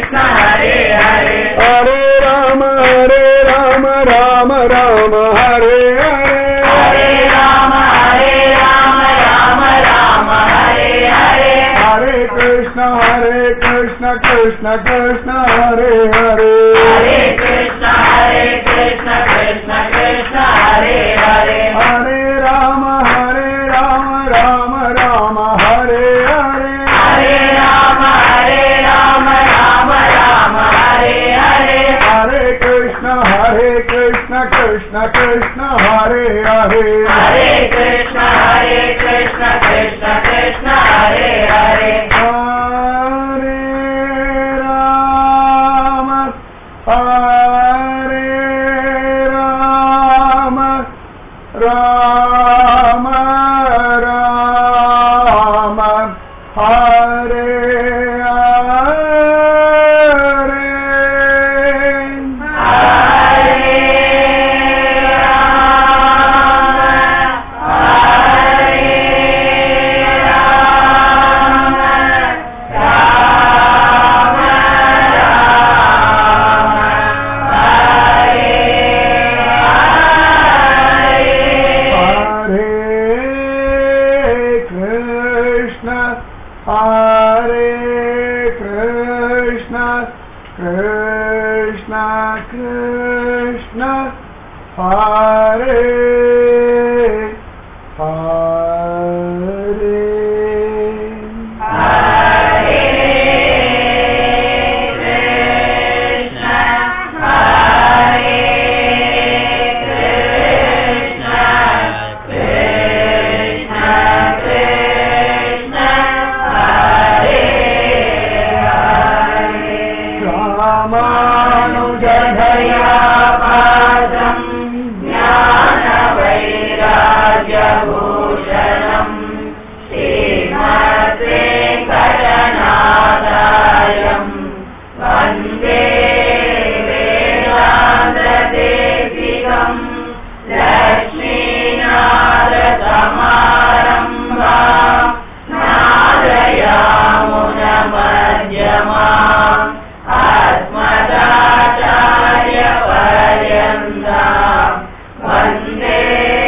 Krishna Hare Hare Hare Rama Hare Rama Rama Rama Hare Hare Hare Rama Hare Rama Rama Rama Hare Hare Hare Krishna Hare Krishna Krishna Krishna Hare Hare Hare Krishna Hare Krishna Krishna Krishna Hare Hare Hare Rama Hare Rama Rama Rama Hare Hare Hare Rama Hare Rama Rama Rama Hare Hare Hare Krishna Hare Krishna Krishna Krishna Hare Hare Hare Krishna Hare Krishna Krishna Krishna Hare Hare Hare Rama Hare Rama Rama Rama Hare Hare Hare Krishna, Hare Krishna, Krishna Krishna, Hare Hare. ராமானுஜதயா பாதம் ஞான வைராஜபூஷணம் ஸ்ரீமத்வே கரநாதாயம் வந்தே வேதாந்ததேசிகம் லக்ஷ்மீநாதசமாரம்பாம் நாதயாமுனமध्यமாம் अस्मदाचार्यपर्यन्ताम् वन्दे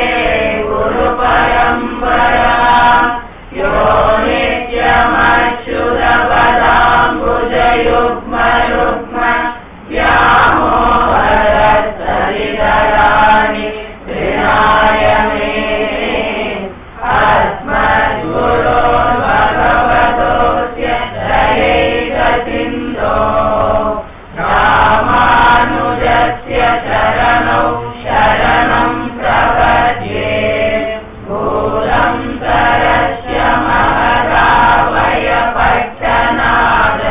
गुरुपरम्पराम् यो नित्यमच्युतपदाम्बुजयुग्मयुग्म व्यामोहरसरिधराणि विनाय मे अस्मद्गुरो भगवतोऽस्य दयैकसिन्धो रामानुजस्य शरणौ शरणं प्रपद्ये भूतं सरस्य महदावय पट्टनाद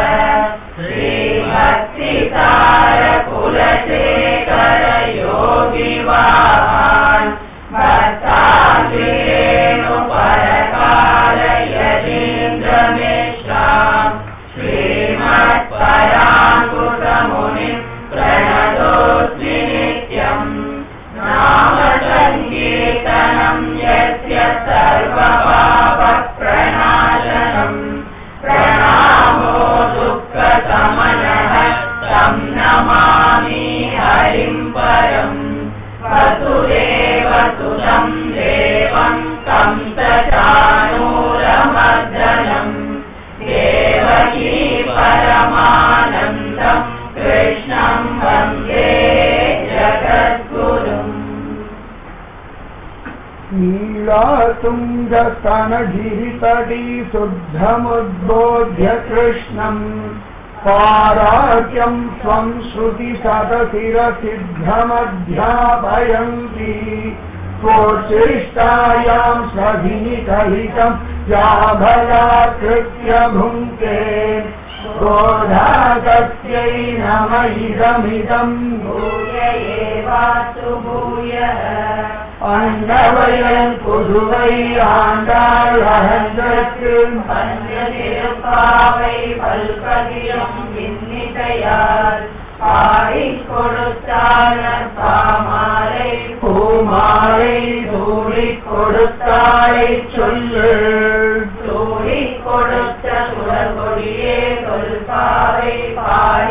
श्रीभक्तिसारकुलशेखर योगिवाहान् भक्ताङ्गेणुपरकाल यतीन्द्रमेषाम् श्रीमत्पराङ्कुशमुनिम् प्रणतोऽस्मि नित्यम् नाम सङ्कीर्तनम् यस्य सर्वपापप्रणाशनम् प्रणामो दुःखसमनः तं नमामि हरिम् परम् वसुदेव सुतं देवं तं चाणूरमर्दनम् देवकी परमानन्दम् कृष्णं वन्दे जगद्गुरुम् नीलातुङ्गस्तनगिरितटी शुद्धमुद्बोध्य कृष्णम् पाराख्यम् स्वम् श्रुतिशतशिरसिद्धमध्यापयन्ति स्वोच्छिष्टायाम् स्वधिनिकलितम् या भयाकृत्य भुङ्क्ते क्रोधागत्यै नम इदमिदम् भूय एवास्तु भूयः அண்டவயன் புதுவை ஆண்டாள் அகந்தற்கு பஞ்சதிருப்பாவை பல்கதியும் இன்னிசையால் பாடிக் கொடுத்தான பாமாலை பூமாலை தூளிக் கொடுத்தாளை சொல்லு சூடிக் கொடுத்த சுடர்கொடியே சொல்பாவை பாட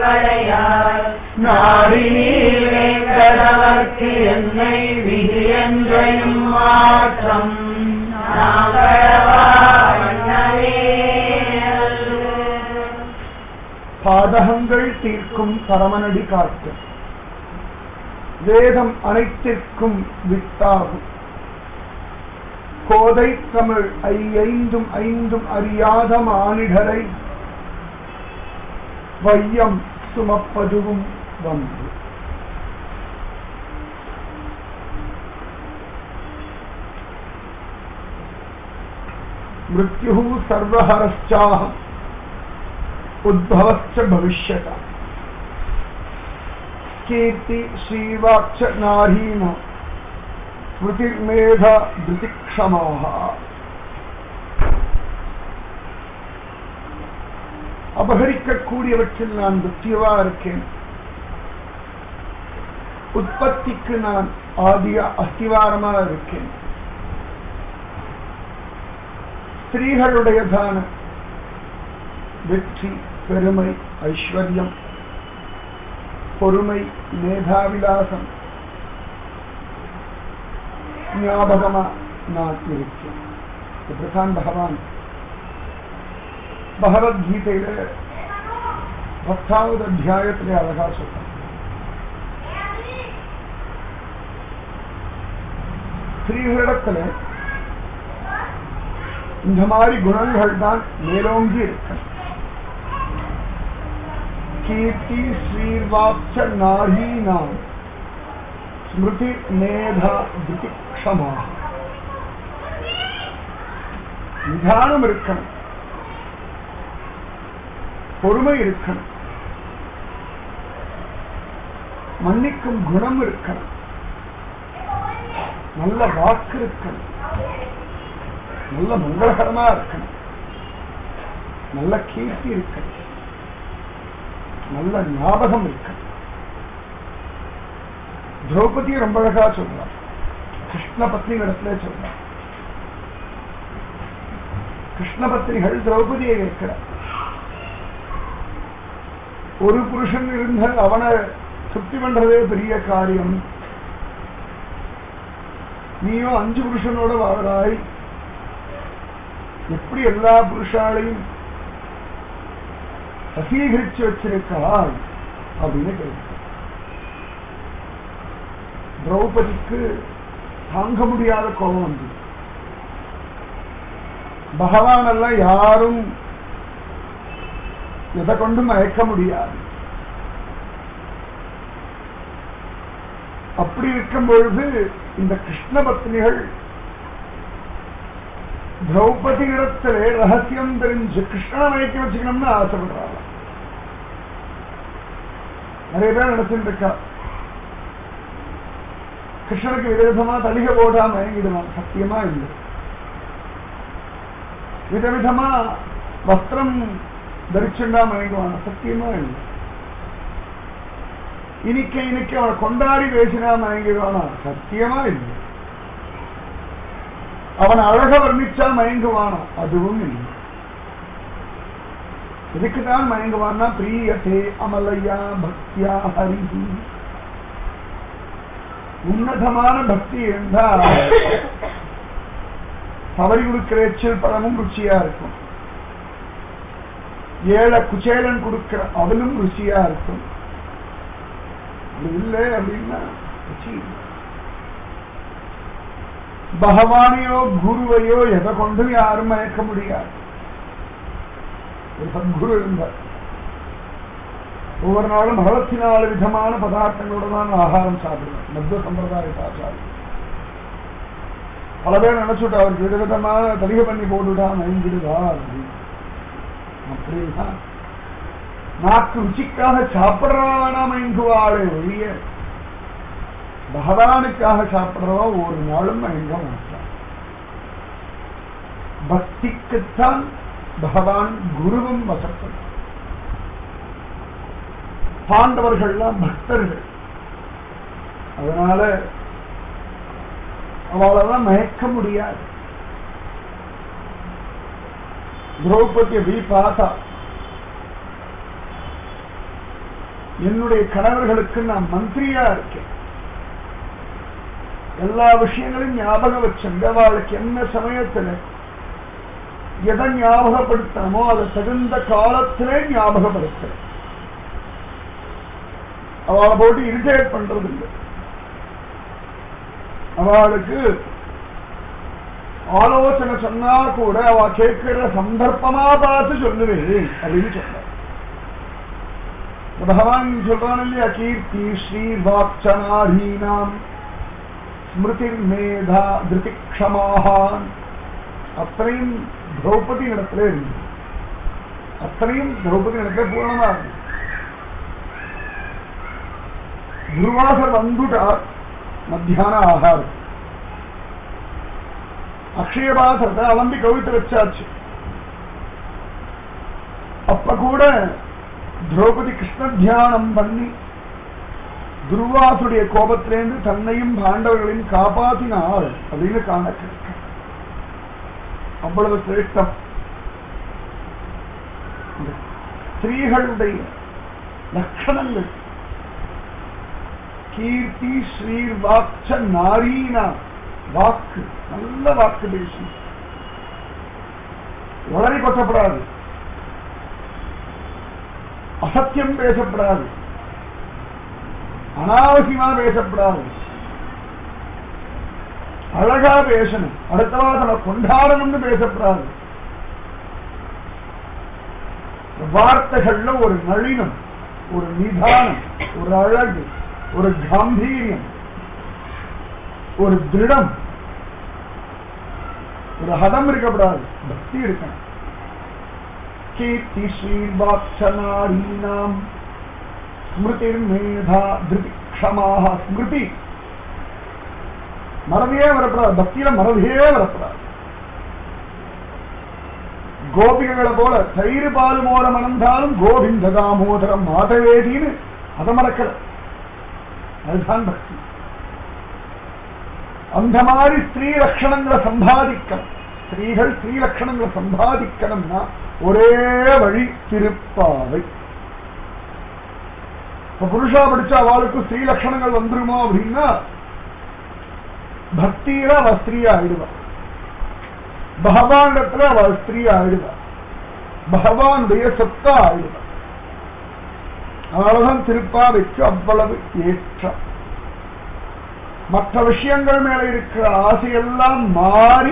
களையாய் நாடினீர் வேங்கடவர்க்கு என்னை விதி என்றையும் மாற்றம் நாங்களவா மன்னவே பாதகங்கள் தீர்க்கும் பரமனடி காத்து வேதம் அனைத்திற்கும் வித்தாகும் கோதை தமிழ் ஐந்தும் ஐந்தும் அறியாத மானிடரை வையம் சுமப்பதுவும் வந்து மிருத்யு சர்வஹரச்சாஹம் उद्भवश्च भविष्यत कीर्ति श्रीवाक्ष नारीण ஸ்மிருதிர்மேத திருதிக்ஷமாக அபகரிக்கக்கூடியவற்றில் நான் திருப்தியவா இருக்கேன் உற்பத்திக்கு நான் ஆதிய அஸ்திவாரமா இருக்கேன் ஸ்திரீகளுடையதான வெற்றி பெருமை ஐஸ்வர்யம் பொறுமை மேதாவிலாசம் ஞாபகமா நான் இருக்கேன் இப்படித்தான் பகவான் பகவத்கீதையில பத்தாவது அத்தியாயத்திலே அழகா சொல்றான் ஸ்திரீகளிடத்துல இந்த மாதிரி குணங்கள் தான் மேலோங்கி இருக்கு கீர்த்தி ஸ்ரீர்வாச்ச நாரீனாம் ஸ்மிருதி மேதா திருதி க்ஷமா நிதானம் இருக்கணும் பொறுமை இருக்கணும் மன்னிக்கும் குணம் இருக்கணும் நல்ல வாக்கு இருக்கணும் நல்ல மங்களகரமா இருக்கணும் நல்ல கீர்த்தி இருக்கணும் நல்ல ஞாபகம் இருக்கணும் திரௌபதி ரொம்ப அழகா சொல்றார் கிருஷ்ண பத்னி இடத்துல சொல்றார் கிருஷ்ண பத்னிகள் திரௌபதியை கேட்கிறார் ஒரு புருஷன் இருந்த அவனை திருப்தி பண்றதே பெரிய காரியம் நீயும் அஞ்சு புருஷனோட வாழ்றாய் எப்படி எல்லா புருஷாலையும் வசீகரிச்சு வச்சிருக்கிறாய் அப்படின்னு கேட்க திரௌபதிக்கு தாங்க முடியாத கோபம் வந்து பகவான் எல்லாம் யாரும் எதை கொண்டும் மயக்க முடியாது அப்படி இருக்கும் பொழுது இந்த கிருஷ்ண பத்னிகள் திரௌபதி இடத்திலே ரகசியம் தெரிஞ்சு கிருஷ்ணனை மயக்கி வச்சுக்கணும்னு ஆசைப்படுறாங்க நிறைய பேர் நினைச்சுட்டு இருக்கா கிருஷ்ணனுக்கு விதவிதமா தலிக போடா மயங்கிடுவான் சத்தியமா இல்லை விதவிதமா வஸ்திரம் தரிச்சுண்டா மயங்குவான் சத்தியமா இல்லை இனிக்க இனிக்க அவனை கொண்டாடி பேசினா மயங்கிடுவானா சத்தியமா இல்லை அவன் அழக வர்ணிச்சா மயங்குவானா அதுவும் இல்லை இதுக்குதான் மயங்குவான்னா பிரியதே அமலையா பக்தியா ஹரிஹி உன்னதமான பக்தி இருந்தால் தவறி கொடுக்கிற எச்சில் பழமும் ருச்சியா இருக்கும் ஏழை குச்சேலன் கொடுக்கிற அவளும் ருச்சியா இருக்கும் அது இல்லை அப்படின்னா ருச்சி இல்லை. பகவானையோ குருவையோ எதை கொண்டும் யாரும் மயக்க முடியாது ஒரு சத்குரு இருந்தார் ஒவ்வொரு நாளும் அறுபத்தி நாலு விதமான பதார்த்தங்களோட தான் ஆகாரம் சாப்பிடுவேன் மத்திய சம்பிரதாயத்தை ஆச்சாரம் பல பேர் நினைச்சுட்டா அவருக்கு விதவிதமா தலிகை பண்ணி போட்டுட்டா மயங்கிடுதா அப்படின்னு அப்படின்னா நாக்கு ருச்சிக்காக சாப்பிடுறவனா மயங்குவாளே ஒழிய பகவானுக்காக சாப்பிடுறவா ஒரு நாளும் மயங்க மாட்டான் பக்திக்குத்தான் பகவான் குருவும் வசப்படும் பாண்டவர்கள்லாம் பக்தர்கள் அதனால அவளெல்லாம் மயக்க முடியாது திரௌபதி அப்படி பார்த்தா என்னுடைய கணவர்களுக்கு நான் மந்திரியா இருக்கேன் எல்லா விஷயங்களையும் ஞாபகம் வச்சுங்க அவளுக்கு என்ன சமயத்துல எதை ஞாபகப்படுத்தணுமோ அதை தகுந்த காலத்திலே ஞாபகப்படுத்துறேன் அவளை போட்டு இரிட்டேட் பண்றது இல்லை அவளுக்கு ஆலோசனை சொன்னா கூட அவ கேட்கிற சந்தர்ப்பமா பார்த்து சொல்லுவேன் அப்படின்னு சொன்னார் பகவான் சொல்றான் இல்லையா கீர்த்தி ஸ்ரீ வாக்சனாதீனாம் ஸ்மிருதிர் மேதா திருதிக்ஷமாகான் அத்தனையும் திரௌபதி இடத்துல இருந்து அத்தனையும் திரௌபதி இடத்துல பூரணமா இருந்து துர்வாசர் வந்துட்டார் மத்தியான ஆகாரம் அக்ஷயபாசத்தை அவந்தி கவித்து வச்சாச்சு அப்ப கூட திரௌபதி கிருஷ்ண தியானம் பண்ணி துர்வாசுடைய கோபத்திலேருந்து தன்னையும் பாண்டவர்களையும் காப்பாத்தினாள் அப்படின்னு காண கிடைக்கும் அவ்வளவு சிரேஷ்டம் இந்த ஸ்திரீகளுடைய லட்சணங்கள் கீர்த்தி ஸ்ரீர் வாக்ச நாரீனா வாக்கு நல்ல வாக்கு பேசும் உளறி கொட்டப்படாது அசத்தியம் பேசப்படாது அனாவசியமா பேசப்படாது அழகா பேசணும் அடுத்தவா நம்ம கொண்டாடணும்னு பேசப்படாது வார்த்தைகள்ல ஒரு நளினம் ஒரு நிதானம் ஒரு அழகு ஒரு காம்பீரியம் ஒரு திருடம் ஒரு ஹதம் இருக்கப்படாது பக்தி இருக்கணும் கீர்த்தி ஸ்ரீவாட்சநாடீனாம் ஸ்மிருதிர் மேதா திருதி க்ஷமாக ஸ்மிருதி மறதியே வரப்படாது பக்தியில மறதியே வரப்படாது கோபிகைகளை போல தயிர் பால் மோர மணந்தாலும் கோவிந்த தாமோதரம் மாதவேதின்னு அதை மறக்கல அதுதான் பக்தி அந்த மாதிரி ஸ்திரீ லட்சணங்களை சம்பாதிக்கணும் ஸ்திரீகள் ஸ்திரீ லட்சணங்களை சம்பாதிக்கணும்னா ஒரே வழி திருப்பாவை இப்ப புருஷா படிச்சா அவளுக்கு ஸ்திரீ லட்சணங்கள் வந்துருமோ அப்படின்னா பக்தியில அவ ஸ்திரீயா ஆயிடுவா பகவானிடத்துல அவ ஸ்திரீ ஆயிடுவா பகவானுடைய சொத்தா ஆயிடுவா அதனாலதான் திருப்பாவைக்கு அவ்வளவு ஏற்றம் மற்ற விஷயங்கள் மேல இருக்கிற ஆசையெல்லாம் மாறி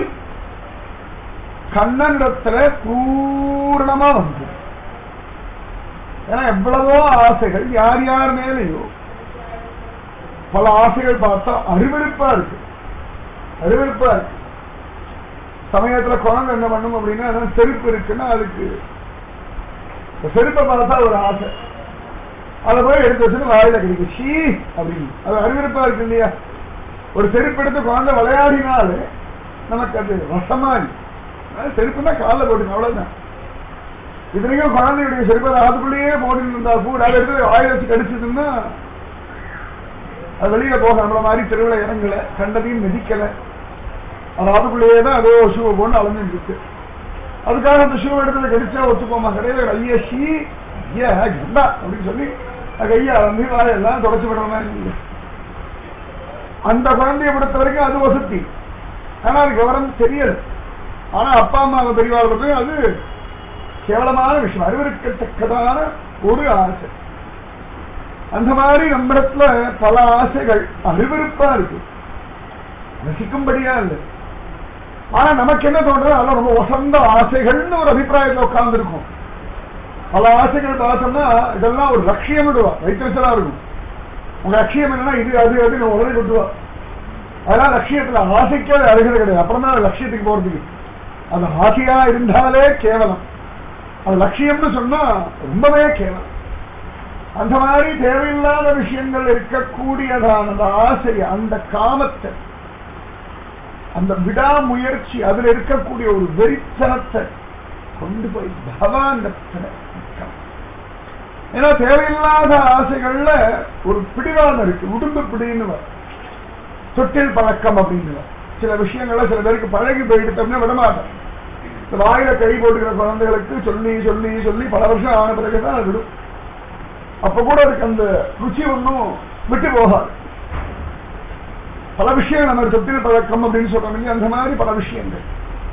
கண்ணனிடத்துல பூர்ணமா வந்து ஏன்னா எவ்வளவோ ஆசைகள் யார் யார் மேலேயோ பல ஆசைகள் பார்த்தா அறிவிருப்பா இருக்கு அறிவிருப்பா இருக்கு சமயத்துல குழந்தை என்ன பண்ணும் அப்படின்னா அதான் செருப்பு இருக்குன்னா அதுக்கு இந்த செருப்பை பார்த்தா ஒரு ஆசை அதை போய் எடுத்து வச்சுட்டு வாயில கிடைக்கும் ஷீ அப்படின்னு அது அறிவிருப்பா இருக்கு இல்லையா ஒரு செருப்பு எடுத்து குழந்தை விளையாடினாலே நமக்கு அது ரசமாரி செருப்புனா காலில் போட்டுங்க அவ்வளவுதான் இத்தனைக்கும் குழந்தையுடைய செருப்பு அது அதுக்குள்ளேயே போட்டுட்டு இருந்தா கூட அதை எடுத்து வாயில வச்சு கடிச்சதுன்னா அது வெளியில போக நம்மள மாதிரி தெருவில் இறங்கல கண்டதையும் மிதிக்கல அது அதுக்குள்ளேயே தான் அதோ ஷூவை போட்டு அலைஞ்சிட்டு இருக்கு அதுக்காக அந்த ஷூ எடுத்து கடிச்சா ஒத்துப்போமா கிடையாது ஐயா ஷீ ஐயா கண்டா அப்படின்னு சொல்லி கையா வந்து வாயெல்லாம் தொடச்சு விடுற மாதிரி இருக்கு. அந்த குழந்தைய பொறுத்த வரைக்கும் அது வசதி ஆனா அது விவரம் தெரியல ஆனா அப்பா அம்மா பெரியவாளுக்கு அது கேவலமான விஷயம் அறிவிருக்கத்தக்கதான ஒரு ஆசை அந்த மாதிரி நம்மிடத்துல பல ஆசைகள் அறிவிருப்பா இருக்கு ரசிக்கும்படியா இல்லை ஆனா நமக்கு என்ன தோன்றது அதெல்லாம் ரொம்ப வசந்த ஆசைகள்னு ஒரு அபிப்பிராயத்துல உட்கார்ந்து இருக்கும் பல ஆசைகள் பார்த்தோம்னா இதெல்லாம் ஒரு லட்சியம் விடுவா வைத்திருச்சலா இருக்கும் உங்க லட்சியம் என்னன்னா இது அது அது உடனே கொட்டுவா அதனால லட்சியத்துல ஆசைக்கே அது அருகதை கிடையாது அப்புறம் தான் லட்சியத்துக்கு போறதுக்கு அது ஆசையா இருந்தாலே கேவலம் அது லட்சியம்னு சொன்னா ரொம்பவே கேவலம் அந்த மாதிரி தேவையில்லாத விஷயங்கள் இருக்கக்கூடியதான அந்த ஆசை அந்த காமத்தை அந்த விடாமுயற்சி அதுல இருக்கக்கூடிய ஒரு வெறித்தனத்தை கொண்டு போய் பகவானிடத்துல வைக்கணும். ஏன்னா தேவையில்லாத ஆசைகள்ல ஒரு பிடிவாதம் இருக்கு உடும்பு பிடின்னு வரும். தொட்டில் பழக்கம் அப்படின்னு வரும். சில விஷயங்கள்ல சில பேருக்கு பழகி போயிட்டோம்னா விடமாட்டோம் இந்த வாயில கை போட்டுக்கிற குழந்தைகளுக்கு சொல்லி சொல்லி சொல்லி பல வருஷம் ஆன பிறகுதான் அது விடும் அப்ப கூட அதுக்கு அந்த ருச்சி ஒன்றும் விட்டு போகாது பல விஷயங்கள் நம்ம தொட்டில் பழக்கம் அப்படின்னு சொல்றோம் இல்லையா அந்த மாதிரி பல விஷயங்கள்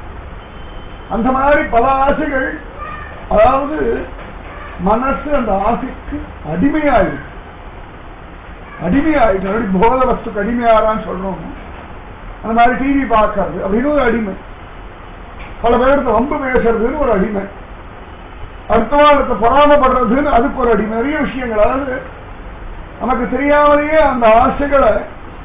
அந்த மாதிரி பல ஆசைகள் அதாவது மனசு அந்த ஆசைக்கு அடிமையாயிருக்கு அடிமையாயிருக்கு அப்படி போத வஸ்துக்கு அடிமையாரான்னு சொல்றோம் அந்த மாதிரி டிவி பார்க்கறது அப்படின்னு ஒரு அடிமை பல பேருக்கு வம்பு பேசுறதுன்னு ஒரு அடிமை அடுத்தவாளுக்கு பொறாமப்படுறதுன்னு அதுக்கு ஒரு அடிமை நிறைய விஷயங்கள் அதாவது நமக்கு தெரியாமலேயே அந்த ஆசைகளை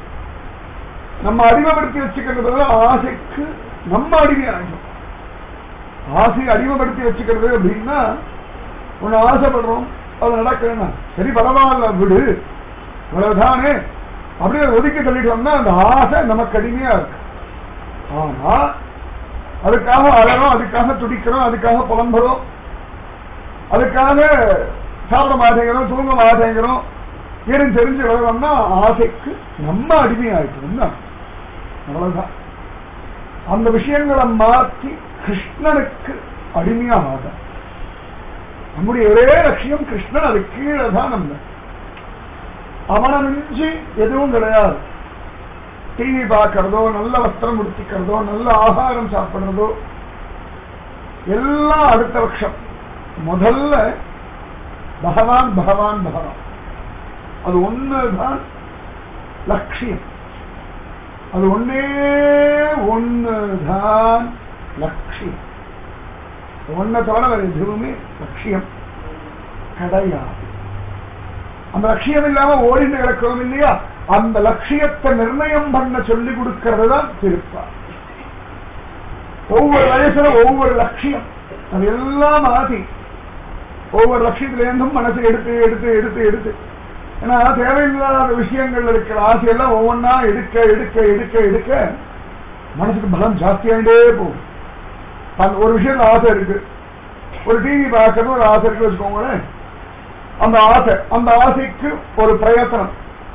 நம்ம அடிமைப்படுத்தி வச்சுக்கிறது ஆசைக்கு நம்ம அடிமையாகும் ஆசையை அடிமைப்படுத்தி வச்சுக்கிறது அப்படின்னா ஒண்ணு ஆசைப்படுறோம் அது நடக்கணும் சரி பரவாயில்ல விடு இவ்வளவுதானே அப்படியே ஒதுக்கி தள்ளிட்டோம்னா அந்த ஆசை நமக்கு அடிமையா இருக்கு ஆனா அதுக்காக அழறோம் அதுக்காக துடிக்கிறோம் அதுக்காக புலம்புறோம் அதுக்காக சாப்பிட மாட்டேங்கிறோம் தூங்க மாட்டேங்கிறோம் ஏன்னு தெரிஞ்சு வளரோம்னா ஆசைக்கு நம்ம அடிமையாயிட்டோம்னா அவ்வளவுதான் அந்த விஷயங்களை மாற்றி கிருஷ்ணனுக்கு அடிமையாக நம்முடைய ஒரே லட்சியம் கிருஷ்ணன் அது கீழே தான் நம்ம அவனை மிஞ்சி எதுவும் கிடையாது டிவி பார்க்கறதோ நல்ல வஸ்திரம் முடிச்சுக்கிறதோ நல்ல ஆகாரம் சாப்பிடுறதோ எல்லாம் அடுத்த பட்சம் முதல்ல பகவான் பகவான் பகவான் அது ஒண்ணுதான் லட்சியம் அது ஒன்னே ஒண்ணுதான் லட்சியம் ஒன்ன தவிர வேற எதுவுமே லட்சியம் கிடையாது அந்த லட்சியம் இல்லாம ஓடிட்டு கிடக்கிறோம் இல்லையா அந்த லட்சியத்தை நிர்ணயம் பண்ண சொல்லி கொடுக்கிறது தான் திருப்பா ஒவ்வொரு வயசுல ஒவ்வொரு லட்சியம் அது எல்லாம் மாத்தி ஒவ்வொரு லட்சியத்துல இருந்தும் மனசு எடுத்து எடுத்து எடுத்து எடுத்து ஏன்னா தேவையில்லாத விஷயங்கள் இருக்கிற ஆசையெல்லாம் ஒவ்வொன்றா எடுக்க எடுக்க எடுக்க எடுக்க மனசுக்கு பலம் ஜாஸ்தியாயிட்டே போகும் அந்த ஒரு விஷயத்துல ஆசை இருக்கு ஒரு டிவி பார்க்கறது ஒரு ஆசை இருக்கு வச்சுக்கோங்களேன் அந்த ஆசை அந்த ஆசைக்கு ஒரு பிரயத்தனம்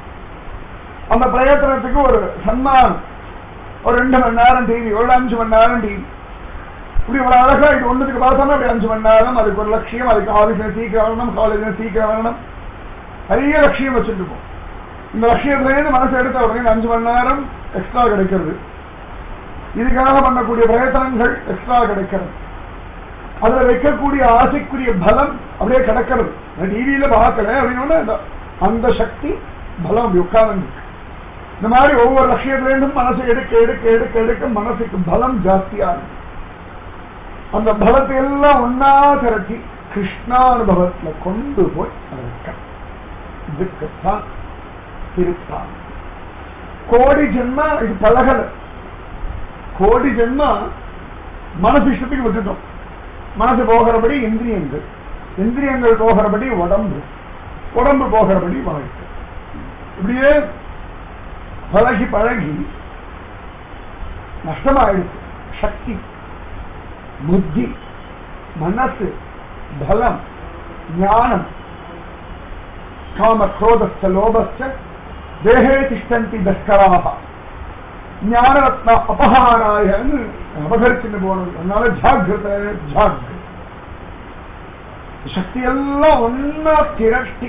அந்த பிரயத்தனத்துக்கு ஒரு சன்மானம் ஒரு ரெண்டு மணி நேரம் டிவி ஒரு அஞ்சு மணி நேரம் டிவி இப்படி இவ்வளவு அழகா இது ஒண்ணுக்கு பார்த்தோம்னா அப்படி அஞ்சு மணி நேரம் அதுக்கு ஒரு லட்சியம் அதுக்கு ஆஃபீஸ்ல சீக்கிரம் வரணும் காலேஜ்ல சீக்கிரம் வரணும் நிறைய லட்சியம் வச்சுருப்போம் இந்த லட்சியத்திலேருந்து மனசு எடுத்த உடனே அஞ்சு மணி நேரம் எக்ஸ்ட்ரா கிடைக்கிறது இதுக்காக பண்ணக்கூடிய பிரயத்தனங்கள் எக்ஸ்ட்ரா கிடைக்கிறது அதுல வைக்கக்கூடிய ஆசைக்குரிய பலம் அப்படியே கிடக்கிறது டிவியில பார்க்கல அப்படின்னு அந்த சக்தி பலம் அப்படி உட்கார்ந்து இந்த மாதிரி ஒவ்வொரு லட்சியத்திலேருந்தும் மனசு எடுக்க எடுக்க எடுக்க எடுக்க மனசுக்கு பலம் ஜாஸ்தியாகும் அந்த பலத்தை எல்லாம் ஒன்னா திரட்டி கிருஷ்ணானுபவத்துல கொண்டு போய் வைக்க இதுக்குத்தான் திருத்தான் கோடி ஜென்மா இது பழகல கோடி ஜென்மா மனசு இஷ்டத்துக்கு விட்டுட்டோம் மனசு போகிறபடி இந்திரியங்கள் இந்திரியங்கள் போகிறபடி உடம்பு உடம்பு போகிறபடி வாழ்க்கை இப்படியே பழகி பழகி நஷ்டமாயிடுச்சு சக்தி புத்தி மனசு பலம் ஞானம் காம குரோதஸ்த லோபஸ்த தேகே திஷ்டந்தி தஸ்கராக ஞானரத்ன அபகாராயன்னு அபகரிச்சுட்டு போனது அதனால ஜாகிரத ஜாகிரத சக்தி எல்லாம் ஒன்னா திரட்டி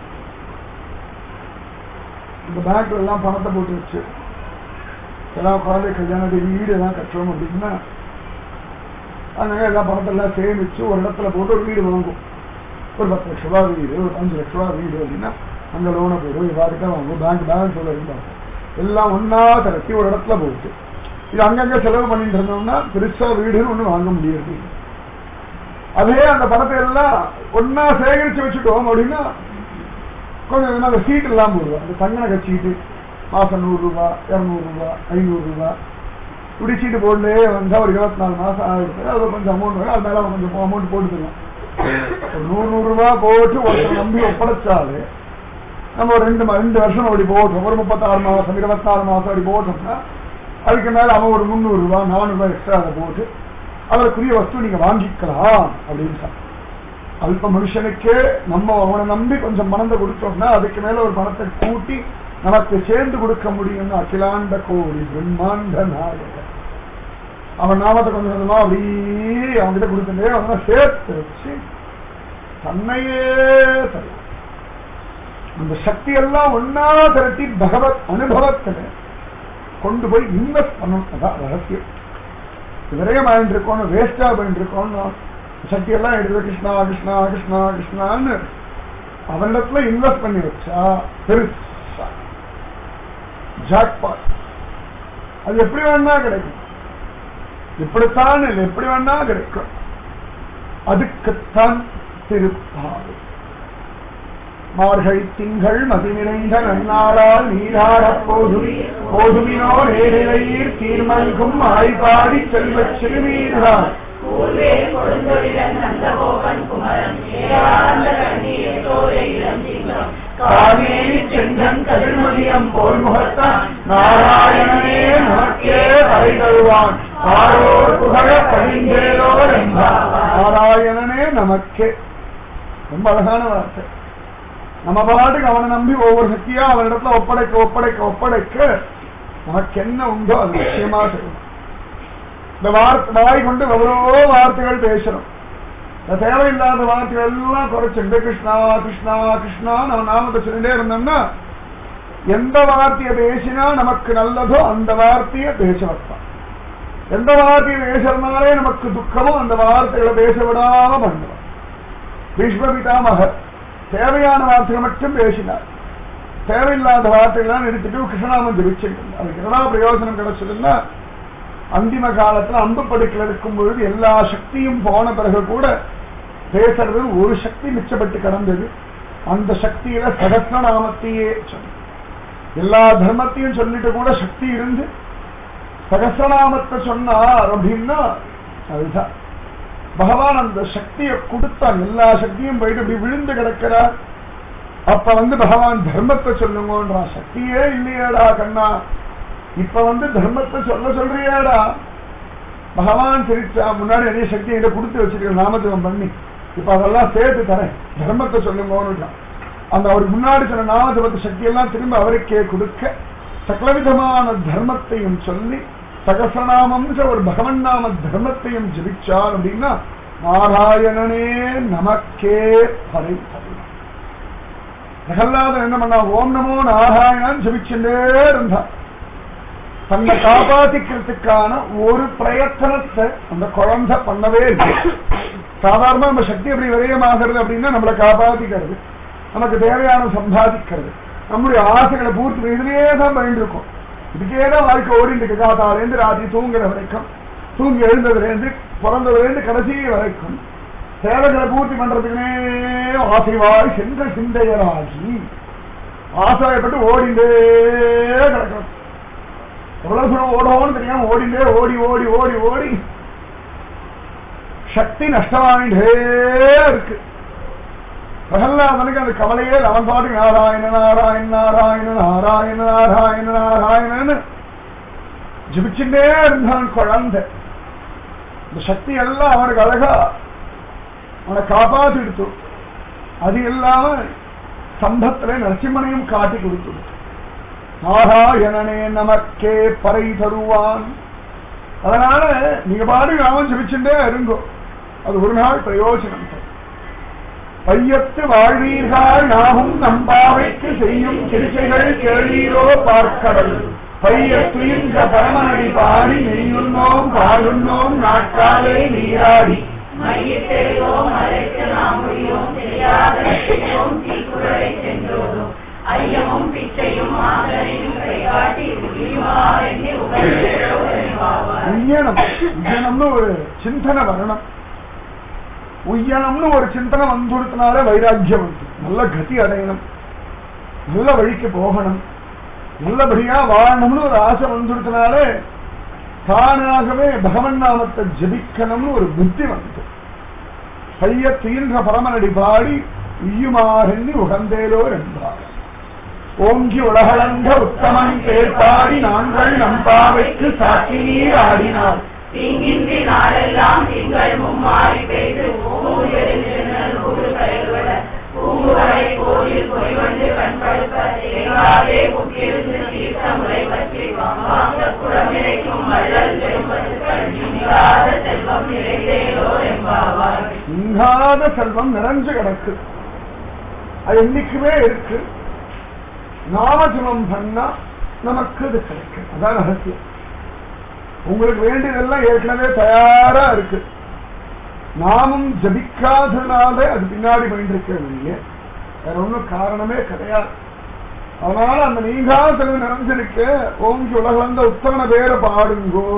இந்த பேங்க்ல எல்லாம் பணத்தை போட்டு வச்சு எல்லாம் குழந்தை கல்யாணத்துக்கு வீடு எல்லாம் கட்டுறோம் அப்படின்னா அதனால எல்லா பணத்தை எல்லாம் சேமிச்சு ஒரு இடத்துல போட்டு ஒரு வீடு வாங்கும் ஒரு பத்து லட்ச ரூபா வீடு ஒரு அஞ்சு லட்ச ரூபா வீடு அப்படின்னா அங்க லோனை போடும் இவாருக்கா வாங்கும் பேங்க் பேலன்ஸ் உள்ள இருந்தாங்க எல்லாம் ஒன்னா திரட்டி ஒரு இடத்துல போட்டு இது அங்கங்க செலவு பண்ணிட்டு இருந்தோம்னா பெருசா வீடுன்னு ஒண்ணு வாங்க முடியாது அதே அந்த பணத்தை எல்லாம் ஒன்னா சேகரிச்சு வச்சுட்டோம் அப்படின்னா கொஞ்சம் கொஞ்சமா அந்த சீட்டு எல்லாம் போடுவோம் அந்த தங்கன கட்சிட்டு மாசம் நூறு ரூபாய் இருநூறு ரூபாய் ஐநூறு ரூபாய் இப்படி சீட்டு போட்டு வந்தா ஒரு இருபத்தி நாலு மாசம் ஆயிடுச்சு அது கொஞ்சம் அமௌண்ட் வரும் அது மேல கொஞ்சம் அமௌண்ட் போட்டுக்கலாம் ஒரு நூறு நூறு ரூபாய் போட்டு ஒருத்தர் நம்பி ஒப்படைச்சாலே நம்ம ஒரு ரெண்டு ம- ரெண்டு வருஷம் அப்படி போட்டோம் ஒரு முப்பத்தாறு மாசம் இருபத்தாறு மாசம் அப்படி போட்டோம்னா அதுக்கு மேல அவன் ஒரு முந்நூறு ரூபாய் நானூறு ரூபாய் எக்ஸ்ட்ரா அதை போட்டு அதற்குரிய வஸ்து நீங்க வாங்கிக்கலாம் அப்படின்னு அல்ப மனுஷனுக்கே நம்ம அவனை நம்பி கொஞ்சம் பணத்தை கொடுத்தோம்னா அதுக்கு மேல ஒரு பணத்தை கூட்டி நமக்கு சேர்ந்து கொடுக்க முடியும்னு அகிலாண்ட கோடி பிரம்மாண்ட நாயகன் அவன் நாமத்தை கொஞ்சம் கொஞ்சமா அப்படியே அவன்கிட்ட கொடுத்துட்டே அவனை சேர்த்து வச்சு தன்னையே தருவான் அந்த சக்தி எல்லாம் ஒன்னா திரட்டி பகவத் அனுபவத்துல கொண்டு போய் இன்வெஸ்ட் பண்ணணும் அதான் ரகசியம் விரயம் ஆயிட்டு இருக்கோம் வேஸ்டா பண்ணிட்டு இருக்கோம் சக்தி எல்லாம் எடுத்து கிருஷ்ணா கிருஷ்ணா கிருஷ்ணா கிருஷ்ணான்னு அவனிடத்துல இன்வெஸ்ட் பண்ணி வச்சா பெருசா ஜாக்பாட் அது எப்படி வேணா கிடைக்கும் இப்படித்தான் இல்லை எப்படி வேணா கிடைக்கும் அதுக்குத்தான் திருப்பாவை மார்கழி திங்கள் மதி நிறைந்த நன்னாளால் நீராடப் போதும் போதுமினோ நேரிழையீர் தீர்மல்கும் ஆய்பாடி செல்வச் சிறுநீர்தான் பூர்வே கொடுந்தொழிலன் நந்தகோபன் குமரன் ஏராந்த கண்ணீர் தோர இளம் சிங்கம் காவேரி செங்கன் கதிர்மதியம் போல் முகத்தான் நாராயணனே நமக்கே வரை தருவான் ஆரோர் புகழ பதிந்தேலோர் என்றார் நாராயணனே நமக்கே ரொம்ப அழகான வார்த்தை நம்ம பாட்டுக்கு அவனை நம்பி ஒவ்வொரு சக்தியா அவனிடத்துல ஒப்படைக்க ஒப்படைக்க ஒப்படைக்க நமக்கு என்ன உண்டோ அது நிச்சயமா செய்யணும் இந்த வார்த்தை வாய் கொண்டு எவ்வளவோ வார்த்தைகள் பேசணும் இந்த தேவையில்லாத வார்த்தைகள் எல்லாம் குறைச்சுண்டு கிருஷ்ணா கிருஷ்ணா கிருஷ்ணா நம்ம நாமத்தை சொல்லிட்டே இருந்தோம்னா எந்த வார்த்தையை பேசினா நமக்கு நல்லதோ அந்த வார்த்தையை பேச வைப்பான் எந்த வார்த்தையை பேசுறதுனாலே நமக்கு துக்கமோ அந்த வார்த்தைகளை பேச விடாம பண்ணுவான் பீஷ்ம பிதாமகர் தேவையான வார்த்தைகள் மட்டும் பேசினார் தேவையில்லாத வார்த்தைகள்லாம் நிறுத்திட்டு கிருஷ்ணநாமம் ஜபிச்சுட்டு அதுக்கு என்னடா பிரயோஜனம் கிடைச்சதுன்னா அந்திம காலத்துல அம்பு படுக்கில் இருக்கும் பொழுது எல்லா சக்தியும் போன பிறகு கூட பேசுறது ஒரு சக்தி மிச்சப்பட்டு கிடந்தது அந்த சக்தியில சகஸ்ரநாமத்தையே சொன்ன எல்லா தர்மத்தையும் சொல்லிட்டு கூட சக்தி இருந்து சகஸ்ரநாமத்தை சொன்னார் அப்படின்னா அதுதான் பகவான் அந்த சக்தியை கொடுத்தான் எல்லா சக்தியும் போயிட்டு இப்படி விழுந்து கிடக்கிறார் அப்ப வந்து பகவான் தர்மத்தை சொல்லுங்கன்றான் சக்தியே இல்லையேடா கண்ணா இப்ப வந்து தர்மத்தை சொல்ல சொல்றியாடா பகவான் சிரிச்சா முன்னாடி நிறைய சக்தி என்கிட்ட கொடுத்து வச்சிருக்க நாமத்துவம் பண்ணி இப்ப அதெல்லாம் சேர்த்து தரேன் தர்மத்தை சொல்லுங்கன்னு அந்த அவருக்கு முன்னாடி சொன்ன நாமத்துவத்து சக்தி எல்லாம் திரும்ப அவருக்கே கொடுக்க சகலவிதமான தர்மத்தையும் சொல்லி சகசநாமம் ஒரு பகவன் நாம தர்மத்தையும் ஜபிச்சார் அப்படின்னா நாராயணனே நமக்கே பறை தரும் பிரகல்லாதன் என்ன பண்ணா ஓம் நமோ நாராயணன் ஜபிச்சுட்டே இருந்தான் தன்னை காப்பாத்திக்கிறதுக்கான ஒரு பிரயத்தனத்தை அந்த குழந்தை பண்ணவே இல்லை சாதாரண நம்ம சக்தி எப்படி விரயமாகிறது அப்படின்னா நம்மளை காப்பாத்திக்கிறது நமக்கு தேவையான சம்பாதிக்கிறது நம்முடைய ஆசைகளை பூர்த்தி இதுலயே தான் பயந்து இருக்கும் இதுக்கே தான் வாழ்க்கை ஓடிட்டு இருக்கு காத்தாலேருந்து ராத்திரி தூங்குற வரைக்கும் தூங்கி எழுந்ததுலேருந்து பிறந்ததுலேருந்து கடைசி வரைக்கும் தேவைகளை பூர்த்தி பண்றதுக்குனே ஆசைவாய் சென்ற சிந்தையராகி ஆசாயப்பட்டு ஓடிண்டே கிடக்கணும் எவ்வளவு தூரம் ஓடுவோம்னு தெரியாம ஓடிண்டே ஓடி ஓடி ஓடி ஓடி சக்தி நஷ்டமாயிட்டே இருக்கு பிரகல்லாதனுக்கு அந்த கவலையே அவன் பாட்டு நாராயண நாராயண நாராயண நாராயண நாராயண நாராயணன்னு ஜிபிச்சுட்டே இருந்தான் குழந்தை இந்த சக்தி எல்லாம் அவனுக்கு அழகா அவனை காப்பாத்திடுத்து அது இல்லாம சம்பத்துல நரசிம்மனையும் காட்டி கொடுத்து நாராயணனே நமக்கே பறை தருவான் அதனால நீங்க பாடு அவன் ஜபிச்சுட்டே இருங்கோ அது ஒரு நாள் பிரயோஜனம் தரும் பையத்து வாழ்வீர்கள் நாமும் நம்பாவைக்கு செய்யும் சிகிச்சைகள் கேளீரோ பார்க்கடல் பையத்துயின்ற பரமனடி பாடி நெய்யுண்ணோம் பாலுண்ணோம் நாட்காலே நீராடி மையிட்டெழுவோம் அழைத்து நாம் முடியும் தெரியாத செய்வோம் தீக்குறளை சென்றோதும் ஐயமும் பிச்சையும் ஆதரையும் கைகாட்டி உரியுமாறு எண்ணி உபயோகிப்பாவார் உய்யனம் உய்யனம்னு ஒரு சிந்தனை வரணும் உய்யனம்னு ஒரு சிந்தனை வந்துடுத்தினாலே வைராக்கியம் வந்து நல்ல கதி அடையணும் நல்ல வழிக்கு போகணும் நல்லபடியா வாழணும்னு ஒரு ஆசை வந்துடுத்தினாலே தானாகவே பகவன் நாமத்தை ஜபிக்கணும்னு ஒரு புத்தி வந்து பைய தீன்ற பரமனடி பாடி உய்யுமாறெண்ணி உகந்தேலோ என்றார் ஓங்கி உலகளந்த உத்தமன் பேர் பாடி நாங்கள் நம்பாவைக்கு சாட்சி நீர் ஆடினார் தீங்கின்றி நாளெல்லாம் திங்கள் மும்மாறி பெய்து ஊரெழுந்திருந்தல் ஊரு கரைவிட பூங்குவரை கோயில் பொய்வண்டு கண்படுத்த தேங்காதே புக்கிருந்து தீர்த்த முறை பற்றி வாங்க குளமிழைக்கும் வள்ளல் பெரும்பத்துக்கள் நீங்காத செல்வம் நிறைந்தேலோ என்பாவார் இங்காத செல்வம் நிறைஞ்சு கிடக்கு அது என்னைக்குமே இருக்கு நாமஜபம் பண்ணா நமக்கு அது கிடைக்கும் அதான் ரகசியம் உங்களுக்கு வேண்டியதெல்லாம் ஏற்கனவே தயாரா இருக்கு நாமும் ஜபிக்காதனால அது பின்னாடி பண்ணிருக்கவில்லை வேற ஒன்றும் காரணமே கிடையாது அதனால அந்த நீங்காதல் நிறைஞ்சிருக்க ஓங்கி உலகளந்த உத்தமன பேரை பாடுங்கோ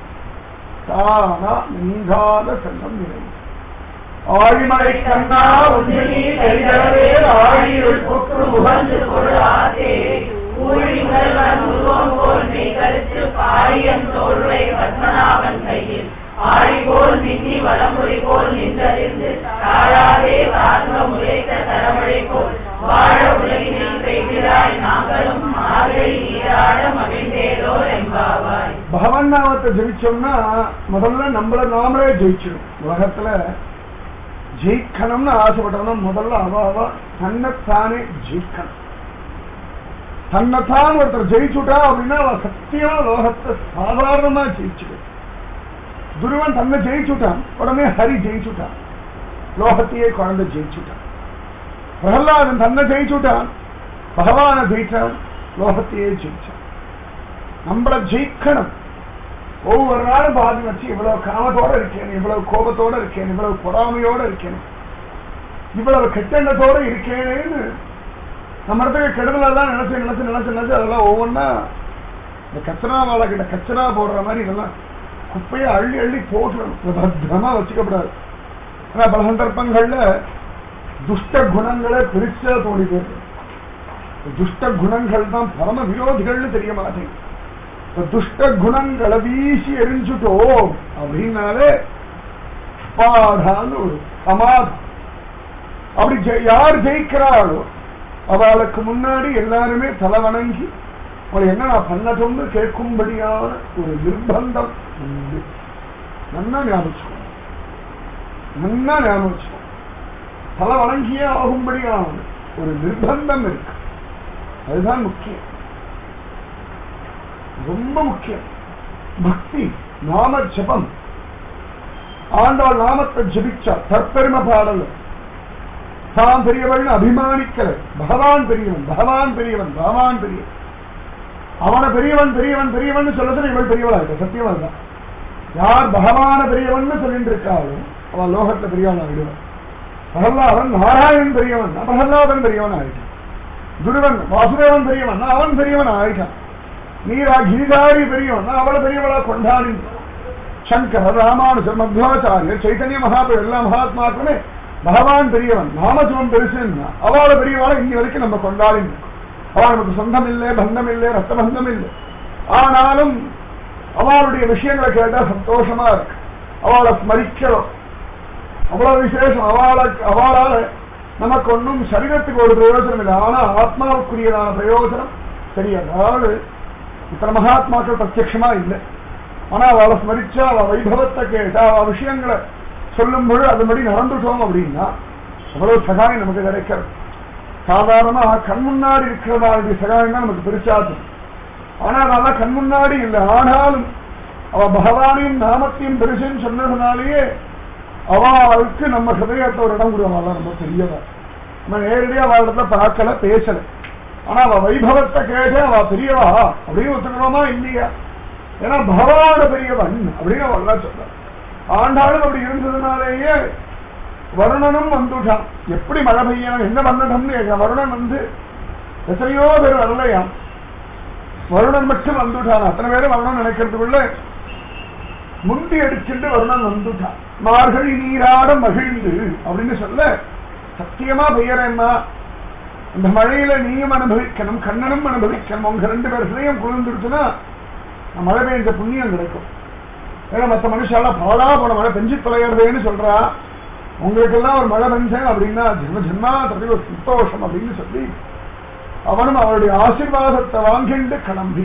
தானா நீங்காத செல்லம் நிறையும் ஆழிமலை கண்ணா ஒன்று நீ கைதளவே ஆழியுள் புற்று உகந்து கொள்ளாதே ஊழி முதல்வன் உருவம் போல் நீ கருத்து பாரியன் தோல்வை பத்மநாபன் கையில் ஆழி போல் மின்னி வளமுறை போல் நின்றறிந்து தாழாதே தாழ்ந்த முளைத்த தரமழை போல் வாழ உலகினில் பெய்கிறாய் நாங்களும் மாதிரி நீராட மகிழ்ந்தேரோ எம்பாவாய் பகவான் நாமத்தை ஜெயிச்சோம்னா முதல்ல நம்மள நாமளே ஜெயிச்சிடும் உலகத்துல ஜெயிக்கணும்னு ஆசைப்பட்டோம்னா முதல்ல அவ அவ தன்னைத்தானே ஜெயிக்கணும் தன்னைத்தான் ஒருத்தர் ஜெயிச்சுட்டா அப்படின்னா அவ சத்தியமா லோகத்தை சாதாரணமா ஜெயிச்சுடும் துருவன் தன்னை ஜெயிச்சுட்டான் உடனே ஹரி ஜெயிச்சுட்டான் லோகத்தையே குழந்தை ஜெயிச்சுட்டான் பிரகலாதன் தன்னை ஜெயிச்சுட்டான் பகவானை ஜெயிச்சான் லோகத்தையே ஜெயிச்சான் நம்மள ஜெயிக்கணும் ஒவ்வொரு நாளும் பாதி வச்சு இவ்வளவு காமத்தோட இருக்கேன் இவ்வளவு கோபத்தோட இருக்கேன் இவ்வளவு பொறாமையோட இருக்கேன் இவ்வளவு கெட்டெண்ணத்தோட இருக்கேனேன்னு நம்ம இடத்துக்கு கெடுதலெல்லாம் நினைச்சு நினைச்சு நினைச்சு நினைச்சு அதெல்லாம் ஒவ்வொன்றா இந்த கச்சரா வாழை கிட்ட கச்சரா போடுற மாதிரி இதெல்லாம் குப்பையை அள்ளி அள்ளி போட்டுறணும் பத்திரமா வச்சுக்கப்படாது ஆனா பல சந்தர்ப்பங்கள்ல துஷ்ட குணங்களை பிரிச்சா தோணி போயிருக்கு துஷ்ட குணங்கள் தான் பரம விரோதிகள்னு தெரிய மாட்டேங்குது இந்த துஷ்ட குணங்களை வீசி எரிஞ்சுட்டோம் அப்படின்னாலே பாடான்னு ஒரு சமாதம் அப்படி ஜெ- யார் ஜெயிக்கிறாளோ அவளுக்கு முன்னாடி எல்லாருமே தலை வணங்கி அவளை என்ன நான் பண்ணட்டும்னு கேட்கும்படியான ஒரு நிர்பந்தம் உண்டு நன்னா ஞாபகம் நன்னா ஞாபகம் தலை வணங்கியே ஆகும்படியான ஒரு நிர்பந்தம் இருக்கு அதுதான் முக்கியம் ரொம்ப முக்கியம் பக்தி நாம ஜபம் ஆண்டாள் நாமத்தை ஜபிச்சா தற்பெருமை பாடல தான் பெரியவள் அபிமானிக்கல பகவான் பெரியவன் பகவான் பெரியவன் பகவான் பெரியவன் அவனை பெரியவன் பெரியவன் பெரியவன் சொல்லதுல இவள் பெரியவளா இருக்க சத்தியமா தான் யார் பகவான பெரியவன் சொல்லிட்டு இருக்காளோ அவன் லோகத்துல பெரியவன் ஆகிடுவான் பிரகலாதன் நாராயணன் பெரியவன் பிரகலாதன் பெரியவன் ஆயிட்டான் துருவன் வாசுதேவன் பெரியவன் அவன் பெரியவன் ஆயிட்டான் நீரா கிரிதாரி பெரியவன் அவளை பெரியவளா கொண்டாடி சங்கர் ராமானுஜர் மத்வாச்சாரியர் சைத்தன்ய மகாபுரம் எல்லா மகாத்மாக்களுமே பகவான் பெரியவன் நாமசிவம் பெருசுன்னா அவளை பெரியவாளை இன்னி வரைக்கும் நம்ம கொண்டாடி அவள் நமக்கு சொந்தம் இல்லை பந்தம் இல்லை ரத்த பந்தம் இல்லை ஆனாலும் அவளுடைய விஷயங்களை கேட்டா சந்தோஷமா இருக்கு அவளை ஸ்மரிக்கிறோம் அவ்வளவு விசேஷம் அவளை அவளால நமக்கு ஒன்றும் சரீரத்துக்கு ஒரு பிரயோஜனம் இல்லை ஆனா ஆத்மாவுக்குரியதான பிரயோஜனம் தெரியாது அதாவது இத்தனை மகாத்மாக்கள் பிரத்யட்சமா இல்லை ஆனா அவளை ஸ்மரிச்சா அவ வைபவத்தை கேட்டா அவ விஷயங்களை சொல்லும் பொழுது அதுபடி நடந்துட்டோம் அப்படின்னா அவ்வளவு சகாயம் நமக்கு கிடைக்கிறது சாதாரணமா கண் முன்னாடி இருக்கிறதாளுடைய சகாயம் தான் நமக்கு பிரிச்சாது ஆனா அதெல்லாம் கண் முன்னாடி இல்லை ஆனாலும் அவ பகவானையும் நாமத்தையும் பெருசுன்னு சொன்னதுனாலேயே அவளுக்கு நம்ம ஹிருதயத்தை ஒரு இடம் கொடுவாங்க ரொம்ப பெரியவா நம்ம நேரடியா அவளிடத்துல பார்க்கல பேசல ஆனா அவ வைபவத்தை கேட்டு அவ பெரியவா அப்படின்னு ஒத்துக்கிறோமா இல்லையா ஏன்னா பகவான பெரியவன் அப்படின்னு அவள்லாம் சொல்ற ஆண்டாளும் அப்படி இருந்ததுனாலேயே வருணனும் வந்துட்டான் எப்படி மழை பெய்யணும் என்ன பண்ணணும்னு கேட்க வருணன் வந்து எத்தனையோ பேர் வரலையாம் வருணன் மட்டும் வந்துட்டான் அத்தனை பேரும் வருணன் நினைக்கிறதுக்குள்ள முந்தி அடிச்சுட்டு வருணன் வந்துட்டான் மார்கழி நீராட மகிழ்ந்து அப்படின்னு சொல்ல சத்தியமா பெய்யறேன்னா அந்த மழையில நீயும் அனுபவிக்கணும் கண்ணனும் அனுபவிக்கணும் உங்க ரெண்டு பேர் சிலையும் குளிர்ந்துருச்சுன்னா மழை பெய்ஞ்ச புண்ணியம் கிடைக்கும் ஏன்னா மற்ற மனுஷாலாம் பாடா போன மழை பெஞ்சு தொலைகிறதேன்னு சொல்றா உங்களுக்கெல்லாம் ஒரு மழை பெஞ்சேன் அப்படின்னா ஜென்ம ஜென்மா தப்பி ஒரு சந்தோஷம் அப்படின்னு சொல்லி அவனும் அவருடைய ஆசீர்வாதத்தை வாங்கிண்டு கிளம்பி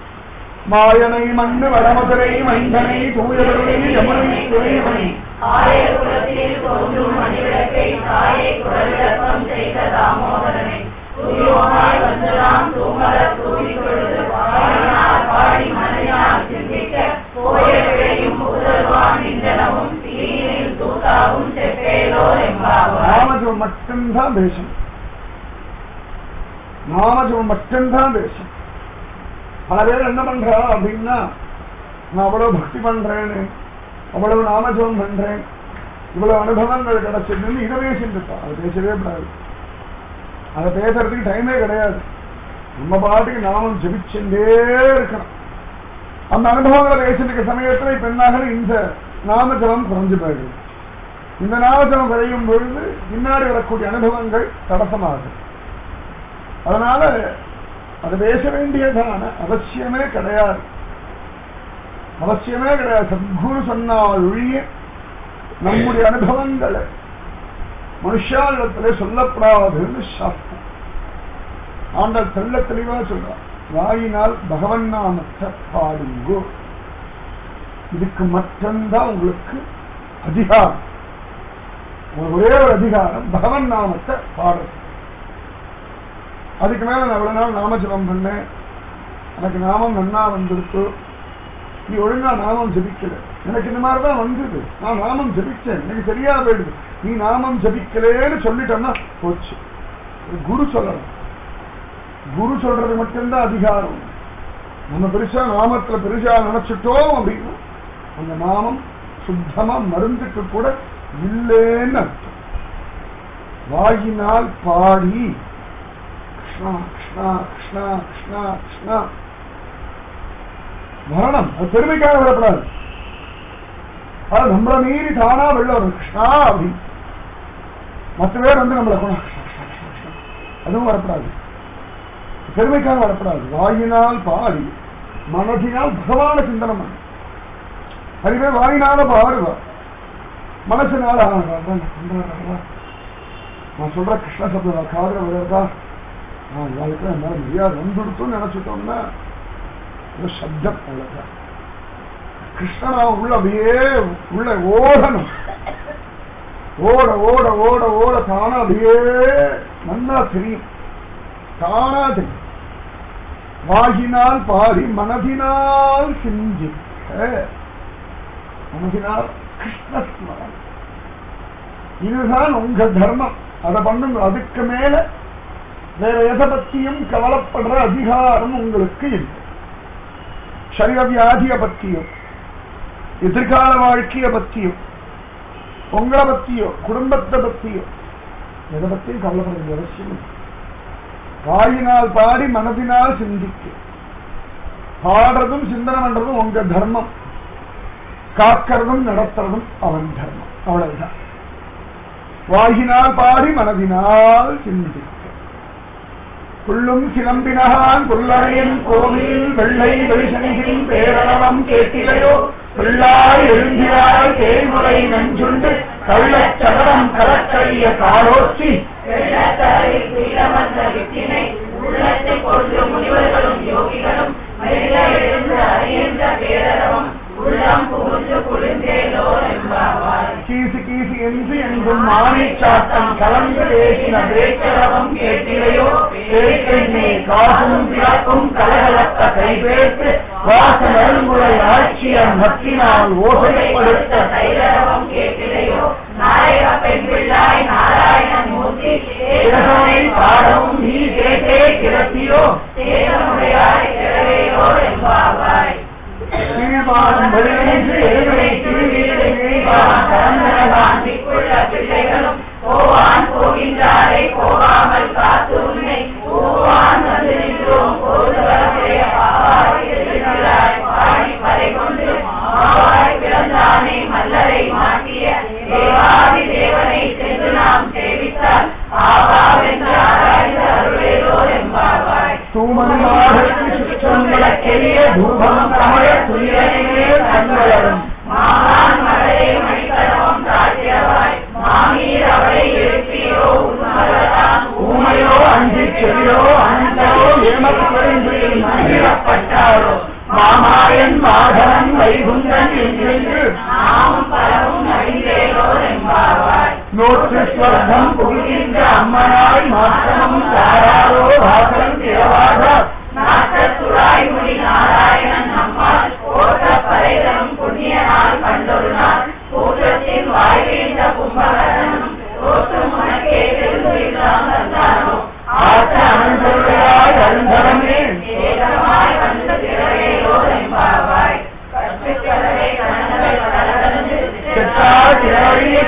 மாயனை மண்ணு வடமதுரை மைந்தனை தூயவருடைய யமுனை துறைவனை ஆய குலத்தில் தோன்றும் மணிவிளக்கை தாயை குரலிழக்கம் செய்த தாமோதரனை துரியோமாய் வந்து நாம் தூமர தூவி கொழுது பாடினார் பாடி மனையார் சிந்திக்க போய விழையும் புதல்வான் நின்றனவும் தீயினில் தூத்தாவும் செப்பேலோ என்பாவார் ராமஜம் மட்டும்தான் பேசணும் நாமஜபம் மட்டும்தான் பேசும் பல பேர் என்ன பண்றா அப்படின்னா நான் அவ்வளவு பக்தி பண்றேன்னு அவ்வளவு நாமஜபம் பண்றேன் இவ்வளவு அனுபவங்கள் கிடைச்சதுன்னு இதை பேசிட்டு இருப்பா அதை பேசவே கூடாது அதை பேசுறதுக்கு டைமே கிடையாது நம்ம பாட்டுக்கு நாமம் ஜபிச்சுட்டே இருக்கணும் அந்த அனுபவங்களை பேசிட்டு இருக்க சமயத்துல இப்ப என்னாகணும் இந்த நாமஜபம் குறைஞ்சு போயிடுது இந்த நாமஜபம் குறையும் பொழுது பின்னாடி வரக்கூடிய அனுபவங்கள் தடசமாகும் அதனால அது பேச வேண்டியதான அவசியமே கிடையாது அவசியமே கிடையாது சத்குரு சொன்னால் ஒழிய நம்முடைய அனுபவங்களை மனுஷாலிடத்திலே சொல்லப்படாதுன்னு சாஸ்திரம் ஆண்டாள் தெள்ள தெளிவா சொல்றார் வாயினால் பகவன் நாமத்தை பாடுங்கோ இதுக்கு மட்டும்தான் உங்களுக்கு அதிகாரம் ஒரே ஒரு அதிகாரம் பகவன் நாமத்தை பாடுறது அதுக்கு மேல நான் இவ்வளவு நாள் நாமஜபம் பண்ணேன் எனக்கு நாமம் நன்னா வந்திருக்கு நீ ஒழுங்கா நாமம் ஜபிக்கல எனக்கு இந்த மாதிரி தான் வந்தது நான் நாமம் ஜபிச்சேன் எனக்கு சரியா போயிடுது நீ நாமம் ஜபிக்கலேன்னு சொல்லிட்டோம்னா போச்சு இது குரு சொல்லணும் குரு சொல்றது மட்டும்தான் அதிகாரம் நம்ம பெருசா நாமத்துல பெருசா நினைச்சிட்டோம் அப்படின்னா அந்த நாமம் சுத்தமா மருந்துக்கு கூட இல்லைன்னு அர்த்தம் வாயினால் பாடி கிருஷ்ணா கிருஷ்ணா கிருஷ்ணா கிருஷ்ணா கிருஷ்ணா மரணம் அது பெருமைக்காக வரப்படாது அது நம்மளை மீறி தானா வெளில வரும் கிருஷ்ணா அப்படின்னு மற்ற பேர் வந்து நம்மளை கொண்டா அதுவும் வரப்படாது பெருமைக்காக வரப்படாது வாயினால் பாடி மனதினால் பகவான சிந்தனை பண்ணு அதுவே வாயினால பாடுவா மனசினால ஆ, அதான் கொண்டாடுறா. நான் சொல்ற கிருஷ்ண சப்தம் காதல விழுறதா நான் வாழ்க்கை என் மேல மரியாதை வந்துடுத்துன்னு நினைச்சிட்டோம்னா இது சப்தம் அவ்வளவுதான் கிருஷ்ணனா உள்ள அப்படியே உள்ள ஓடணும் ஓட ஓட ஓட ஓட தானா அப்படியே நன்னா தெரியும் தானா தெரியும் வாகினால் பாடி மனதினால் சிந்திக்க மனதினால் கிருஷ்ணஸ்மரணம் இதுதான் உங்க தர்மம் அதை பண்ணுங்க அதுக்கு மேல வேற எதை பத்தியும் கவலைப்படுற அதிகாரம் உங்களுக்கு இல்லை சரீர வியாதிய பத்தியோ எதிர்கால வாழ்க்கைய பத்தியோ உங்களை பத்தியோ குடும்பத்தை பத்தியோ எதை பத்தியும் கவலைப்பட வேண்டிய அவசியம் இல்லை வாயினால் பாடி மனதினால் சிந்திக்க பாடுறதும் சிந்தனை பண்றதும் உங்க தர்மம் காக்கிறதும் நடத்துறதும் அவன் தர்மம் அவ்வளவுதான் வாயினால் பாடி மனதினால் சிந்திக்க புள்ளும் சிலம்பினகான் புல்லறையின் கோவில் வெள்ளை வெளிசனியின் பேரணவம் கேட்டிலையோ பிள்ளாய் எழுந்திராய் தேய்முறை நஞ்சுண்டு கள்ளச் சகடம் கலக்கரிய காலோச்சி வெள்ளத்தரையில் துயிலமர்ந்த வித்தினை உள்ளத்தை கொண்டு முனிவர்களும் யோகிகளும் மெல்ல எழுந்து அறிகின்ற பேரரவம் உள்ளம் புகுந்து குளிர்ந்தேலோ என்பாவாய் கீசு கீசு என்று எங்கும் மானிச்சாட்டம் கலந்து பேசின வேற்றரவம் கேட்டிலையோ பேச்செண்ணே காசும் பிறக்கும் கலகலத்த கைபேற்று வாச நெருங்குறை ஆட்சியர் மத்தினால் ஓசைப்படுத்த தைரவம் கேட்டிலையோ நாயக பெண் பிள்ளாய் நாராயணன் மூர்த்தி திறமை பாடவும் நீ கேட்டே கிடத்தியோ தேசமுடையாய் திறவையோ என்பாவாய் கீழ்வானம் வெளியேற்று எருமை திருவீடு நீவான் கலந்தனகான் திக்குள்ள பிள்ளைகளும் போவான் போகின்றாரை போகாமல் காத்து உன்னை பூவான் வந்து நின்றோம் போது வரமுடைய பாவாய் எழுகிறாய் பாடி பறை கொண்டு மாவாய் பிறந்தானே மல்லரை மாட்டிய தேவாதி தேவனை சென்று நாம் சேவித்தால் ஆவாவென்று ஆராய்ந்து அருளேலோ என்பாவாய் தூமன்மாருக்கு சுற்றம் விளக்கெரிய தூபம் கமழ துயரே கண்வளரும் மாமான் மலரே மணிக்கடவம் தாழ்த்தியவாய் மாமீர் அவளை எழுப்பியோ உண்மலதான் ஊமையோ அஞ்சி செவியோ அனந்தரோ ஏமப்பெருந்துயில் மகிழப்பட்டாரோ மாமாயன் மாதவன் வைகுந்தன் என்றென்று நாமும் பலவும் அறிந்தேலோ என்பாவாய் நோற்று ஸ்வர்க்கம் புகுகின்ற அம்மனாய் மாற்றமும் தாராரோ வாசல் திறவாதார் நாட்டத்துழாய் முடி நாராயணன் நம்மால் ஓட்ட பறைதனும் புண்ணிய நாள் கண்டொரு நாள் கூட்டத்தின் வாழ்கின்ற கும்பகரனும் தோற்றும் உனக்கே பெருந்துயிலாம் தந்தானோ ஆற்ற அனந்தருடைய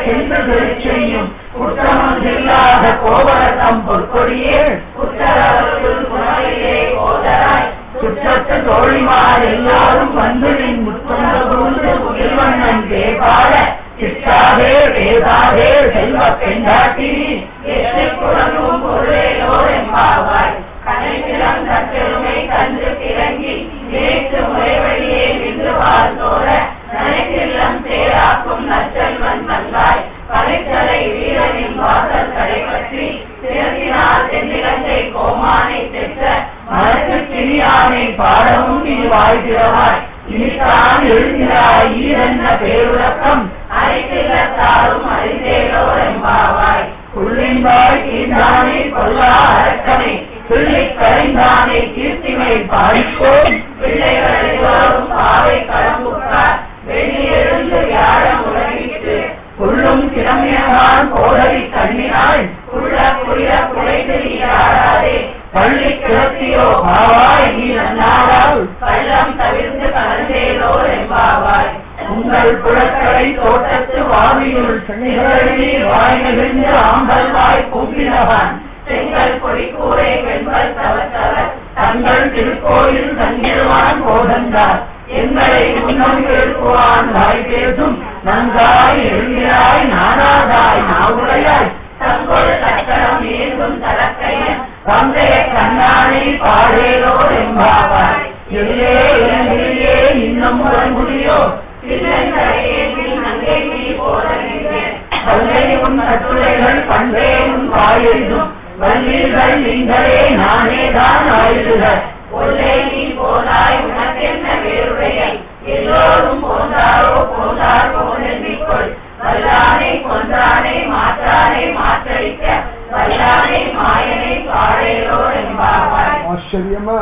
என்று செய்யும் குற்றமும் இல்லாத கோவரத்தம் பொற்கொடியே குற்றவர்கள் குணவிலே கோதராய் சுற்றத்து தோழிமார் எல்லாரும் வந்து நின் முற்றந்த புகுந்து உயிர்வண்ணன் பேபாட சிற்றாதே பேசாதே செல்வ பெண்டாட்டி எட்டு குழம்பும் பொருளேலோர் எம்பாவாய் கனைக்கிழம் தற்பெருமை கண்டு கிறங்கி நேற்று முறைவழியே நின்று வாழ்ந்தோர நனைக்கில்லம் தேராக்கும் நச்சல்வன் நல்லாய் கலைத்தலை வீரனின் வாசல் கடை பற்றி திறத்தினால் தென்னிலங்கை கோமானை தெற்ற மனத்து கிணியானை பாடவும் நீ வாழ்கிறவாய் இனித்தான் எழுந்திராய் ஈரென்ன பேருலக்கம் அரைக்கில்லத்தாரும் அறிந்தேலோர் எம்பாவாய் புள்ளின்பாய் கீழ்ந்தானே கொல்லா அரக்கனை பிள்ளை கரைந்தானே கீர்த்திமை பாடிக்கோம் பிள்ளைகள் எல்லோரும் பாவை கடம்புக்கார் வெளியெழுந்து யாழம் உலகிட்டு புல்லும் கிளம்பியதான் கோடரி கண்ணினாய் புள்ள புரிய குலைந்து நீ ஆடாதே பள்ளி கிளத்தியோ பாவாய் நீ நன்னாரால் பள்ளம் தவிர்த்து கலந்தேலோ என்பாவாய் உங்கள் புழக்கடை தோட்டத்து வாவியுள் செங்கழி வாய் நெகிழ்ந்து ஆம்பல் வாய் கூப்பினவன் செங்கல் கொடி கூரை வெண்பல் தவத்தவர் தங்கள் திருக்கோயில் தங்கிடுவான் போதந்தார் எங்களை முன்னம் எழுப்புவான் வாய் பேசும் நன்றாய் எழுகிறாய் நானாதாய் நாவுடையாய் தங்கொள் சக்கரம் ஏந்தும் தலக்கையன் தந்தைய கண்ணானை பாடேலோ என்பாவாய் எல்லே இளங்கிலே இன்னும் உறங்குடியோ சின்னங்கரையே நீ நங்கை நீ போதறிந்தேன் பல்லை உன் கட்டுரைகள் பண்டே உன் வாயெழுதும் வல்லீர்கள் நீங்களே நானே தான் ஆயுதுக ஒல்லை நீ போனாய் உனக்கென்ன வேறுடைய எல்லோரும் போந்தாரோ போந்தார் போனென்றிக்கொள் வல்லானை கொன்றானை மாற்றானை மாற்றடிக்க வல்லானை மாயனை பாடேலோ என்பாவாய் ஆச்சரியமா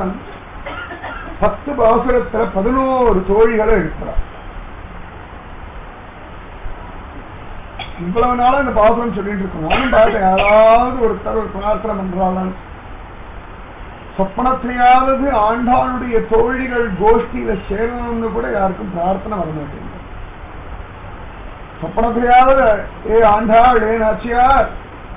பத்து பாசுரத்துல பதினோரு தோழிகளை இருக்கிறார் இவ்வளவு நாளா இந்த பாசுரம் சொல்லிட்டு இருக்கோம் நானும் பார்த்தேன் யாராவது ஒருத்தர் ஒரு பிரார்த்தனை பண்றாங்க சொப்பனத்திலேயாவது ஆண்டாளுடைய தோழிகள் கோஷ்டியில சேரணும்னு கூட யாருக்கும் பிரார்த்தனை வர மாட்டேங்குது சொப்பனத்திலேயாவது ஏ ஆண்டாள் ஏ நாச்சியார்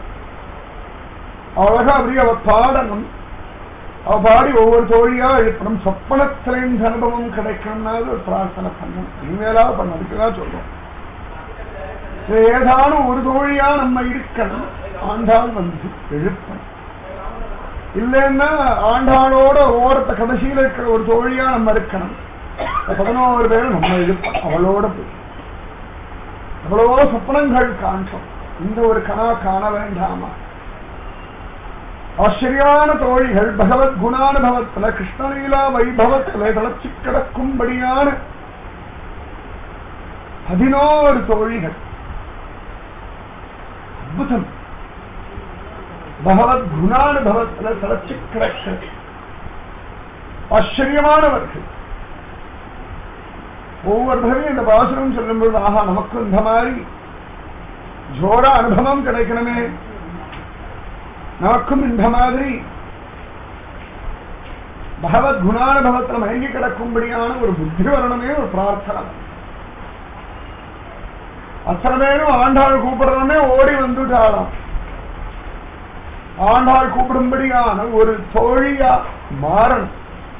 அழகா அப்படி அவ பாடணும் அவ பாடி ஒவ்வொரு தோழியா எழுப்பணும் சொப்பனத்திலே இந்த அனுபவம் கிடைக்கணும்னாவது ஒரு பிரார்த்தனை பண்ணணும் இனிமேலாவது பண்ண அதுக்குதான் சொல்றோம் இது ஏதானும் ஒரு தோழியா நம்ம இருக்கணும் ஆண்டாள் வந்து எழுப்பணும் இல்லைன்னா ஆண்டாளோட ஓரத்தை கடைசியில இருக்கிற ஒரு தோழியா நம்ம இருக்கணும் இந்த பதினோரு பேரும் நம்ம எழுப்பணும் அவளோட போய் எவ்வளவோ சொப்பனங்கள் காண்போம் இந்த ஒரு கனா காண வேண்டாமா ஆச்சரியான தோழிகள் பகவத் குணானுபவத்துல கிருஷ்ணலீலா வைபவத்துல தளச்சு கிடக்கும்படியான பதினோரு தோழிகள் அற்புதம் பகவத் குணானுபவத்துல தளச்சு கிடக்க ஆச்சரியமானவர்கள் ஒவ்வொரு தடவையும் இந்த பாசுரம் சொல்லும்போது ஆஹா நமக்கு இந்த மாதிரி ஜோரா அனுபவம் கிடைக்கணுமே நமக்கும் இந்த மாதிரி பகவத் குணானுபவத்தில் மயங்கி கிடக்கும்படியான ஒரு புத்தி வரணுமே ஒரு பிரார்த்தனை அத்தனை பேரும் ஆண்டாள் கூப்பிடுறோமே ஓடி வந்துட்டாளாம் ஆண்டாள் கூப்பிடும்படியான ஒரு தோழியா மாறணும்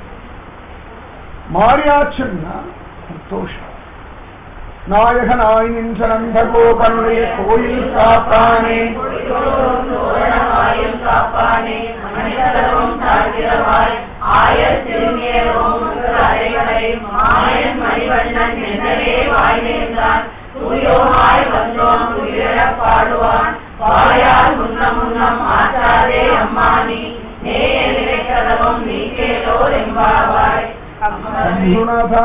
மாறியாச்சுன்னா சந்தோஷம் நாயகனாய் நின்ற நந்தகோபனுடைய கோயில் காப்பானே தோரணமாயும் காப்பானே மனிதரும் தாழ்கிறவாய் ஆயர் திருநேரும் அறைகளை மாயன் மணிவண்ணன் என்னவே வாய் நேர்ந்தான் தூயோமாய் வந்தோம் துயிரப் பாடுவான் வாயால் முன்னம் முன்னம் ஆற்றாதே அம்மானி நேய நிலைக்கதவும் நீ கேளோர் எம்பாவாய் குருநாதா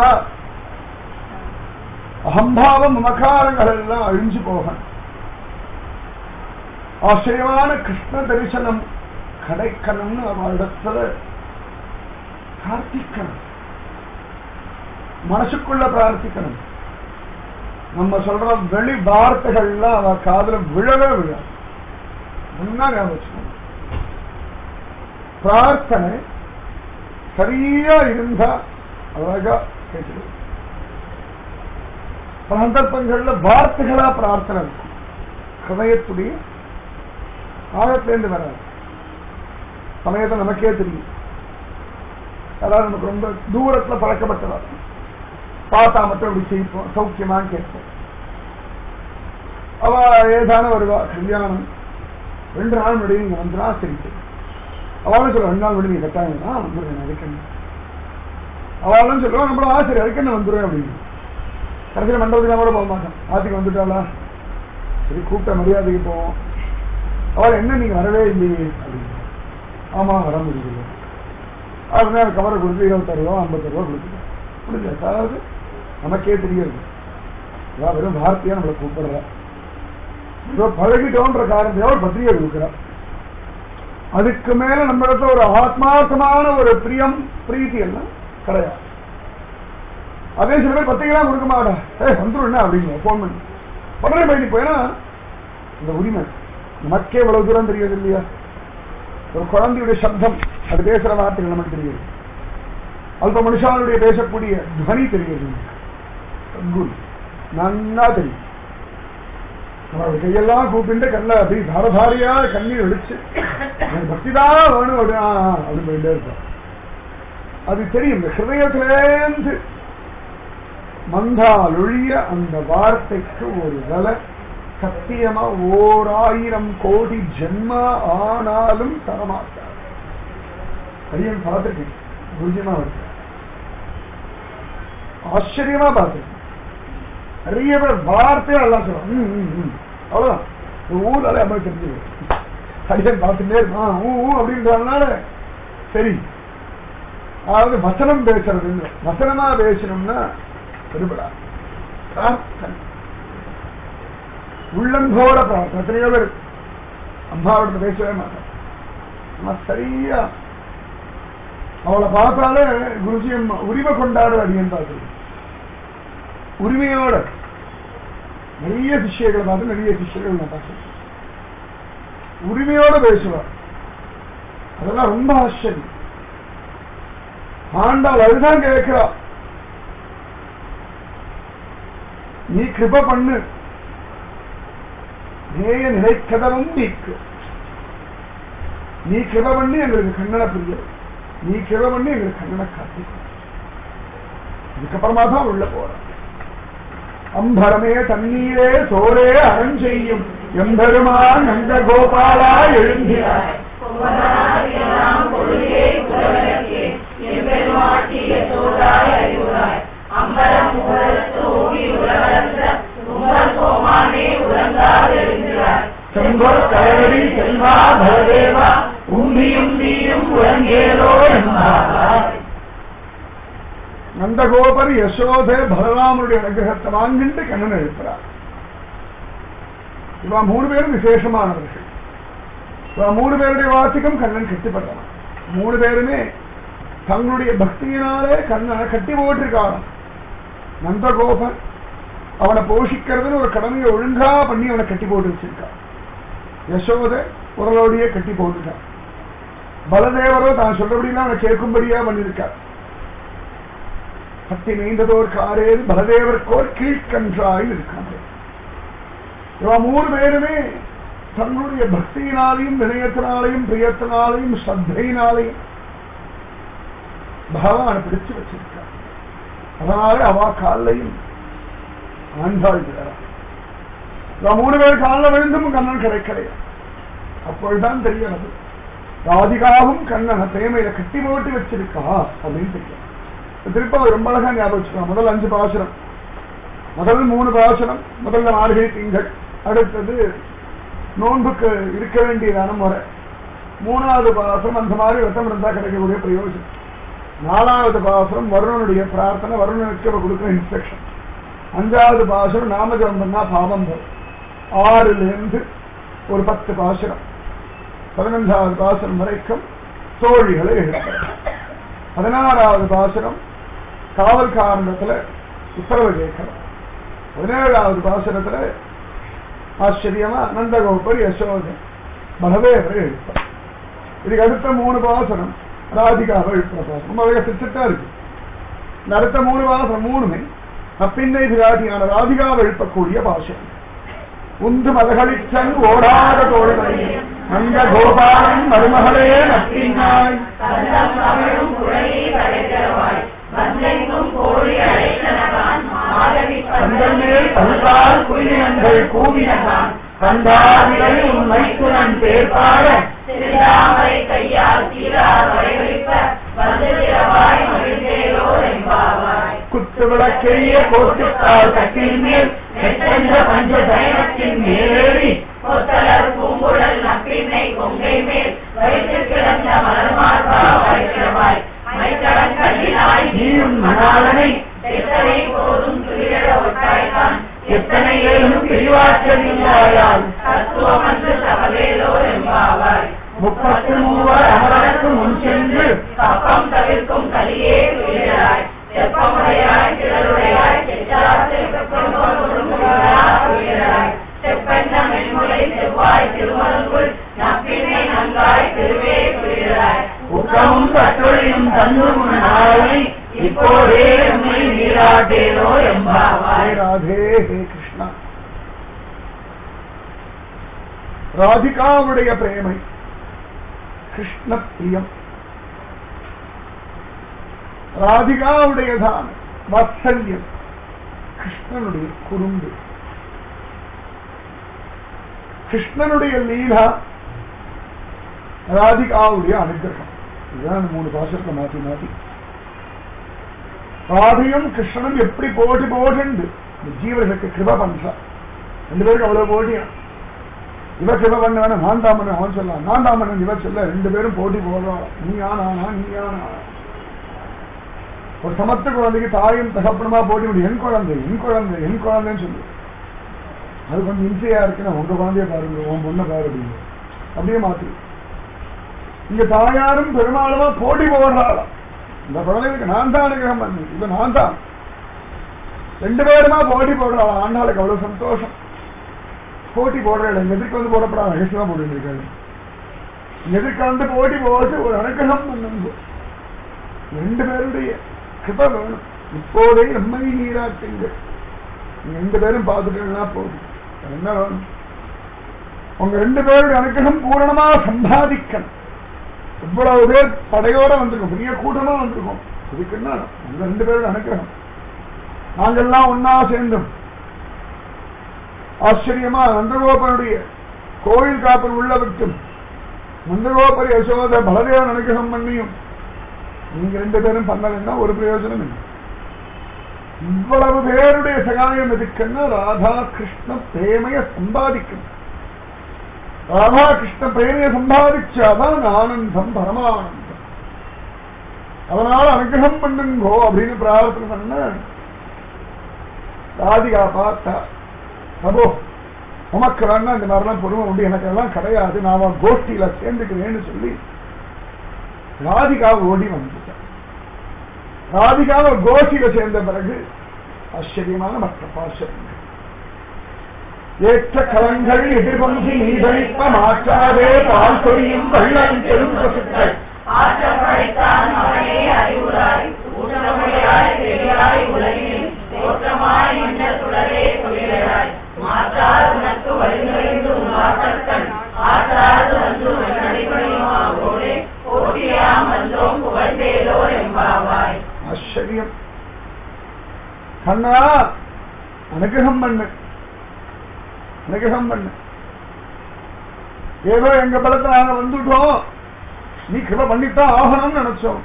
அகம்பாவம் மமகாரங்கள் எல்லாம் அழிஞ்சு போகணும் ஆச்சரியமான கிருஷ்ண தரிசனம் கிடைக்கணும்னு அவரிடத்துல பிரார்த்திக்கணும் மனசுக்குள்ள பிரார்த்திக்கணும் நம்ம சொல்ற வெளி வார்த்தைகள்லாம் அவ காதுல விழவே விழாது நல்லா ஞாபகம் வச்சுக்கணும். பிரார்த்தனை சரியா இருந்தா அழகா கேட்குது பல சந்தர்ப்பங்கள்ல வார்த்தைகளா பிரார்த்தனை இருக்கும் ஹதயத்துடைய ஆழத்திலேருந்து வராது சமயத்தை நமக்கே தெரியும் அதாவது நமக்கு ரொம்ப தூரத்துல பழக்கப்பட்டதா பார்த்தா மட்டும் அப்படி செய்ப்போம் சௌக்கியமான்னு கேட்போம் அவ ஏதான வருவா கல்யாணம் ரெண்டு நாள் முன்னாடி இங்க வந்துடா சரி சரி அவளும் சொல்லுவா ரெண்டு நாள் முன்னாடி நீ கட்டாயம் தான் வந்துடுவேன் அதுக்கு அவளும் சொல்லுவா நம்மள ஆசை அதுக்கு என்ன வந்துடுவேன் அப்படின்னு கடைசியில் மண்டபத்துக்கு கூட போக மாட்டேன் ஆத்துக்கு வந்துட்டாளா சரி கூப்பிட்ட மரியாதைக்கு போவோம் அவள் என்ன நீங்க வரவே இல்லையே அப்படின்னு ஆமா வர முடியல அதனால கவரை கொடுத்து இருபத்தாறு ரூபா ஐம்பத்தாறு ரூபா கொடுத்துட்டேன் முடிஞ்ச அதாவது நமக்கே தெரியாது அதான் வெறும் வார்த்தையா நம்மளை கூப்பிடுறா ஏதோ பழகிட்டோன்ற காரணத்தையோ ஒரு பத்திரிகை கொடுக்குறா அதுக்கு மேல நம்ம இடத்துல ஒரு ஆத்மார்த்தமான ஒரு பிரியம் பிரீத்தி எல்லாம் கிடையாது அதே சில பேர் பத்திரிகைலாம் கொடுக்க மாட்டா ஏ வந்துடும் அப்படின்னு போன் பண்ணி உடனே பயணி போயினா இந்த உரிமை நமக்கே இவ்வளவு தூரம் தெரியாது இல்லையா ஒரு குழந்தையுடைய சப்தம் அது பேசுற வார்த்தைகள் நமக்கு தெரியுது அல்ப மனுஷாளுடைய பேசக்கூடிய துவனி தெரியுது குட் நன்னா தெரியும் அவரோட கையெல்லாம் கூப்பிட்டு கண்ணில் அப்படி தாரதாரியா கண்ணீர் வெடிச்சு எனக்கு பக்திதான் வேணும் அப்படி ஆ, ஆ, அப்படின்னு போயிட்டே இருப்பார் அது தெரியும் இந்த ஹிருதயத்திலேந்து மந்தால் ஒழிய அந்த வார்த்தைக்கு ஒரு விலை சத்தியமா ஓர் ஆயிரம் கோடி ஜென்மா ஆனாலும் தரமாட்டார் அடியன் பார்த்துருக்கேன் குருஜிமா இருக்கு ஆச்சரியமா பார்த்துருக்கேன் நிறைய பேர் வார்த்தையா எல்லாம் சொல்லுவாங்க ம், ம், ம். அவ்வளவுதான் இந்த ஊர்ல அம்மா தெரிஞ்சது அடியன் பார்த்துட்டே இருக்கான் ஊ ஊ அப்படின்றதுனால சரி அதாவது வசனம் பேசுறது இல்ல. வசனமா பேசணும்னா விடுபடா பிரார்த்தனை உள்ளம்போட பிரார்த்தனை எத்தனையோ பேர் அம்மாவிட பேசவே மாட்டேன் அம்மா சரியா அவளை பார்த்தாலே குருஜி அம்மா உரிமை கொண்டாடு அடியன்னு பார்த்து உரிமையோட நிறைய சிஷ்யர்களை பார்த்து நிறைய சிஷ்யர்கள் நான் பார்த்தேன் உரிமையோட பேசுவார் அதெல்லாம் ரொம்ப ஆச்சரியம் ஆண்டாள் அதுதான் கேட்கிறா நீ கிருப பண்ணு நேய நிலைக்கதவும் நீக்கு நீ கிருப பண்ணி எங்களுக்கு கண்ணனை புரிய நீ கிருப பண்ணி எங்களுக்கு கண்ணனை காட்டி இதுக்கப்புறமா தான் உள்ள போறோம் அம்பரமே தண்ணீரே சோரே அரஞ்செய்யும் எம்பெருமான் நந்த கோபாலா எழுந்தினார் எல்லாம் பொருளே புலவனுக்கே எம்பெருமாட்டிய சோதாய் அறிவுராய் அம்பரம் மூலத்து ஓடி உலகளந்த உங்கள் கோமானே உறங்காது எழுந்திராய் செம்பொற் கயவடி செல்வா பலதேவா உம்பியும் நீயும் உறங்கேலோ என்பார் நந்தகோபர் யசோதை பலராமனுடைய அனுகிரகத்தை வாங்கிட்டு கண்ணன் எழுப்புறார் இவா மூணு பேரும் விசேஷமானவர்கள் இவா மூணு பேருடைய வார்த்தைக்கும் கண்ணன் கட்டிப்படுறான் மூணு பேருமே தங்களுடைய பக்தியினாலே கண்ணனை கட்டி போட்டிருக்காராம் நந்தகோபர் அவனை போஷிக்கிறதுன்னு ஒரு கடமையை ஒழுங்கா பண்ணி அவனை கட்டி போட்டு வச்சிருக்கான் யசோதை உரலோடையே கட்டி போட்டுட்டான் பலதேவரோ தான் சொல்றபடியெல்லாம் அவனை கேட்கும்படியா பண்ணியிருக்கார் பத்தி நீண்டதோர் காரேது பலதேவர்க்கோர் கீழ்கன்றாய் இருக்காங்க இவன் மூணு பேருமே தன்னுடைய பக்தியினாலையும் வினயத்தினாலையும் பிரியத்தினாலையும் ஸ்ரத்தையினாலையும் பகவானை பிடிச்சு வச்சிருக்கார் அதனால அவ காலையும் ஆண்டாள் விழறா இவன் மூணு பேர் காலில் விழுந்தும் கண்ணன் கிடைக்கலையா அப்பொழுதுதான் தெரியறது ராதிகாவும் கண்ணனை பிரேமையில கட்டி போட்டு வச்சிருக்கா அப்படின்னு தெரியும் திருப்ப அவர் ரொம்ப அழகா ஞாபகம் வச்சுக்கலாம் முதல் அஞ்சு பாசுரம் முதல் மூணு பாசுரம் முதல்ல மார்கழி திங்கள் அடுத்தது நோன்புக்கு இருக்க வேண்டியதான முறை மூணாவது பாசுரம் அந்த மாதிரி விரதம் இருந்தா கிடைக்கக்கூடிய பிரயோஜனம் நாலாவது பாசுரம் வருணனுடைய பிரார்த்தனை வருணனுக்கு அவர் கொடுக்குற இன்ஸ்ட்ரக்ஷன் அஞ்சாவது பாசுரம் நாமஜபம் பண்ணா பாவம் வரும் ஆறுல இருந்து ஒரு பத்து பாசுரம் பதினஞ்சாவது பாசுரம் வரைக்கும் தோழிகளை எழுதுகிறார் பதினாறாவது பாசுரம் காவல் காரணத்துல உத்தரவு கேட்கணும் பதினேழாவது பாசுரத்துல ஆச்சரியமா நந்தகோபர் யசோதன் பலதேவரை எழுப்பார் இதுக்கு அடுத்த மூணு பாசனம் ராதிகாவை எழுப்புற பாசனம் ரொம்ப அழகா சிரிச்சுட்டா இருக்கு இந்த அடுத்த மூணு பாசனம் மூணுமே அப்பின்னை விராட்டியான ராதிகாவை எழுப்பக்கூடிய பாசனம் உந்து மதகளிச்சன் ஓடாத தோழமையே மங்க கோபாலன் மருமகளே நற்றினாய் கந்தம் தமிழும் குழையை கடைத்தரவாய் வந்தெங்கும் கோழி அழைத்தனகான் மாதவி கந்தன் மேல் பல்கால் குயிலினங்கள் கூவினகான் கந்தாவிலை உன் மைத்துனன் பேர்பாட திருதாமரை கையால் தீரார் வரைவிப்ப வந்து திறவாய் மகிழ்ந்தேரோ என்பாவாய் குத்து விளக்கெரிய கோட்டுத்தால் கட்டில் மேல் நெற்றஞ்ச பஞ்ச சயனத்தின் மேலேறி கொத்தலர் பூங்குழல் நப்பின்னை கொங்கை மேல் வைத்து கிடந்த மலர்மார்பா வைக்கிறவாய் மைத்தடன் கல்லினாய் நீயும் மணாளனை எத்தனை போதும் துயிர ஒட்டாய்தான் எத்தனை ஏழும் பிரிவாற்றலில்லாயால் தத்துவமன்று சபவேலோ என்பாவாய் முப்பத்து மூவர் அமரருக்கு முன் சென்று கப்பம் தவிர்க்கும் கலியே துயிலாய் செப்பமுடையாய் திரளுடையாய் செச்சாத்து துயிலாய் செப்பெண்ண மென்முலை செவ்வாய் திருமருங்குள் நப்பினை நங்காய் திருவே துயிலாய் உக்கமும் கற்றொழியும் தந்து நாளை இப்போதே உண்மை நீராட்டேனோ எம்பாவாய் ராதே ஹே கிருஷ்ணா ராதிகாவுடைய பிரேமை கிருஷ்ண பிரியம் ராதிகாவுடையதான வாத்சல்யம் கிருஷ்ணனுடைய குறும்பு கிருஷ்ணனுடைய லீலா ராதிகாவுடைய அனுகிரகம் இதுதான் இந்த மூணு பாசத்துல மாத்தி மாத்தி ராதையும் கிருஷ்ணனும் எப்படி போட்டி போட்டு இந்த ஜீவர்களுக்கு கிருப பண்றா ரெண்டு பேருக்கு அவ்வளவு போட்டியா இவ கிருப பண்ண வேணா நான் தான் பண்ண அவன் சொல்லலாம் நான் தான் பண்ண இவ சொல்ல ரெண்டு பேரும் போட்டி போடுறான் நீ ஆனானா நீ ஆனா ஒரு சமத்து குழந்தைக்கு தாயும் தகப்பனுமா போட்டி முடியும் என் குழந்தை என் குழந்தை என் குழந்தைன்னு சொல்லு அது கொஞ்சம் இன்சையா இருக்குன்னா உங்க குழந்தைய பாருங்க உன் பொண்ணை பாரு அப்படின்னு அப்படியே மாத்து இங்க தாயாரும் பெருமாளுமா போட்டி போடுறாளாம் இந்த குழந்தைகளுக்கு நான் தான் அனுகிரகம் பண்ணி இப்ப நான் தான் ரெண்டு பேருமா போட்டி போடுறாள் ஆண்டாளுக்கு அவ்வளவு சந்தோஷம் போட்டி போடுறாள் எங்க எதிர்க்கு வந்து போடப்படாத ரகசியமா போட்டு இருக்காரு எதிர்க்கு வந்து போட்டி போட்டு ஒரு அனுகிரகம் பண்ணுங்க ரெண்டு பேருடைய கிருப வேணும் இப்போதே எம்மை நீராட்டுங்க நீங்க ரெண்டு பேரும் பார்த்துட்டீங்கன்னா போதும் என்ன வேணும் உங்க ரெண்டு பேருடைய அனுகிரகம் பூரணமா சம்பாதிக்கணும் இவ்வளவு பேர் படையோட வந்திருக்கோம் பெரிய கூட்டமா வந்திருக்கோம் இதுக்கு என்ன உங்க ரெண்டு பேரும் அனுகிரகம் நாங்கெல்லாம் ஒன்னா சேர்ந்தோம் ஆச்சரியமா நந்தகோபனுடைய கோயில் காப்பல் உள்ளவர்க்கும் நந்தகோபர் யசோத பலதேவன் அனுகிரகம் பண்ணியும் நீங்க ரெண்டு பேரும் பண்ணலன்னா ஒரு பிரயோஜனம் இல்லை இவ்வளவு பேருடைய சகாயம் எதுக்குன்னா ராதா கிருஷ்ண பிரேமைய சம்பாதிக்கணும் ராதா கிருஷ்ண பிரேமைய சம்பாதிச்சாதான் ஆனந்தம் பரமானந்தம் அதனால அனுகிரகம் பண்ணுங்கோ அப்படின்னு பிரார்த்தனை பண்ண ராதிகா பார்த்தா பிரபு உமக்கு வேணா இந்த மாதிரிலாம் பொறுமை உண்டு எனக்கு எல்லாம் கிடையாது நாம கோஷ்டியில சேர்ந்துக்கிறேன்னு சொல்லி ராதிகா ஓடி வந்துட்டான் ராதிகாவை கோஷ்டியில சேர்ந்த பிறகு ஆச்சரியமான மற்ற பாசங்கள் ஏற்ற கலங்கள் எதிர்கொண்டு நீதளிப்ப மாற்றாதே பால் சொரியும் வெள்ளம் பெரும் பசுக்கள் ஆற்றம் படைத்தான் அவனே அறிவுராய் ஊற்றமுடையாய் பெரியாய் உலகில் தோற்றமாய் நின்ற சுடரே துயிலாய் மாற்றார் உனக்கு வழிநடைந்து உமாசத்தன் ஆற்றாது வந்து நடிபடியுமாவோடு போட்டியாம் வந்தோம் புகழ்ந்தேலோ எம்பாவாய் ஆச்சரியம் கண்ணா அனுகிரகம் பண்ணு அனுகிரகம் பண்ணு ஏதோ எங்க பலத்துல நாங்க வந்துட்டோம் நீ கிருப பண்ணித்தான் ஆகணும்னு நினைச்சோம்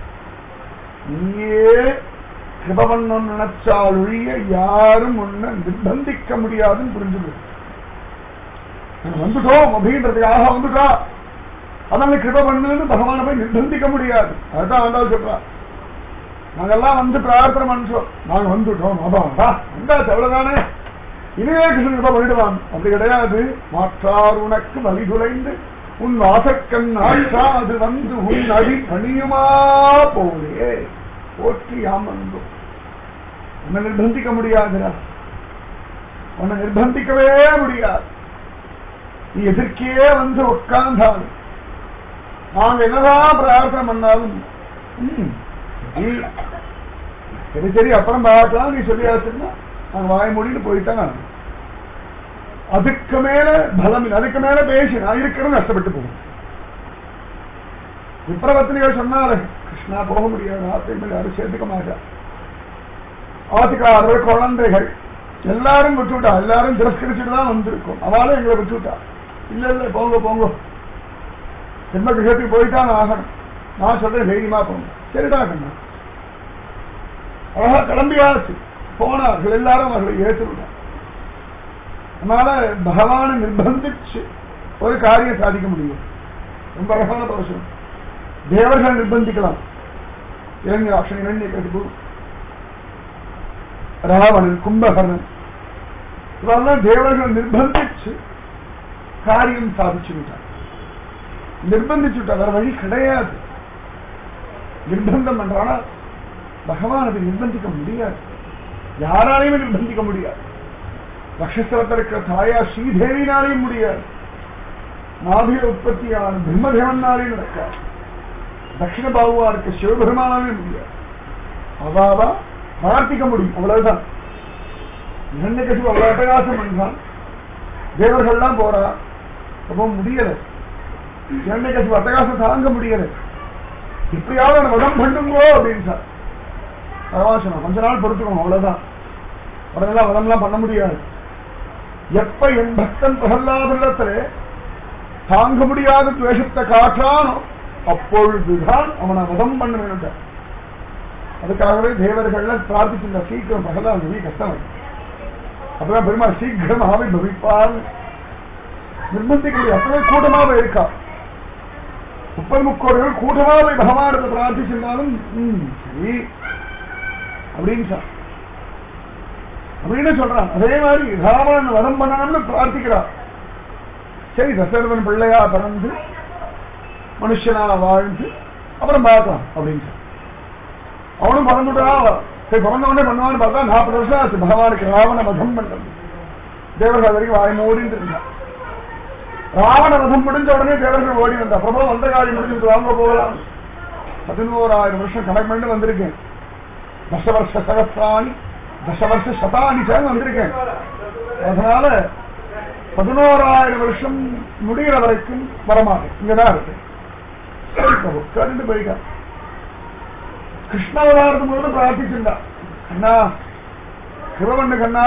நீயே கிருப பண்ணணும்னு நினைச்சால் ஒழிய யாரும் உன்னை நிர்பந்திக்க முடியாதுன்னு புரிஞ்சுது நாங்க வந்துட்டோம் அப்படின்றதுக்காக வந்துட்டா அதனால கிருப பண்ணுன்னு பகவானை போய் நிர்பந்திக்க முடியாது அதுதான் ஆண்டாள் சொல்றா நாங்கெல்லாம் வந்து பிரார்த்தனை பண்ணிச்சோம் நாங்க வந்துட்டோம் அதான்டா வந்தாச்சு அவ்வளவுதானே இனிமே கிருஷ்ணன் கிருப பண்ணிடுவான் அப்படி கிடையாது மாற்றார் உனக்கு வழி துளைந்து உன் வாசக்கண் ஆற்றா அது வந்து உன் அடி பணியுமா போலே போற்றி ஆமந்தோம் உன்னை நிர்பந்திக்க முடியாதுடா உன்னை நிர்பந்திக்கவே முடியாது நீ எதிர்க்கே வந்து உட்கார்ந்தாலும் நாங்க என்னதான் பிரார்த்தனை பண்ணாலும் ம், நீ சரி சரி அப்புறம் பார்க்கலாம் நீ சொல்லியாச்சுன்னா நாங்க வாய மூடிட்டு போயிட்டா அதுக்கு மேல பலம் இல்லை. அதுக்கு மேல பேசி நான் இருக்கிறது நஷ்டப்பட்டு போகும் விப்ரவர்த்தனிகள் சொன்னாரு கிருஷ்ணா போக முடியாது ஆத்திரம் யாரும் சேர்த்துக்க மாட்டா ஆத்துக்காரர்கள் குழந்தைகள் எல்லாரும் விட்டுவிட்டா எல்லாரும் திரஸ்கரிச்சுட்டு தான் வந்திருக்கும் அவளும் எங்களை விட்டுவிட்டா இல்ல இல்ல போங்க போங்க ஜென்ம கிரகத்துக்கு போயிட்டான் ஆகணும் நான் சொல்றேன் தைரியமா போங்க சரிடா கண்ணா அழகா கிளம்பியாச்சு போனார்கள் எல்லாரும் அவர்களை ஏற்றுவிட்டார் அதனால பகவானை நிர்பந்திச்சு ஒரு காரியம் சாதிக்க முடியும் ரொம்ப அழகான பரிசு தேவர்கள் நிர்பந்திக்கலாம் இளைஞராட்சன் இளைஞ கடிப்பு ராவணன் கும்பகர்ணன் இவெல்லாம் தேவர்கள் நிர்பந்திச்சு காரியம் சாதிச்சு விட்டார் நிர்பந்திச்சு விட்டார் வேற வழி கிடையாது நிர்பந்தம் பண்றானா பகவான் அதை நிர்பந்திக்க முடியாது யாராலையுமே நிர்பந்திக்க முடியாது நட்சத்திரத்தில் இருக்கிற தாயா ஸ்ரீதேவினாலையும் முடியாது நாபிய உற்பத்தியான பிரம்மதேவனாலையும் நடக்காது தட்சிண பாபுவா இருக்க சிவபெருமானாலையும் முடியாது அவாவா பிரார்த்திக்க முடியும் அவ்வளவுதான் இரண்டு கட்சி அவ்வளவு அட்டகாசம் பண்றான் தேவர்கள்லாம் போறா அப்போ முடியல இரண்டு கட்சி அட்டகாசம் தாங்க முடியல இப்படியாவது அவனை வதம் பண்ணுங்கோ அப்படின்னு சார் பரவாசனம் கொஞ்ச நாள் பொறுத்துக்கணும் அவ்வளவுதான் உடனெல்லாம் வதம்லாம் பண்ண முடியாது எப்ப என் பக்தன் பிரகல்லாதத்திலே தாங்க முடியாத துவேஷத்தை காற்றானோ அப்பொழுதுதான் அவனை வதம் பண்ண வேண்டும் அதுக்காகவே தேவர்கள் பிரார்த்திச்சிருந்த சீக்கிரம் பிரகலாத நீ கஷ்டம் அப்பதான் பெருமாள் சீக்கிரமாவே பவிப்பால் நிர்பந்திக்க முடியும் அப்பவே கூட்டமாக இருக்கா முப்பது முக்கோடிகள் கூட்டமாக பகவானத்தை பிரார்த்திச்சிருந்தாலும் ம், சரி அப்படின்னு சொல் அப்படின்னு சொல்றான் அதே மாதிரி ராவணன் வதம் பண்ணணும்னு பிரார்த்திக்கிறான் சரி தசரதன் பிள்ளையா பிறந்து மனுஷனா வாழ்ந்து அப்புறம் பார்க்கலாம் அப்படின்னு சொல்லி. அவனும் பிறந்துட்டா சரி பிறந்த உடனே பண்ணுவான்னு பார்த்தா நாற்பது வருஷம் ஆச்சு பகவானுக்கு ராவண வதம் பண்றது தேவர்கள் வரைக்கும் வாய் மூடிட்டு இருந்தான் ராவண வதம் முடிஞ்ச உடனே தேவர்கள் ஓடி வந்தா பிரபு வந்த காரியம் முடிஞ்சு வாங்க போகலாம் பதினோராயிரம் வருஷம் கணக்கு பண்ணி வந்திருக்கேன் தச வருஷ சகசிராணி தச வருஷ சதானி சேர்ந்து வந்திருக்கேன் அதனால பதினோராயிரம் வருஷம் முடிகிற வரைக்கும் வரமாட்டேன் இங்கதான் இருக்கு சரி பிரபு கேட்டுட்டு போயிட்டான் கிருஷ்ணாவதாரத்து முதல்ல பிரார்த்திச்சிருந்தா அண்ணா சிவவண்ணு கண்ணா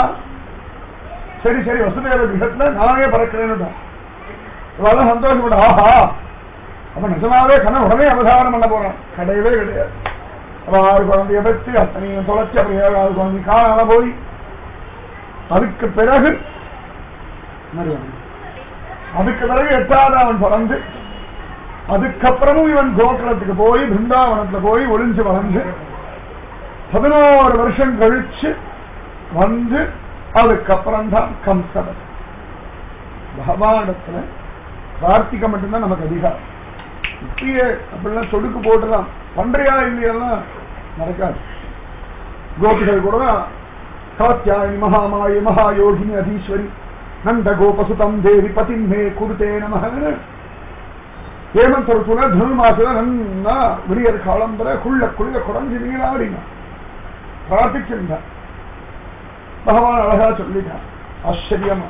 சரி சரி வசுதேவ கிரகத்துல நானே பறக்கிறேன்னு இவெல்லாம் சந்தோஷப்பட ஆஹா அப்ப நிஜமாவே கண்ணன் உடனே அவதாரம் பண்ண போறான் கிடையவே கிடையாது அவ ஆறு குழந்தைய பற்றி அத்தனையும் தொலைச்சு அப்புறம் ஏழாவது குழந்தை காணாம போய் அதுக்கு பிறகு மாதிரி வந்து. அதுக்கு பிறகு எட்டாவது அவன் பிறந்து அதுக்கப்புறமும் இவன் கோகுலத்துக்கு போய் பிருந்தாவனத்துல போய் ஒளிஞ்சு வளர்ந்து பதினோரு வருஷம் கழிச்சு வந்து அதுக்கப்புறம் தான் கம்சவன் பகவானிடத்துல பிரார்த்திக்க மட்டும்தான் நமக்கு அதிகாரம் இப்பயே அப்படிலாம் சொடுக்கு போட்டுலாம் பண்றியா இல்லையெல்லாம் நடக்காது கோபிகள் கூட காத்தியாயி மகாமாயி மகாயோகினி அதீஸ்வரி நந்த கோபசுதம் தேவி பதிமே குருதே நமகன்னு ஹேமந்த் ಋತುನ ಧನುರ್ಮಾಸದ ನನ್ನ விடியற் காலம்பர குள்ள குள்ள குறைஞ்சு நீராடினா பிரார்த்திச்சிருந்தா பகவான் அழகா சொல்லிட்டான் ஆச்சரியமா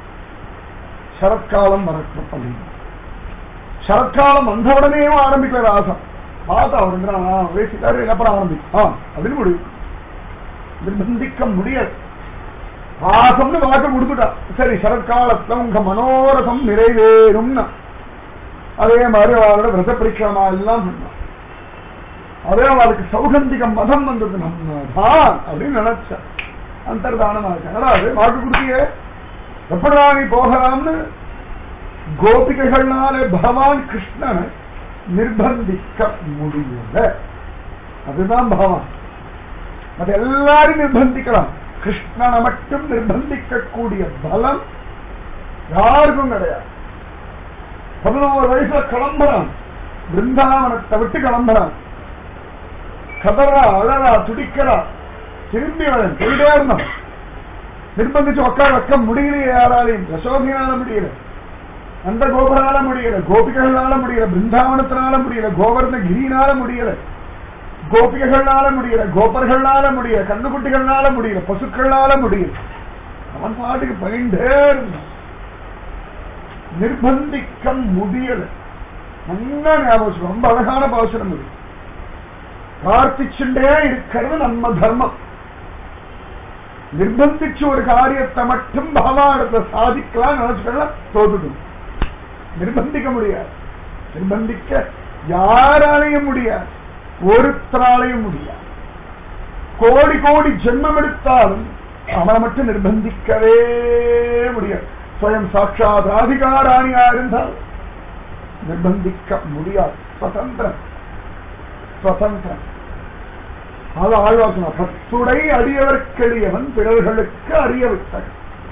சரத்காலம் வரட்டும் அப்படின்னு சரத்காலம் வந்த உடனே ஆரம்பிக்கிற ராசம் பார்த்தா அவர் பேசிட்டாரு அப்புறம் ஆரம்பிக்கும் ஆ அப்படின்னு முடிவு நிர்பந்திக்க முடியாது ராசம்னு வாக்கு கொடுத்துட்டா சரி சரத்காலத்துல உங்க மனோரதம் நிறைவேறும்னா அதே மாதிரி அவரோட விரத பரிக்கிரமா எல்லாம் பண்ணான் அதே அவளுக்கு சௌகந்திக மதம் வந்தது நம்ம தான் அப்படின்னு நினைச்சா அந்தர்தானமா அதாவது வாக்கு கொடுத்தியே எப்படா நீ போகலாம்னு கோபிகைகள்னாலே பகவான் கிருஷ்ணனை நிர்பந்திக்க முடியல அதுதான் பகவான் அது எல்லாரும் நிர்பந்திக்கலாம் கிருஷ்ணனை மட்டும் நிர்பந்திக்க கூடிய பலம் யாருக்கும் கிடையாது பதினோரு வயசுல கிளம்புறான் பிருந்தாவனத்தை விட்டு கிளம்புறான் கதறா அழறா துடிக்கிறா திரும்பி வரேன் போயிட்டே இருந்தான் நிர்பந்திச்சு உட்கார வைக்க முடியலையே யாராலையும் யசோதினால முடியல அந்த கோபுரால முடியல கோபிகைகளால முடியல பிருந்தாவனத்தினால முடியல கோவர்ண கிரினால முடியல கோபிகைகளால முடியல கோபர்களால முடியல கண்ணுக்குட்டிகளால முடியல பசுக்களால முடியல அவன் பாட்டுக்கு பயந்தே இருந்தான் நிர்பந்திக்க முடியல நல்லா ஞாபகம் வச்சுக்கோ. ரொம்ப அழகான பாசுரம் இது பிரார்த்திச்சுட்டே இருக்கிறது நம்ம தர்மம் நிர்பந்திச்சு ஒரு காரியத்தை மட்டும் பகவானத்தை சாதிக்கலாம் நினைச்சுக்கலாம் தோத்துடும் நிர்பந்திக்க முடியாது நிர்பந்திக்க யாராலையும் முடியாது ஒருத்தராலையும் முடியாது கோடி கோடி ஜென்மம் எடுத்தாலும் அவனை மட்டும் நிர்பந்திக்கவே முடியாது ஸ்வயம் சாட்சாத் ராதிகாராணியா இருந்தால் நிர்பந்திக்க முடியாது சுதந்திரம் சுதந்திரம் அது ஆழ்வாசனா பத்துடை அடியவர்க்கெளியவன் பிறர்களுக்கு அறிய விட்டது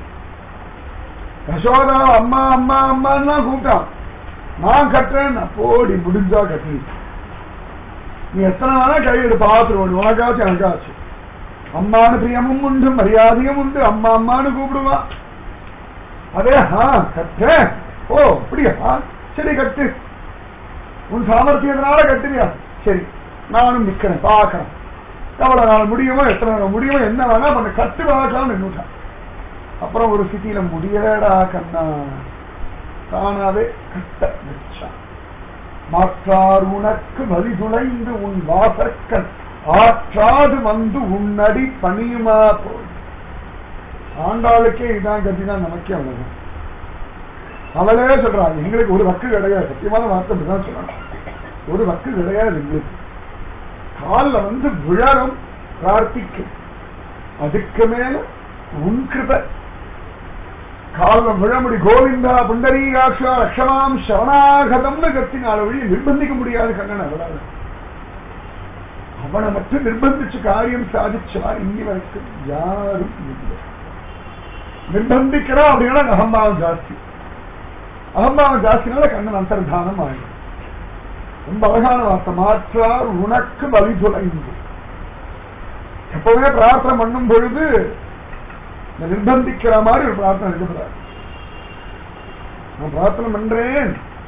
யசோதா அம்மா அம்மா அம்மான்னு கூப்பிட்டான் நான் கட்டுறேன் போடி முடிஞ்சா கட்டி நீ எத்தனை வேணா கையெடு பார்த்துருவோம் உனக்காச்சும் எனக்காச்சும் அம்மானு பிரியமும் உண்டு மரியாதையும் உண்டு அம்மா அம்மான்னு கூப்பிடுவா அதே ஆ கட்டுறேன் ஓ அப்படியா சரி கட்டு உன் சாமர்த்தியத்தினால கட்டுறியா சரி நானும் நிக்கிறேன் பார்க்கறேன் எவ்வளவு நாள் முடியுமோ எத்தனை நாள் முடியுமோ என்ன வேணா பண்ண கட்டு பார்க்கலாம்னு நின்னுட்டான் அப்புறம் ஒரு சிட்டியில முடியலடா கண்ணா தானாவே கட்ட வச்சான் மாற்றார் உனக்கு வழி துளைந்து உன் வாசற்கள் ஆற்றாது வந்து உன்னடி பணியுமா போய் ஆண்டாளுக்கே இதான் கத்திதான் நமக்கே அவ்வளவுதான் அவளே சொல்றா எங்களுக்கு ஒரு வக்கு கிடையாது சத்தியமான வார்த்தை அப்படிதான் சொல்லணும் ஒரு வக்கு கிடையாது எங்களுக்கு காலில் வந்து விழரும் பிரார்த்திக்கும் அதுக்கு மேல உன் கிருப காலில் விழமுடி கோவிந்தா புண்டரீகாட்சா லட்சமாம் சரணாகதம்னு கத்தினால வழி நிர்பந்திக்க முடியாது கண்ணன் அவளால் அவனை மட்டும் நிர்பந்திச்சு காரியம் சாதிச்சா இனி வரைக்கும் யாரும் இல்லை நிர்பந்திக்கிறா அப்படின்னா அகம்பாவம் ஜாஸ்தி அகம்பாவம் ஜாஸ்தினால கண்ணன் அந்தர்தானம் ஆயிடும் ரொம்ப அழகான வார்த்தை மாற்றார் உனக்கு பலி துளைந்து எப்பவுமே பிரார்த்தனை பண்ணும் பொழுது இந்த நிர்பந்திக்கிற மாதிரி ஒரு பிரார்த்தனை இருக்கக்கூடாது நான் பிரார்த்தனை பண்றேன்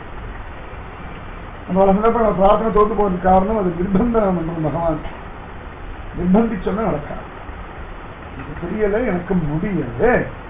நம்ம சந்தர்ப்பம் நான் பிரார்த்தனை தோத்து போறதுக்கு காரணம் அது நிர்பந்தம் பண்றது பகவான் நிர்பந்திச்சோன்னா நடக்காது இது தெரியல எனக்கு முடியல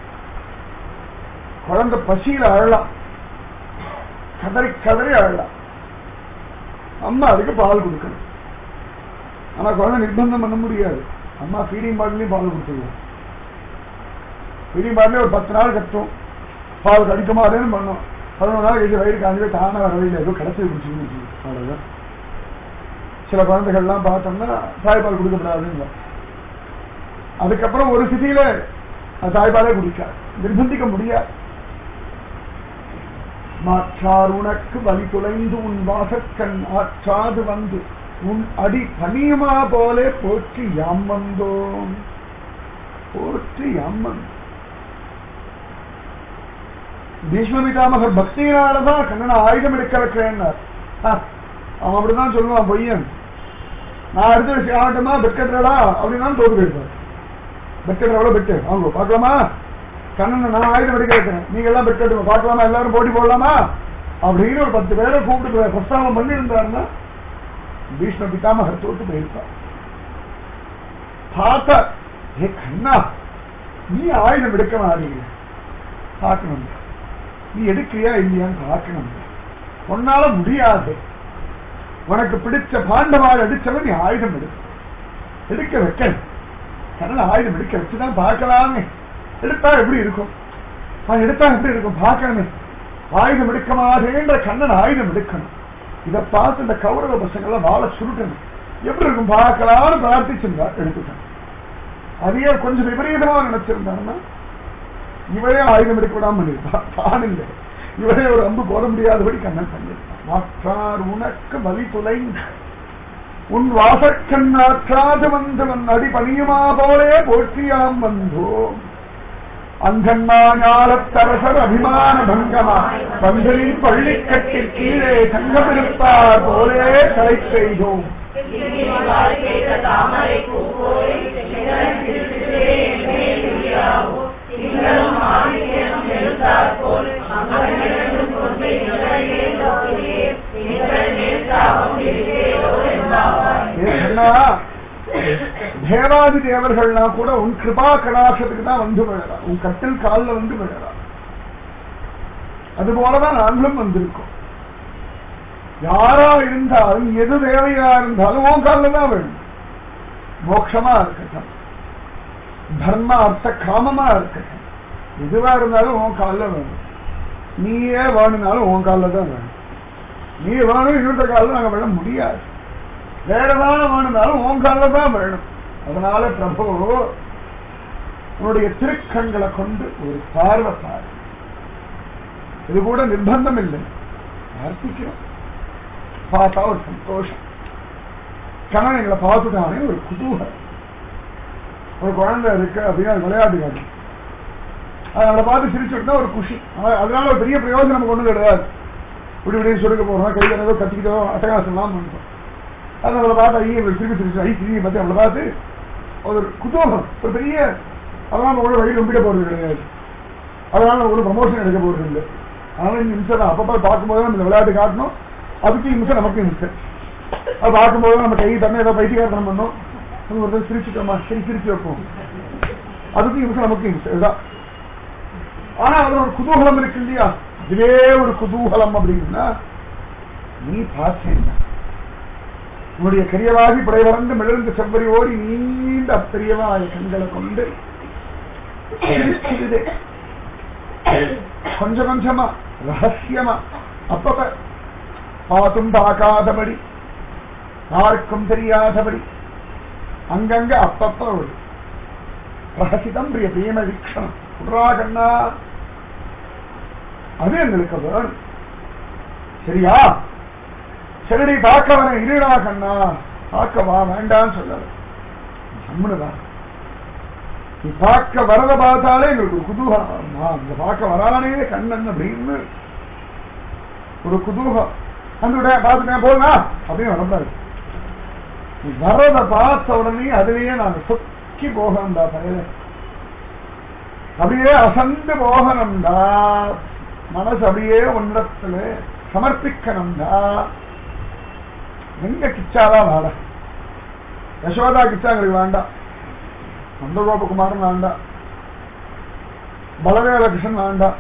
குழந்தை பசியில அழலாம் கதறி கதறி அழலாம் அம்மா அதுக்கு பால் கொடுக்கணும் ஆனா குழந்தை நிர்பந்தம் பண்ண முடியாது அம்மா ஃபீடிங் பாட்டிலையும் பால் கொடுத்துருவோம் ஃபீடிங் பாட்டிலே ஒரு பத்து நாள் கட்டும் பால் கடிக்க மாட்டேன்னு பண்ணோம் பதினொரு நாள் கழிச்சு வயிறு காஞ்சி தானே வர வழியில் ஏதோ கடைசி குடிச்சுன்னு அவ்வளவுதான் சில குழந்தைகள்லாம் பார்த்தோம்னா தாய்ப்பால் கொடுக்கப்படாதுங்க அதுக்கப்புறம் ஒரு சிதியில தாய்ப்பாலே குடிக்காது நிர்பந்திக்க முடியாது மாற்றார் உனக்கு வழி துளைந்து உன் வாசக்கண் ஆற்றாது வந்து உன் அடி பணியுமா போலே போற்றி யாம் வந்தோம் போற்றி யாம் வந்தோம் பீஷ்ம பிதாமகர் பக்தியினாலதான் கண்ணனை ஆயுதம் எடுக்க வைக்கிறேன்னார் அவன் அப்படிதான் சொல்லுவான் பையன் நான் அடுத்த ஆகட்டுமா பெட் கட்டுறடா அப்படின்னா தோத்து போயிருப்பார் பெட் கட்டுறவளோ பெட்டு அவங்க பார்க்கலாமா கண்ணனை நான் ஆயுதம் எடுக்க வைக்கிறேன் நீங்க எல்லாம் பெட் கட்டுங்க பார்க்கலாமா எல்லாரும் போட்டி போடலாமா அப்படின்னு ஒரு பத்து பேரை கூப்பிட்டு பிரஸ்தாபம் பண்ணி இருந்தாருன்னா பீஷ்ம பிதாமகர் தோத்து போயிருப்பார் பார்த்தா ஏ கண்ணா நீ ஆயுதம் எடுக்க மாறீங்க பார்க்கணும் நீ எடுக்கிறியா இல்லையான்னு பார்க்கணும் உன்னால முடியாது உனக்கு பிடிச்ச பாண்டவாள் அடிச்சவன் நீ ஆயுதம் எடு எடுக்க வைக்க கண்ணன் ஆயுதம் எடுக்க வச்சுதான் பார்க்கலாமே எடுத்தா எப்படி இருக்கும் அவன் எடுத்தா எப்படி இருக்கும் பார்க்கணுமே ஆயுதம் எடுக்க மாட்டேன்ற கண்ணன் ஆயுதம் எடுக்கணும் இதை பார்த்து இந்த கௌரவ பசங்கள்லாம் வாழ சுருட்டணும் எப்படி இருக்கும் பார்க்கலாம்னு பிரார்த்திச்சிருந்தா எடுத்துட்டான் அதையே கொஞ்சம் விபரீதமா நினைச்சிருந்தாருன்னா இவரே ஆயுதம் எடுக்க விடாம பண்ணிருப்பான் தான் இல்லை இவரே ஒரு அம்பு போட முடியாதபடி கண்ணன் பண்ணிருப்பான் மாற்றார் உனக்கு வலி துளை உன் வாசக்கண் ஆற்றாது வந்தவன் அடி பணியுமா போலே போற்றியாம் வந்தோம் அங்கன்மா ஞாலத்தரசர் அபிமான பங்கமா பந்தலின் பள்ளிக்கட்டில் கீழே தங்கமிருப்பார் போலே தலை செய்தோம் தாமரை பூவோய் திங்களும் ஆதித்யனும் எழுந்தாற்போல் அங்கமிரண்டும் கொண்டு நிழலே நோக்கியே நீங்கள் நேர்த்தாவும் இருக்கிறோ என்பாவாய் ஏ கண்ணா தேவாதி தேவர்கள்லாம் கூட உன் கிருபா கடாசத்துக்கு தான் வந்து விழறா உன் கட்டில் காலில் வந்து விழறா அது போலதான் நாங்களும் வந்திருக்கோம் யாரா இருந்தாலும் எது தேவையா இருந்தாலும் உன் காலில் தான் வேணும் மோட்சமா இருக்கட்டும் தர்ம அர்த்த காமமா இருக்கட்டும் எதுவா இருந்தாலும் உன் காலில் வேணும் நீயே வேணும்னாலும் உன் காலில் தான் வேணும் நீ வேணும் இன்னொருத்த காலில் நாங்கள் விழ முடியாது வேற ஏதாவது வேணும்னாலும் உன் காலில் தான் வேணும் அதனால பிரபு உன்னுடைய திருக்கண்களை கொண்டு ஒரு பார்வை பாரு இது கூட நிர்பந்தம் இல்லை பிரார்த்திக்கிறோம் பார்த்தா ஒரு சந்தோஷம் கணவன் எங்களை பார்த்துட்டானே ஒரு குதூகலம் ஒரு குழந்தை இருக்கு அப்படின்னா அது விளையாட்டு காட்டு அது அவளை பார்த்து சிரிச்சுட்டா ஒரு குஷி அவ- அதனால ஒரு பெரிய பிரயோஜனம் நமக்கு ஒண்ணு கிடையாது இப்படி இப்படி சுருக்க போறோம் கையில ஏதோ கத்திக்கிட்டோ அட்டகாசம்லாம் பண்றோம் அது அவளை பார்த்து ஐயே இவள் திருப்பி திருப்பி ஐ திரும்பி பார்த்து அவளை பார்த்து ஒரு குதூகலம் ஒரு பெரிய அதெல்லாம் நம்ம கூட வழி நம்பிட போறது கிடையாது அதனால நம்ம கூட ப்ரமோஷன் எடுக்க போறது இல்லை அதனால இந்த நிமிஷம் தான் அப்பப்போ பார்க்கும்போது நம்ம இந்த விளையாட்டு காட்டணும் அதுக்கு நிமிஷம் நமக்கு நிமிஷம் அது பார்க்கும்போது நம்ம கை தண்ணி ஏதோ பைத்தியகாரத்தனம் பண்ணோம் அது ஒரு தடவை சிரிச்சுட்டோமா சரி சிரிச்சு வைப்போம் அதுக்கு நிமிஷம் நமக்கு நிமிஷம் இதுதான் ஆனா அதுல ஒரு குதூகலம் இருக்கு இல்லையா இதுவே ஒரு குதூகலம் அப்படின்னா நீ பார்த்தேன் உன்னுடைய கரியவாகி புடைவரந்து மிளர்ந்து செவ்வரி ஓடி நீண்ட அப்பெரியவாய கண்களை கொண்டு சிரிச்சிடுதே. கொஞ்சம் கொஞ்சமா ரகசியமா அப்பப்ப பார்த்தும் பார்க்காதபடி யாருக்கும் தெரியாதபடி அங்கங்க அப்பப்ப ஒரு ரகசிதம் பிரிய பிரேம வீக்ஷணம் குட்ரா கண்ணா அது எங்களுக்கு வேணும் சரியா சரி பார்க்க வரேன் இருடா கண்ணா பார்க்க வா வேண்டாம்னு சொல்லல நம்மளுதான் நீ பார்க்க வரத பார்த்தாலே எங்களுக்கு ஒரு குதூகலம் நான் இந்த பார்க்க வரானே கண்ணன் அப்படின்னு ஒரு குதூகம் வந்துவிட்டேன் பார்த்துட்டேன் போதுனா அப்படின்னு வரக்கூடாது நீ வரத பார்த்த உடனே அதுலயே நாங்க சொக்கி போகணும்டா பயல அப்படியே அசந்து போகணும்டா மனசு அப்படியே ஒன்றத்துல சமர்ப்பிக்கணும்டா எங்க கிச்சாலா வாட யசோதா கிச்சா எங்களுக்கு வேண்டாம் நந்தகோபகுமாரன் வேண்டாம் பலவேல கிருஷ்ணன் வேண்டாம்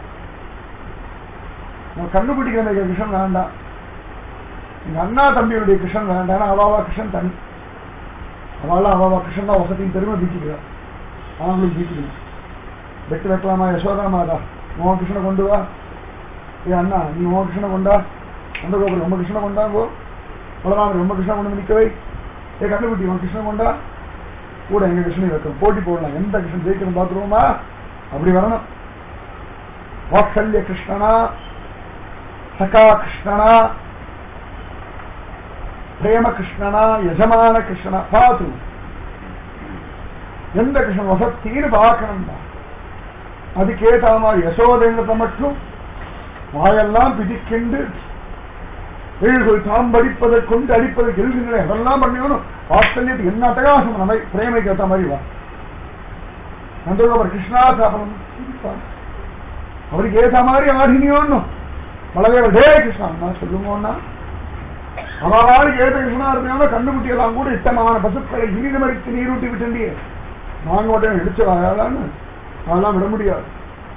நம்ம கண்டுபிடிக்கிற அந்த கிருஷ்ணன் வேண்டாம் எங்க அண்ணா தம்பியுடைய கிருஷ்ணன் வேண்டாம் ஏன்னா அவாவா கிருஷ்ணன் தனி அவளா அவாவா கிருஷ்ணன் தான் வசதியும் பெருமை பீச்சிக்கிறா அவங்களும் பீச்சிக்கணும் வெட்டு வைக்கலாமா யசோதா மாதா உன் கிருஷ்ணனை கொண்டு வா ஏ அண்ணா நீ உன் கிருஷ்ணனை கொண்டா நந்தகோபுரம் ரொம்ப கிருஷ்ணனை கொண்டாங்கோ பலராமர் ரொம்ப கிருஷ்ணன் கொண்டு வந்து நிற்க வை ஏ கண்டுபிடி உன் கிருஷ்ணன் கொண்டா கூட எங்க கிருஷ்ணனை வைக்கணும் போட்டி போடலாம் எந்த கிருஷ்ணன் ஜெயிக்கணும் பார்த்துருவோமா அப்படி வரணும் வாத்சல்ய கிருஷ்ணனா சகா கிருஷ்ணனா பிரேம கிருஷ்ணனா யஜமான கிருஷ்ணனா பார்த்து எந்த கிருஷ்ணன் வசத்தீன்னு பார்க்கணும்டா அதுக்கேற்ற மாதிரி யசோதேந்திரத்தை மட்டும் வாயெல்லாம் பிதிக்கிண்டு வீழ்கள் தாம் படிப்பதை கொண்டு அடிப்பதை எழுதுங்களே அதெல்லாம் பண்ணிக்கணும் வாத்சல்யத்துக்கு என்ன அட்டகாசம் நம்ம பிரேமைக்கு ஏற்ற மாதிரி வா நந்தகோபர் கிருஷ்ணா சாபனம் அவருக்கு ஏற்ற மாதிரி ஆடினியோன்னு மலதேவர் டே கிருஷ்ணா நான் சொல்லுங்கன்னா அவளுக்கு ஏற்ற கிருஷ்ணா இருந்தாலும் கண்டுபிடி எல்லாம் கூட இஷ்டமான பசுக்களை நீர்மறித்து நீரூட்டி விட்டுண்டியே நாங்க உடனே இடிச்சு வாயாலான்னு அதெல்லாம் விட முடியாது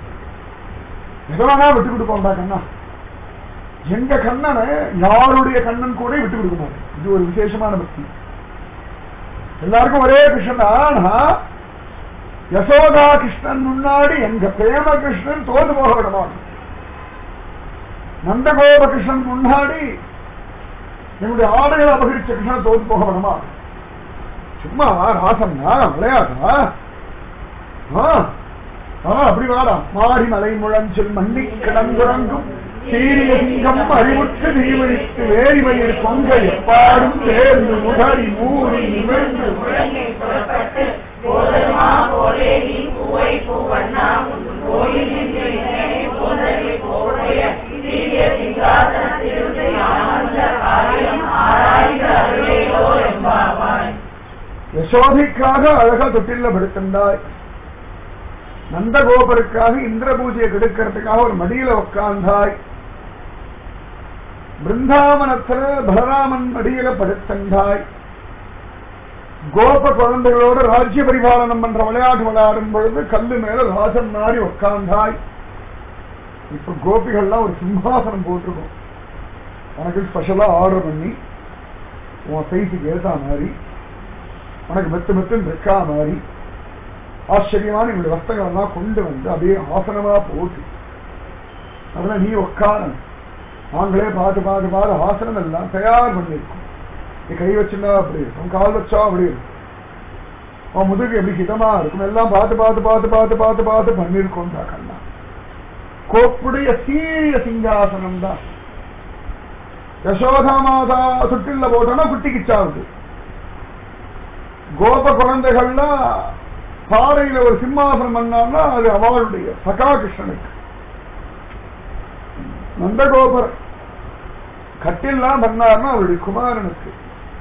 எதனா விட்டு கொடுப்போம்டா கண்ணா எங்க கண்ணனை யாருடைய கண்ணன் கூட விட்டு கொடுக்க மாட்டேன் இது ஒரு விசேஷமான பக்தி எல்லாருக்கும் ஒரே கிருஷ்ணன் ஆனா யசோதா கிருஷ்ணன் முன்னாடி எங்க பிரேம கிருஷ்ணன் தோது போக விட மாட்டோம் நந்தகோப கிருஷ்ணன் முன்னாடி என்னுடைய ஆடைகளை அபகரிச்ச கிருஷ்ணன் தோது போக விட மாட்டோம் சும்மா ராசம்னா விளையாட்டா ஆ, ஆ, அப்படி வாடா மாறி மலை முழஞ்சில் மண்ணி கிடங்குறங்கும் சீரிய சிங்கம் அறிவுற்று தீவழித்து வேரிமயிர் பொங்க எப்பாடும் சேர்ந்து முகரி மூடி நிமிர்ந்து முழங்கை புறப்பட்டு போதருமா போலே நீ பூவை பூவண்ணா கோயில் நின்று இணையை போதரை போடைய சீரிய சிங்காசனத்திலிருந்து ஆனந்த காரியம் ஆராய்ந்த அருளையோ என்பாவாய் யசோதைக்காக அழகா தொட்டில படுத்திருந்தாய் நந்தகோபருக்காக இந்திர பூஜையை கெடுக்கிறதுக்காக ஒரு மடியில உட்கார்ந்தாய் பிருந்தாவனத்துல பலராமன் மடியில படுத்திருந்தாய் கோப குழந்தைகளோட ராஜ்ய பரிபாலனம் பண்ற விளையாட்டு விளையாடும் பொழுது கல்லு மேல ராசன் மாறி உட்கார்ந்தாய் இப்ப கோபிகள்லாம் ஒரு சிம்மாசனம் போட்டிருக்கோம் உனக்கு ஸ்பெஷலா ஆர்டர் பண்ணி உன் சைஸுக்கு ஏற்ற மாதிரி உனக்கு மெத்து மெத்துன்னு இருக்கா மாதிரி ஆச்சரியமான இவருடைய வஸ்திரங்கள் எல்லாம் கொண்டு வந்து அப்படியே ஆசனமா போட்டு அதுல நீ உட்கார நாங்களே பார்த்து பார்த்து பார்த்து ஆசனம் எல்லாம் தயார் பண்ணிருக்கோம் நீ கை வச்சுன்னா அப்படி இருக்கும் கால் வச்சா அப்படி இருக்கும் உன் முதுகு எப்படி ஹிதமா இருக்கும் எல்லாம் பார்த்து பார்த்து பார்த்து பார்த்து பார்த்து பார்த்து பண்ணிருக்கோம் கண்ணா கோப்புடைய சீரிய சிங்காசனம் தான் யசோதா மாதா சுட்டில்ல போட்டோம்னா குட்டிக்கிச்சாவுது கோப குழந்தைகள்லாம் பாறையில ஒரு சிம்மாசனம் பண்ணான்னா அது அவளுடைய சகா கிருஷ்ணனுக்கு நந்தகோபர் கட்டில்லாம் பண்ணார்னா அவருடைய குமாரனுக்கு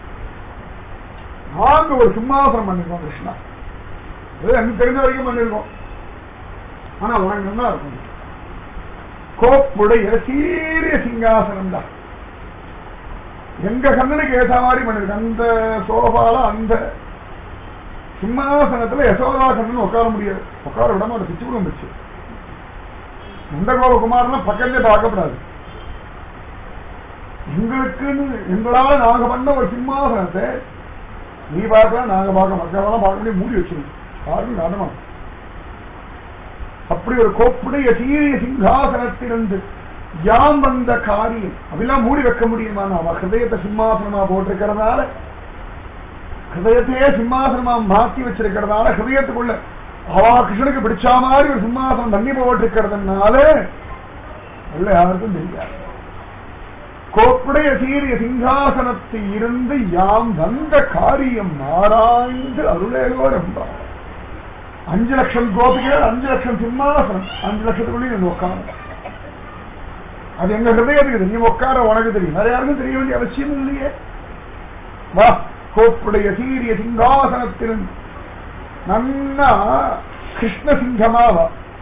நாங்க ஒரு சிம்மாசனம் பண்ணிருக்கோம் கிருஷ்ணா அது எனக்கு தெரிஞ்ச வரைக்கும் பண்ணிருக்கோம் ஆனா உனக்கு நல்லா இருக்கும் கோப்புடைய சீரிய சிங்காசனம் தான் எங்க கண்ணனுக்கு ஏற்ற மாதிரி பண்ணிருக்கு அந்த சோபால அந்த சிம்மாசனத்துல யசோதா கண்ணன் உட்கார முடியாது உட்கார விட மாட்டேன் பிச்சு கூட வந்துச்சு நந்தகோபகுமாரனா பக்கத்திலே பார்க்கப்படாது எங்களுக்குன்னு எங்களால நாங்க பண்ண ஒரு சிம்மாசனத்தை நீ பார்க்கலாம் நாங்க பார்க்க மக்களெல்லாம் பார்க்க முடியும் மூடி வச்சிருக்கோம் யாரும் காரணமா அப்படி ஒரு கோப்புடைய சீரிய சிங்காசனத்திலிருந்து யாம் வந்த காரியம் அதெல்லாம் மூடி வைக்க முடியுமா அவ ஹிருதயத்தை சிம்மாசனமா போட்டிருக்கிறதுனால ஹிருதயத்தையே சிம்மாசனமா மாத்தி வச்சிருக்கிறதுனால ஹிருதயத்துக்குள்ள அவா கிருஷ்ணனுக்கு பிடிச்ச மாதிரி ஒரு சிம்மாசனம் தண்ணி போட்டிருக்கிறதுனால உள்ள யாருக்கும் தெரியாது கோப்புடைய சீரிய சிங்காசனத்தில் இருந்து யாம் வந்த காரியம் ஆராய்ந்து அருளேலோ என்றார் அஞ்சு லட்சம் கோபிகள் அஞ்சு லட்சம் சிம்மாசனம் அஞ்சு லட்சத்துக்குள்ளே நீங்க உட்கார அது எங்க ஹிருதயத்துக்கு தெரியும் உட்கார உனக்கு தெரியும் வேற யாருக்கும் தெரிய வேண்டிய அவசியம் இல்லையே வா கோப்புடைய சீரிய சிங்காசனத்தில் நன்னா கிருஷ்ண சிங்கமாவ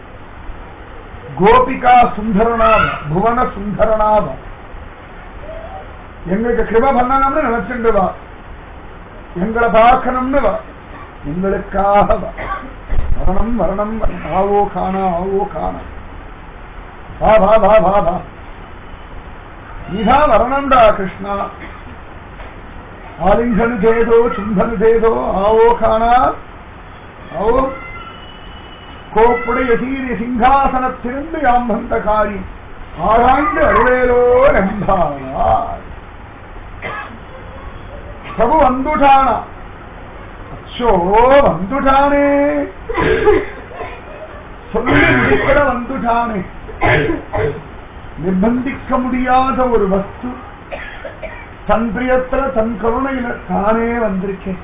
கோபிகா சுந்தரனாவ புவன சுந்தரனாவ எங்களுக்கு கிருப பண்ணணும்னு நினைச்சுட்டு வா எங்களை பார்க்கணும்னு வா எங்களுக்காக வா வரணும் வரணும் வரணும். ஆவோ காணா ஆவோ காணா வா வா வா வா வா நீதான் வரணும்டா கிருஷ்ணா ஆலிங்கனு தேதோ சும்பனு தேதோ ஆவோ காணா ஆவோ கோப்புடைய சீரிய சிங்காசனத்திலிருந்து யாம் வந்த காரியம் ஆராய்ந்து அருளேலோ நம்பாவார் பிரபு வந்துட்டானா அச்சோ வந்துட்டானே சொல்லி முடிக்கிற வந்துட்டானே நிர்பந்திக்க முடியாத ஒரு வஸ்து தன் பிரியத்துல தன் கருணையில தானே வந்திருக்கேன்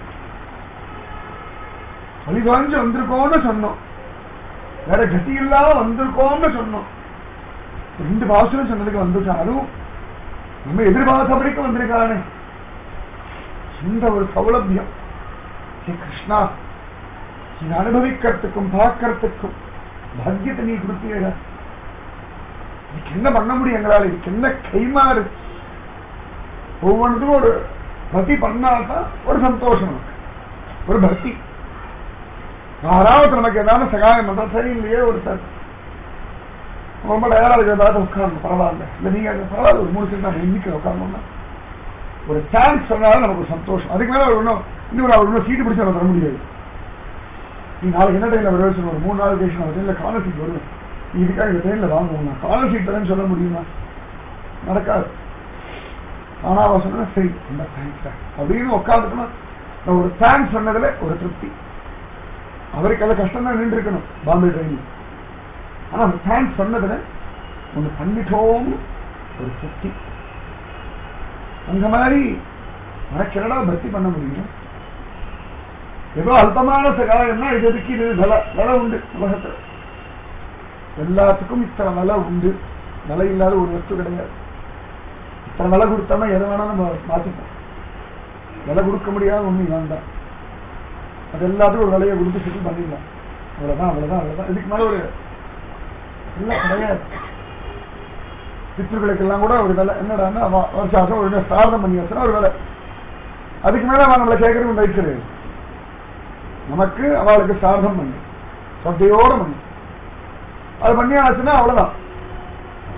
வழிகாஞ்சு வந்திருக்கோம்னு சொன்னோம் வேற கதி இல்லாம வந்திருக்கோம்னு சொன்னோம் ரெண்டு பாசுரம் சொன்னதுக்கு வந்துட்டான் அதுவும் நம்ம எதிர்பார்த்தபடிக்கு வந்திருக்கானே இந்த ஒரு சௌலபியம் ஹே கிருஷ்ணா இதை அனுபவிக்கிறதுக்கும் பார்க்கறதுக்கும் பாக்கியத்தை நீ கொடுத்தீங்க இதுக்கு என்ன பண்ண முடியும் எங்களால் இதுக்கு என்ன கைமாறு ஒவ்வொன்றுக்கும் ஒரு பக்தி பண்ணாதான் ஒரு சந்தோஷம் நமக்கு ஒரு பக்தி யாராவது நமக்கு ஏதாவது சகாயம் பண்றா சரி இல்லையே ஒரு சார் ரொம்ப டயரா இருக்கு ஏதாவது உட்காரணும் பரவாயில்ல இல்ல நீங்க அங்க பரவாயில்ல ஒரு மூணு செகண்ட் நான் எண்ணிக்க உட்காரணும்னா ஒரு சான்ஸ் சொன்னாலும் நமக்கு ஒரு சந்தோஷம் அதுக்கு மேல அவர் இன்னும் இன்னும் அவர் இன்னும் சீட்டு பிடிச்சு தர முடியாது நீ நாளைக்கு என்ன ட்ரெயின்ல வருவேன் சொல்லுவார் மூணு நாள் கழிச்சு நான் ட்ரெயின்ல காலர் சீட் வருவேன் நீ இதுக்காக இந்த ட்ரெயின்ல வாங்குவோம் நான் காலர் சீட் தரேன்னு சொல்ல முடியுமா நடக்காது ஆனா அவன் சொன்னா சரி ரொம்ப தேங்க்ஸ் அப்படின்னு உட்காந்துக்கணும் நான் ஒரு தேங்க்ஸ் சொன்னதுல ஒரு திருப்தி அவருக்கு அது கஷ்டம் தான் நின்று இருக்கணும் பாம்பே ட்ரெயின்ல ஆனா அந்த தேங்க்ஸ் சொன்னதுல ஒண்ணு பண்ணிட்டோம் ஒரு திருப்தி அந்த மாதிரி உனக்கு என்னடா பக்தி பண்ண முடியும் ஏதோ அல்பமான சகாயம்னா இது எதுக்கு இது விலை விலை உண்டு உலகத்துல எல்லாத்துக்கும் இத்தனை விலை உண்டு விலை இல்லாத ஒரு வஸ்து கிடையாது இத்தனை விலை கொடுத்தோம்னா எதை வேணா நம்ம மாத்திப்போம் விலை கொடுக்க முடியாத ஒண்ணு வேண்டாம் அது எல்லாத்துக்கும் ஒரு விலையை கொடுத்து செட்டில் பண்ணிடலாம் அவ்வளவுதான் அவ்வளவுதான் அவ்வளவுதான் இதுக்கு மேல ஒரு இல்லை கிடையாது பித்ருக்களுக்கெல்லாம் கூட ஒரு விலை என்னடா வருஷம் ஒரு சாரணம் பண்ணி வச்சுனா ஒரு விலை அதுக்கு மேல அவன் நம்மளை கேட்கறது ரைட் நமக்கு அவளுக்கு சார்த்தம் பண்ணி சத்தையோட பண்ணி அது பண்ணியாச்சுன்னா அவ்வளவுதான்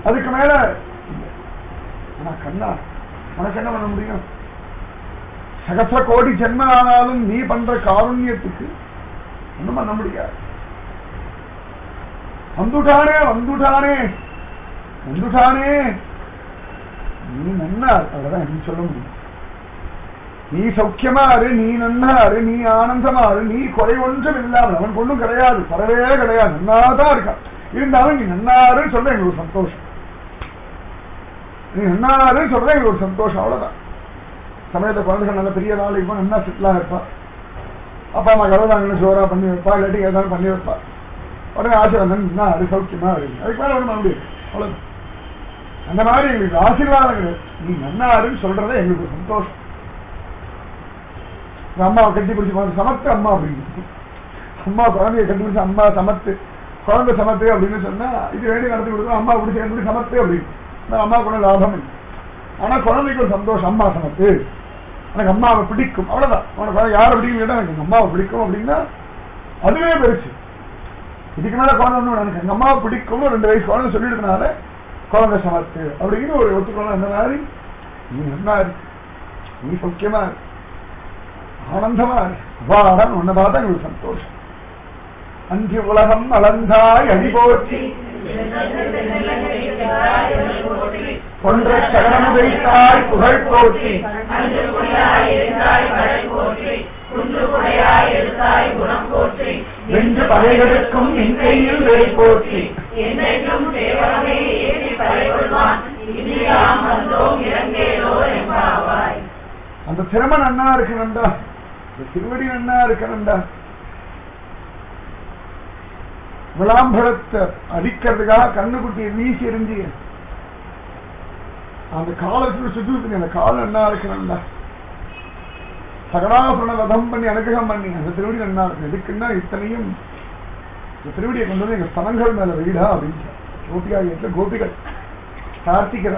அதுக்கு மேல இல்ல. ஆனா கண்ணா உனக்கு என்ன பண்ண முடியும் சகச கோடி ஜென்ம ஆனாலும் நீ பண்ற காருண்யத்துக்கு ஒண்ணும் பண்ண முடியாது வந்துட்டானே வந்துட்டானே வந்துட்டானே நீ நன்னா இரு. அவ்வளவுதான் நீ சொல்ல முடியும் நீ சௌக்கியமா இரு நீ நன்னா இரு நீ ஆனந்தமா இரு நீ குறை ஒன்றும் இல்லாமல் அவன் ஒன்றும் கிடையாது பரவே கிடையாது நன்னாதான் இருக்கான் இருந்தாலும் நீ நன்னாரு சொல்ற எங்களுக்கு ஒரு சந்தோஷம் நீ நன்னாரு சொல்ற எங்களுக்கு ஒரு சந்தோஷம் அவ்வளவுதான் சமயத்தை குழந்தைகள் நல்ல பெரிய நாள் இப்போ நல்லா செட்டிலா இருப்பா அப்பா அம்மா கலந்தாங்கன்னு சோறா பண்ணி வைப்பா இல்லாட்டி ஏதாவது பண்ணி வைப்பா உடனே ஆசீர்வாதம் என்ன அது சௌக்கியமா இருக்கு அதுக்கு மேல ஒண்ணு பண்ண முடியாது அவ்வளவு அந்த மாதிரி எங்களுக்கு ஆசீர்வாதம் கிடையாது நீ நன்னாருன்னு சொல்றதே எங்களுக்கு ஒரு சந்தோஷம் எங்க அம்மாவை கட்டி பிடிச்சி பார்த்து சமத்து அம்மா அப்படின்னு அம்மா குழந்தைய கட்டி பிடிச்சி அம்மா சமத்து குழந்தை சமத்து அப்படின்னு சொன்னா இது வேண்டி நடத்தி கொடுக்கணும் அம்மா பிடிச்சி எனக்கு சமத்து அப்படின்னு ஆனா அம்மாவுக்கு ஒன்றும் லாபம் இல்லை ஆனா குழந்தைக்கு ஒரு சந்தோஷம் அம்மா சமத்து எனக்கு அம்மாவை பிடிக்கும் அவ்வளவுதான் உனக்கு வேற யாரை பிடிக்கும் கேட்டா எனக்கு எங்க அம்மாவை பிடிக்கும் அப்படின்னா அதுவே பெருசு இதுக்கு மேல குழந்தை ஒண்ணு வேணாம். எனக்கு எங்க அம்மாவை பிடிக்கும் ரெண்டு வயசு குழந்தை சொல்லிடுறதுனால குழந்தை சமத்து அப்படின்னு ஒரு ஒத்துக்கணும் அந்த மாதிரி நீ நல்லா இருக்கு நீ சௌக்கியமா இருக்கு ஆனந்தமா இருக்கு அபாரம் உன்னை பார்த்தா எங்களுக்கு சந்தோஷம் அஞ்சு உலகம் அளந்தாய் அடி போற்றி கொன்ற சகனம் வைத்தாய் புகழ் போற்றி அன்று புலியாய் இருந்தாய் மழை போற்றி குன்று குடையாய் எடுத்தாய் குணம் போற்றி வென்று பகைகளுக்கும் என் கையில் வேல் போற்றி என்றென்றும் சேவகமே ஏற்றி பறைகொள்வான் இனியாம் வந்தோம் இறங்கேலோ என்பாவாய் அந்த திறமை நன்னா இருக்கணும்டா இந்த திருவடி நன்னா இருக்கணும்டா விளாம்பரத்தை அடிக்கிறதுக்காக கண்ணுக்குட்டியை வீசி எரிஞ்சு அந்த காலத்துல சுத்தி அந்த காலம் நன்னா இருக்கணும்டா சகடாசுரனை வதம் பண்ணி அனுகிரகம் பண்ணி அந்த திருவடி நன்னா இருக்கு எதுக்குன்னா இத்தனையும் இந்த திருவடியை கொண்டு வந்து எங்க ஸ்தலங்கள் மேல வீடா அப்படின்னு கோபிகா கோபிகள் கார்த்திகரா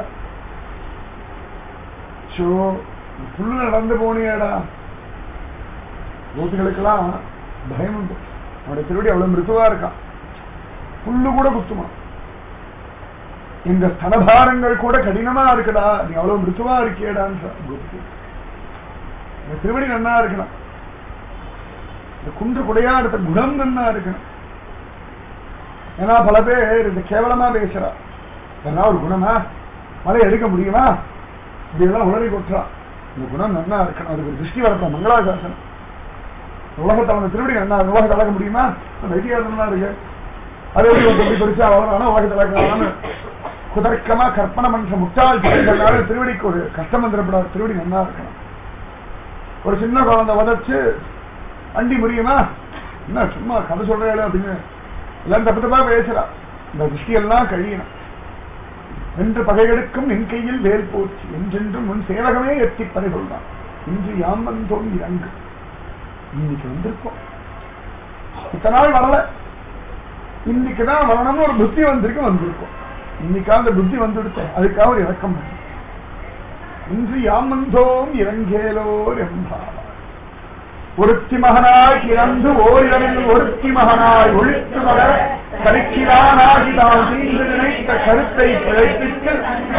ஷோ புல்லு நடந்து போனியடா கோபிகளுக்கெல்லாம் பயம் உண்டு அவனுடைய திருவடி அவ்வளவு மிருதுவா இருக்கான் புல்லு கூட குத்துமா இந்த ஸ்தனபாரங்கள் கூட கடினமா இருக்குடா நீ அவ்வளவு மிருதுவா இருக்கியடான்னு சொன்னா கோபிகை இந்த திருவடி நன்னா இருக்கணும் இந்த குன்று குடையா எடுத்த குணம் நன்னா இருக்கணும் ஏன்னா பல பேர் இந்த கேவலமா பேசுறா ஏன்னா ஒரு குணமா மலை எடுக்க முடியுமா இப்படியெல்லாம் உளறி கொட்டுறா இந்த குணம் நன்னா இருக்கணும் அதுக்கு ஒரு திருஷ்டி வரப்ப மங்களாசாசனம் உலகத்தை அவனை திருவடி நன்னா இருக்கு. உலகத்தை அளக்க முடியுமா வைத்தியாசனம் இருக்கு அது எப்படி ஒரு எப்படி பெருசா வளரானா உலகத்தை அளக்கலாம்னு குதர்க்கமா கற்பனை மனுஷன் முட்டாள் பசங்களால திருவடிக்கு ஒரு கஷ்டம் வந்துடப்படாது திருவடி நன்னா இருக்கணும் ஒரு சின்ன குழந்தை உதச்சு வண்டி முடியுமா என்ன சும்மா கதை சொல்றேன் அப்படின்னு எல்லாம் தப்பு தப்பா பேசுறா இந்த திருஷ்டியெல்லாம் கழியணும் வென்று பகையெடுக்கும் என் கையில் வேல் போச்சு என்றென்றும் உன் சேவகமே எத்தி பறை கொள்வான் இன்று யாம் வந்தோம் இறங்கு இன்னைக்கு வந்திருக்கோம் இத்தனை நாள் வரல இன்னைக்குதான் வரணும்னு ஒரு புத்தி வந்திருக்கு வந்திருக்கோம் இன்னைக்காக அந்த புத்தி வந்துடுச்சு அதுக்காக ஒரு இறக்கம் பண்ணு. இன்று யாம் வந்தோம் இறங்கேலோர் என்பார் ஒருத்தி மகனாய் இறந்து ஓரிடமில் ஒருத்தி மகனாய் ஒழித்து மக கருக்கிறானாகி தான் தீர்ந்து நினைத்த கருத்தை பிழைப்பித்து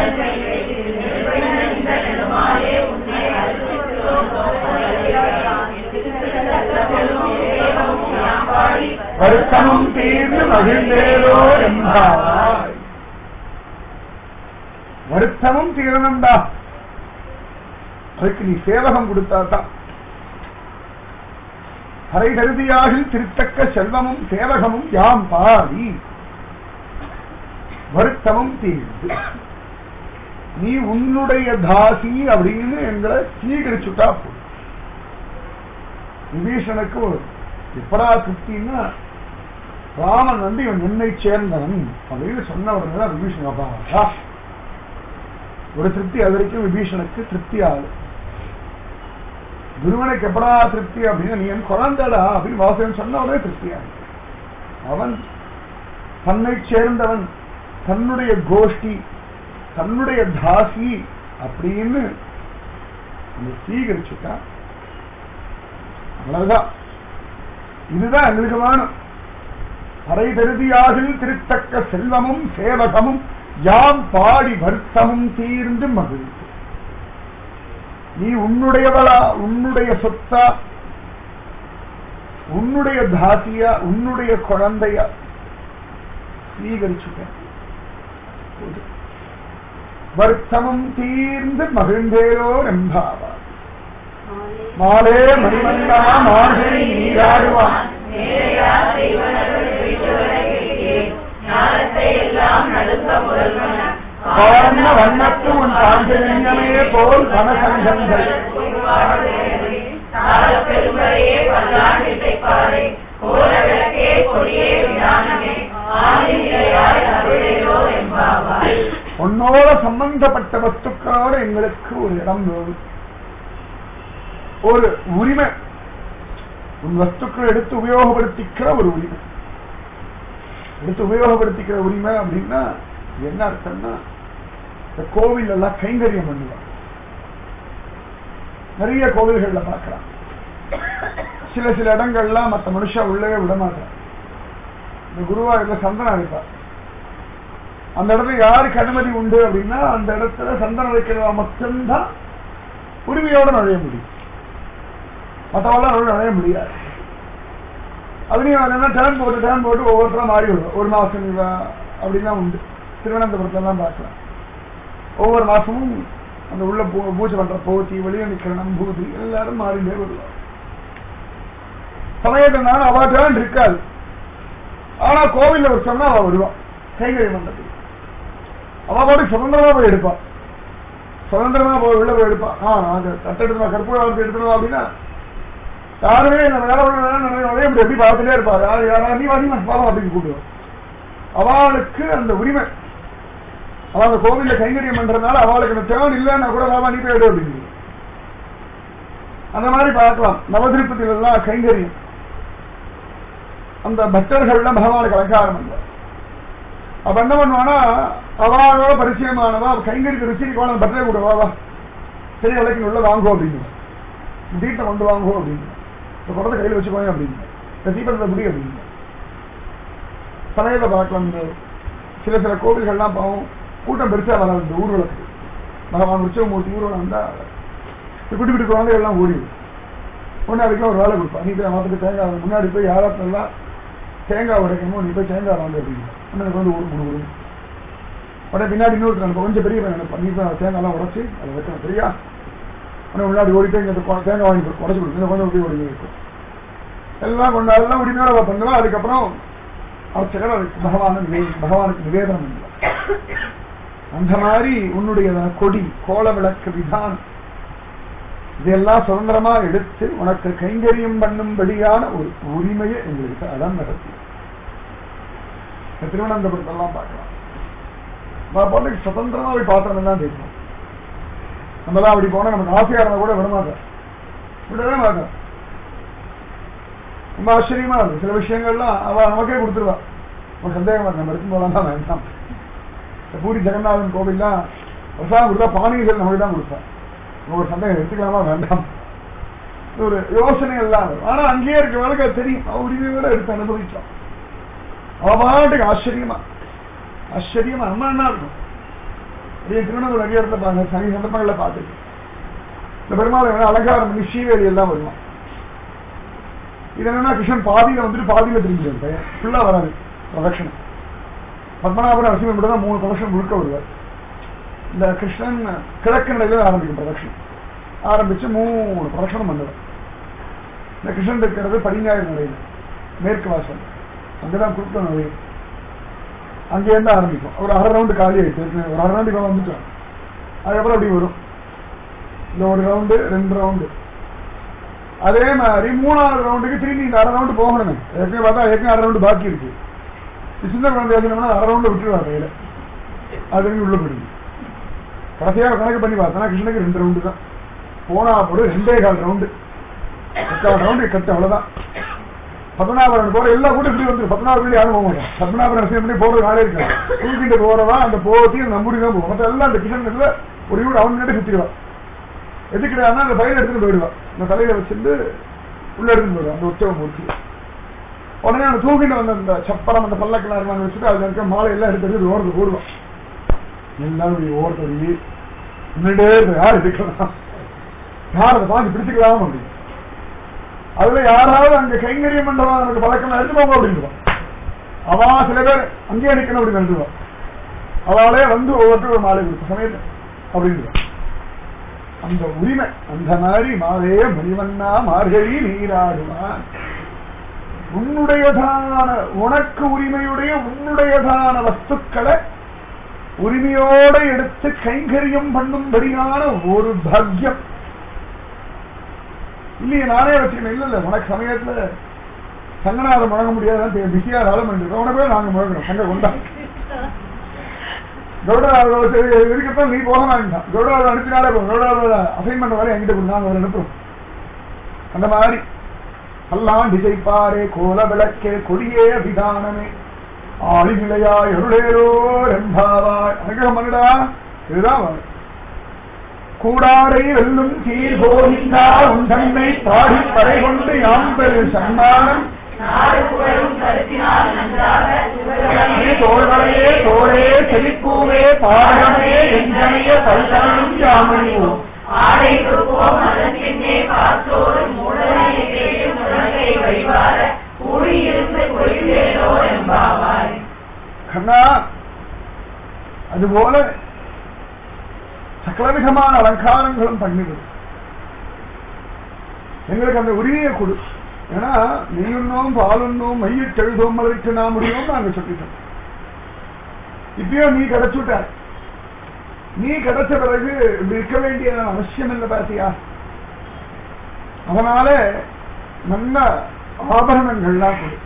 வருத்தமும் தீர்ந்து மகிழ்ந்தேலோ என்பார் வருத்தமும் தீரணும்டா அதுக்கு நீ சேவகம் கொடுத்தாதான் அரை கருதியாகில் திருத்தக்க செல்வமும் சேவகமும் யாம் பாடி வருத்தமும் தீர்ந்து நீ உன்னுடைய தாசி அப்படின்னு எங்களை சீகரிச்சுட்டா போதும் விபீஷனுக்கு ஒரு எப்படா திருப்தின்னா ராமன் வந்து இவன் என்னை சேர்ந்தவன் அப்படின்னு சொன்ன உடனே தான் விபீஷன் அப்பா ஒரு திருப்தி அது வரைக்கும் விபீஷனுக்கு திருப்தி ஆகுது குருவனுக்கு எப்படா திருப்தி அப்படின்னு நீ என் குழந்தடா அப்படின்னு வாசகன் சொன்ன உடனே திருப்தி ஆகுது அவன் தன்னை சேர்ந்தவன் தன்னுடைய கோஷ்டி தன்னுடைய தாசி அப்படின்னு அந்த சீகரிச்சுட்டான் அவ்வளவுதான் இதுதான் எங்களுக்கு வேணும் அரை தருதியாகில் திருத்தக்க செல்வமும் சேவகமும் யாம் பாடி வருத்தமும் தீர்ந்து மகிழ்ந்து நீ உன்னுடையவளா உன்னுடைய சொத்தா உன்னுடைய தாத்தியா உன்னுடைய குழந்தையா ஸ்வீகரிச்சுட்ட வருத்தமும் தீர்ந்து மகிழ்ந்தேரோ நம்பாவா மாலே மணிமண்டா மார்கழி நீராடுவான் நேரையா செய்வனர்கள் வீட்டுவரை கேட்டேன் ஞானத்தை எல்லாம் நடுக்க முதல்வன காரண வண்ணத்து உன் பாஞ்சலிங்கமே போல் வனசங்கங்கள் பெருமறையே பல்லாண்டு பாறை கோல விளக்கே கொடியே விதானமே ஆதிநிலையாய் அருளேரோ என்பாவாய் உன்னோட சம்பந்தப்பட்ட வஸ்துக்களோட எங்களுக்கு ஒரு இடம் வேணும் ஒரு உரிமை உன் வஸ்துக்களை எடுத்து உபயோகப்படுத்திக்கிற ஒரு உரிமை எடுத்து உபயோகப்படுத்திக்கிற உரிமை அப்படின்னா என்ன அர்த்தம்னா இந்த கோவில் எல்லாம் கைங்கரியம் பண்ணுவாங்க நிறைய கோவில்கள்ல பார்க்கலாம் சில சில இடங்கள்லாம் மற்ற மனுஷா உள்ளவே விட மாட்டாங்க இந்த குருவாயூர்ல சந்தனம் அழைப்பார் அந்த இடத்துல யாருக்கு அனுமதி உண்டு அப்படின்னா அந்த இடத்துல சந்தனம் வைக்கிறவா மட்டும்தான் உரிமையோட நுழைய முடியும் மற்றவெல்லாம் நுழைய நுழைய முடியாது அதுலயும் என்னன்னா டேர்ன் போட்டு டேர்ன் போட்டு ஒவ்வொருத்தரா மாறி வரும் ஒரு மாசம் இவ அப்படின்னா உண்டு திருவனந்தபுரத்தெல்லாம் பார்க்கலாம் ஒவ்வொரு மாசமும் அந்த உள்ள பூ- பூஜை பண்ற போத்தி வெளியே நிக்கிற நம்பூதி எல்லாரும் மாறிண்டே வருவாங்க சமயத்தினால அவ டேர்ன் இருக்காது ஆனா கோவில்ல வச்சோம்னா அவ வருவான் கைகறி மண்டபத்துக்கு அவ பாட்டு சுதந்திரமா போய் எடுப்பா சுதந்திரமா போய் உள்ள போய் எடுப்பா ஆ அந்த தட்டெடுத்து கற்பூர வார்த்தை எடுத்துருவா அப்படின்னா யாருமே இந்த வேலை உள்ள வேலை நிறைய இப்படி எப்படி பார்த்துட்டே இருப்பா யார் யாரா நீ வாடி பாவம் அப்படின்னு கூப்பிடுவோம் அவளுக்கு அந்த உரிமை அவ அந்த கோவில்ல கைங்கரியம் பண்றதுனால அவளுக்கு அந்த தேவன் இல்லைன்னா கூட வாவா நீ போய் எடு அப்படின்னு அந்த மாதிரி பார்க்கலாம் நவதிருப்பதில எல்லாம் கைங்கரியம் அந்த பக்தர்கள்லாம் பகவானுக்கு அலங்காரம் பண்ணுவார் அப்ப என்ன பண்ணுவானா அவளோட பரிச்சயமானவா கைங்கரிக்கு ருச்சி கோணம் பட்டரை கூட வா வா பெரிய விளக்கு உள்ள வாங்குவோம் அப்படின்னு தீட்டை கொண்டு வாங்குவோம் அப்படின்னு இந்த குடத்தை கையில் வச்சுக்கோங்க அப்படின்னு இந்த தீபத்தை முடி அப்படின்னு சமயத்தை பார்க்கலாம் இந்த சில சில கோவில்கள்லாம் பாவம் கூட்டம் பெருசா வராது இந்த ஊர்வலத்துக்கு பகவான் உற்சவமூர்த்தி ஊர்வலம் வந்தா இந்த குட்டி குட்டி குழந்தைகள் எல்லாம் ஓடிடும் ஒன்று அதுக்கெல்லாம் ஒரு வேலை கொடுப்பா நீ போய் மாத்துக்கு தேங்காய் முன்னாடி போய் யாராத்தெல்லாம் தேங்காய் உடைக்கணும் நீ போய் தேங்காய் வாங்க அப்படின்னு அண்ணனுக்கு வந்து ஒரு மூணு கொடுக்கும் உடனே பின்னாடி இன்னொருத்தர் நினைப்பா கொஞ்சம் பெரிய பையன் நினைப்பா நீ போய் தேங்காய்லாம் உடச்சி அதை வைக்கணும் சரியா உடனே முன்னாடி ஓடிட்டு இங்கே கொ- தேங்காய் வாங்கி போய் உடச்சு கொடுக்கும் கொஞ்சம் போய் ஓடி இருக்கும் எல்லாம் கொண்டு அதெல்லாம் உரிமையோட அவ பண்ணுவா அதுக்கப்புறம் அர்ச்சகர் அதுக்கு பகவான் பகவானுக்கு நிவேதனம் பண்ணுவார் அந்த மாதிரி உன்னுடைய கொடி கோல விளக்கு விதானம் இதெல்லாம் சுதந்திரமா எடுத்து உனக்கு கைங்கரியம் பண்ணும்படியான ஒரு உரிமையை எங்களுக்கு அதான் நடத்தி திருவனந்தபுரத்தெல்லாம் பார்க்கலாம் நான் பாட்டுக்கு சுதந்திரமா போய் பாத்திரம் தான் பேசுவோம் நம்ம தான் அப்படி போனா நமக்கு ஆசையா இருந்தா கூட விட மாட்டோம் விடவே மாட்டோம் ரொம்ப ஆச்சரியமா இருக்கு சில விஷயங்கள்லாம் அவ நமக்கே கொடுத்துருவா ஒரு சந்தேகமா இருக்கு நம்ம இருக்கும் போலாம் வேண்டாம் இந்த பூரி ஜெகநாதன் கோவில்லாம் பிரசாதம் கொடுத்தா பானீர்கள் நமக்கு தான் கொடுப்பா ஒரு சந்தேகம் எடுத்துக்கலாமா வேண்டாம் இது ஒரு யோசனை எல்லாம் வரும். ஆனா அங்கேயே இருக்கவங்களுக்கு அது தெரியும் அவ உரிமையோட எடுத்து அனுபவிச்சோம் அவ பாட்டுக்கு ஆச்சரியமா ஆச்சரியமா அம்மா என்ன இருக்கும் இதே திருவண்ணாமலை நிறைய இடத்துல பாருங்க சனி சந்தர்ப்பங்கள்ல பார்த்துட்டு இந்த பெருமாள் என்ன அலங்காரம் பண்ணி ஸ்ரீவேலி எல்லாம் வருவான் இது என்னன்னா கிருஷ்ணன் பாதியில வந்துட்டு பாதியில திரும்பிடுவார் பையன் ஃபுல்லா வராது பிரதட்சணம் பத்மநாபன் நரசிம்மன் மட்டும் தான் மூணு பிரதட்சணம் முழுக்க வருவார் இந்த கிருஷ்ணன் கிழக்கு நிலையில ஆரம்பிக்கும் பிரதட்சணம் ஆரம்பிச்சு மூணு பிரதட்சணம் பண்ணுவார் இந்த கிருஷ்ணன் இருக்கிறது பதினாயிரம் நிலையில மேற்கு வாசல் அங்கதான் குறுக்க நுழையும் அங்கேருந்து ஆரம்பிக்கும் ஒரு அரை ரவுண்டு காலி ஆயிடுச்சு ஏற்கனவே ஒரு அரை ரவுண்டு இவன் வந்துட்டான் அதுக்கப்புறம் அப்படி வரும் இந்த ஒரு ரவுண்டு ரெண்டு ரவுண்டு அதே மாதிரி மூணாவது ரவுண்டுக்கு திரும்பி இந்த அரை ரவுண்டு போகணுமே ஏற்கனவே பார்த்தா ஏற்கனவே அரை ரவுண்டு பாக்கி இருக்கு இது சின்ன குழந்தை ஆச்சுன்னா அரை ரவுண்டு விட்டுருவா கையில அது திரும்பி உள்ள போயிடுது கடைசியாக கணக்கு பண்ணி பார்த்தா கிருஷ்ணனுக்கு ரெண்டு ரவுண்டு தான் போனா போடு ரெண்டே கால் ரவுண்டு முக்கால் ரவுண்டு கட்டு அவ்வளவுதான் பத்மநாபரன் போற எல்லா கூட்டம் இப்படி வந்து பத்மநாபன் யாரும் போக மாட்டான் பத்மநாபரன் ரசிகம் பண்ணி போறது ஆளே இருக்காது தூக்கிட்டு போறவா அந்த போகத்தையும் நம்புடி தான் போகும் மற்ற எல்லாம் அந்த கிருஷ்ணன்ல ஒரு வீடு அவன் கிட்ட சுத்திடுவான் எதுக்கிட்டான்னா அந்த பயில எடுத்துட்டு போயிடுவான் இந்த தலையில வச்சிருந்து உள்ள எடுத்துட்டு போயிடுவான் அந்த உற்சவம் மூர்த்தி உடனே அந்த தூக்கிட்டு வந்த அந்த சப்பரம் அந்த பல்லக்கெல்லாம் இருக்கான்னு வச்சுட்டு அதுல இருக்க மாலை எல்லாம் எடுத்து எடுத்து ஓரத்து போடுவான் எல்லாரும் இப்படி ஓரத்தொழுகி முன்னாடியே இருக்க யார் இருக்கலாம் யார் அதை பார்த்து பிடிச்சுக்கலாம் அப்படின்னு அதுல யாராவது அங்க கைங்கரியம் பண்றவன் நமக்கு பழக்கம் எடுத்து போங்க அப்படின்றான் அவா சில பேர் அங்கேயே நிக்கணும் அப்படின்னு நினைச்சுவான் அவளே வந்து ஒவ்வொருத்தரும் ஒரு மாலை கொடுத்த சமயத்தை அப்படின்றான் அந்த உரிமை அந்த மாதிரி மாவே மணிவண்ணா மார்கழி நீராடுவான் உன்னுடையதான உனக்கு உரிமையுடைய உன்னுடையதான வஸ்துக்களை உரிமையோட எடுத்து கைங்கரியம் பண்ணும்படியான ஒரு பாக்கியம் இல்லையே நானே வச்சுக்கணும் இல்ல இல்ல உனக்கு சமயத்துல சங்கநாதம் முழங்க முடியாதுன்னு பிஸியா வேலை பண்ணிருக்கோம் உனக்கு போய் நாங்க முழங்கணும் சங்க கொண்டா கௌடராஜ் இருக்கத்தான் நீ போக வேண்டாம் கௌடராஜ் அனுப்பினாலே போதும் கௌடராஜ் அசைன்மெண்ட் வரை என்கிட்ட கொடுங்க நாங்க அவர் அனுப்புறோம் அந்த மாதிரி பல்லாண்டு ஜெயிப்பாரே கோல விளக்கே கொடியே அபிதானமே ஆளிநிலையாய் அருளேரோ ரெம்பாவாய் அனுகிரகம் பண்ணுடா இதுதான் வரும். கூடாரை வெல்லும் சீர் கோவிந்தா உன் தன்னை பாடி பறை கொண்டு யாம் பெரு சன்மானம் நாடு புகழும் கருத்தினால் நன்றாக நீ தோள்களையே தோளே செழிப்பூவே பாடமே எஞ்சனைய பல்தனும் யாமணிவோம் ஆடை கொடுப்போம் அதன் பின்னே பார்த்தோடு மூடனை தேடி முழங்கை வழிவார கூடியிருந்து கொள்கிறேனோ என்பாவாய் கண்ணா அதுபோல சகலவிதமான அலங்காரங்களும் பண்ணிவிடு எங்களுக்கு அந்த உரிமையை கொடு ஏன்னா நெய்யுண்ணோம் பாலுண்ணோம் மையிட்டெழுதோம் மலருக்கு நான் முடியும் நாங்க சொல்லிட்டோம் இப்பயோ நீ கிடைச்சுட்ட நீ கிடைச்ச பிறகு இப்படி இருக்க வேண்டிய அவசியம் இல்லை பாத்தியா அதனால நல்ல ஆபரணங்கள்லாம் கொடு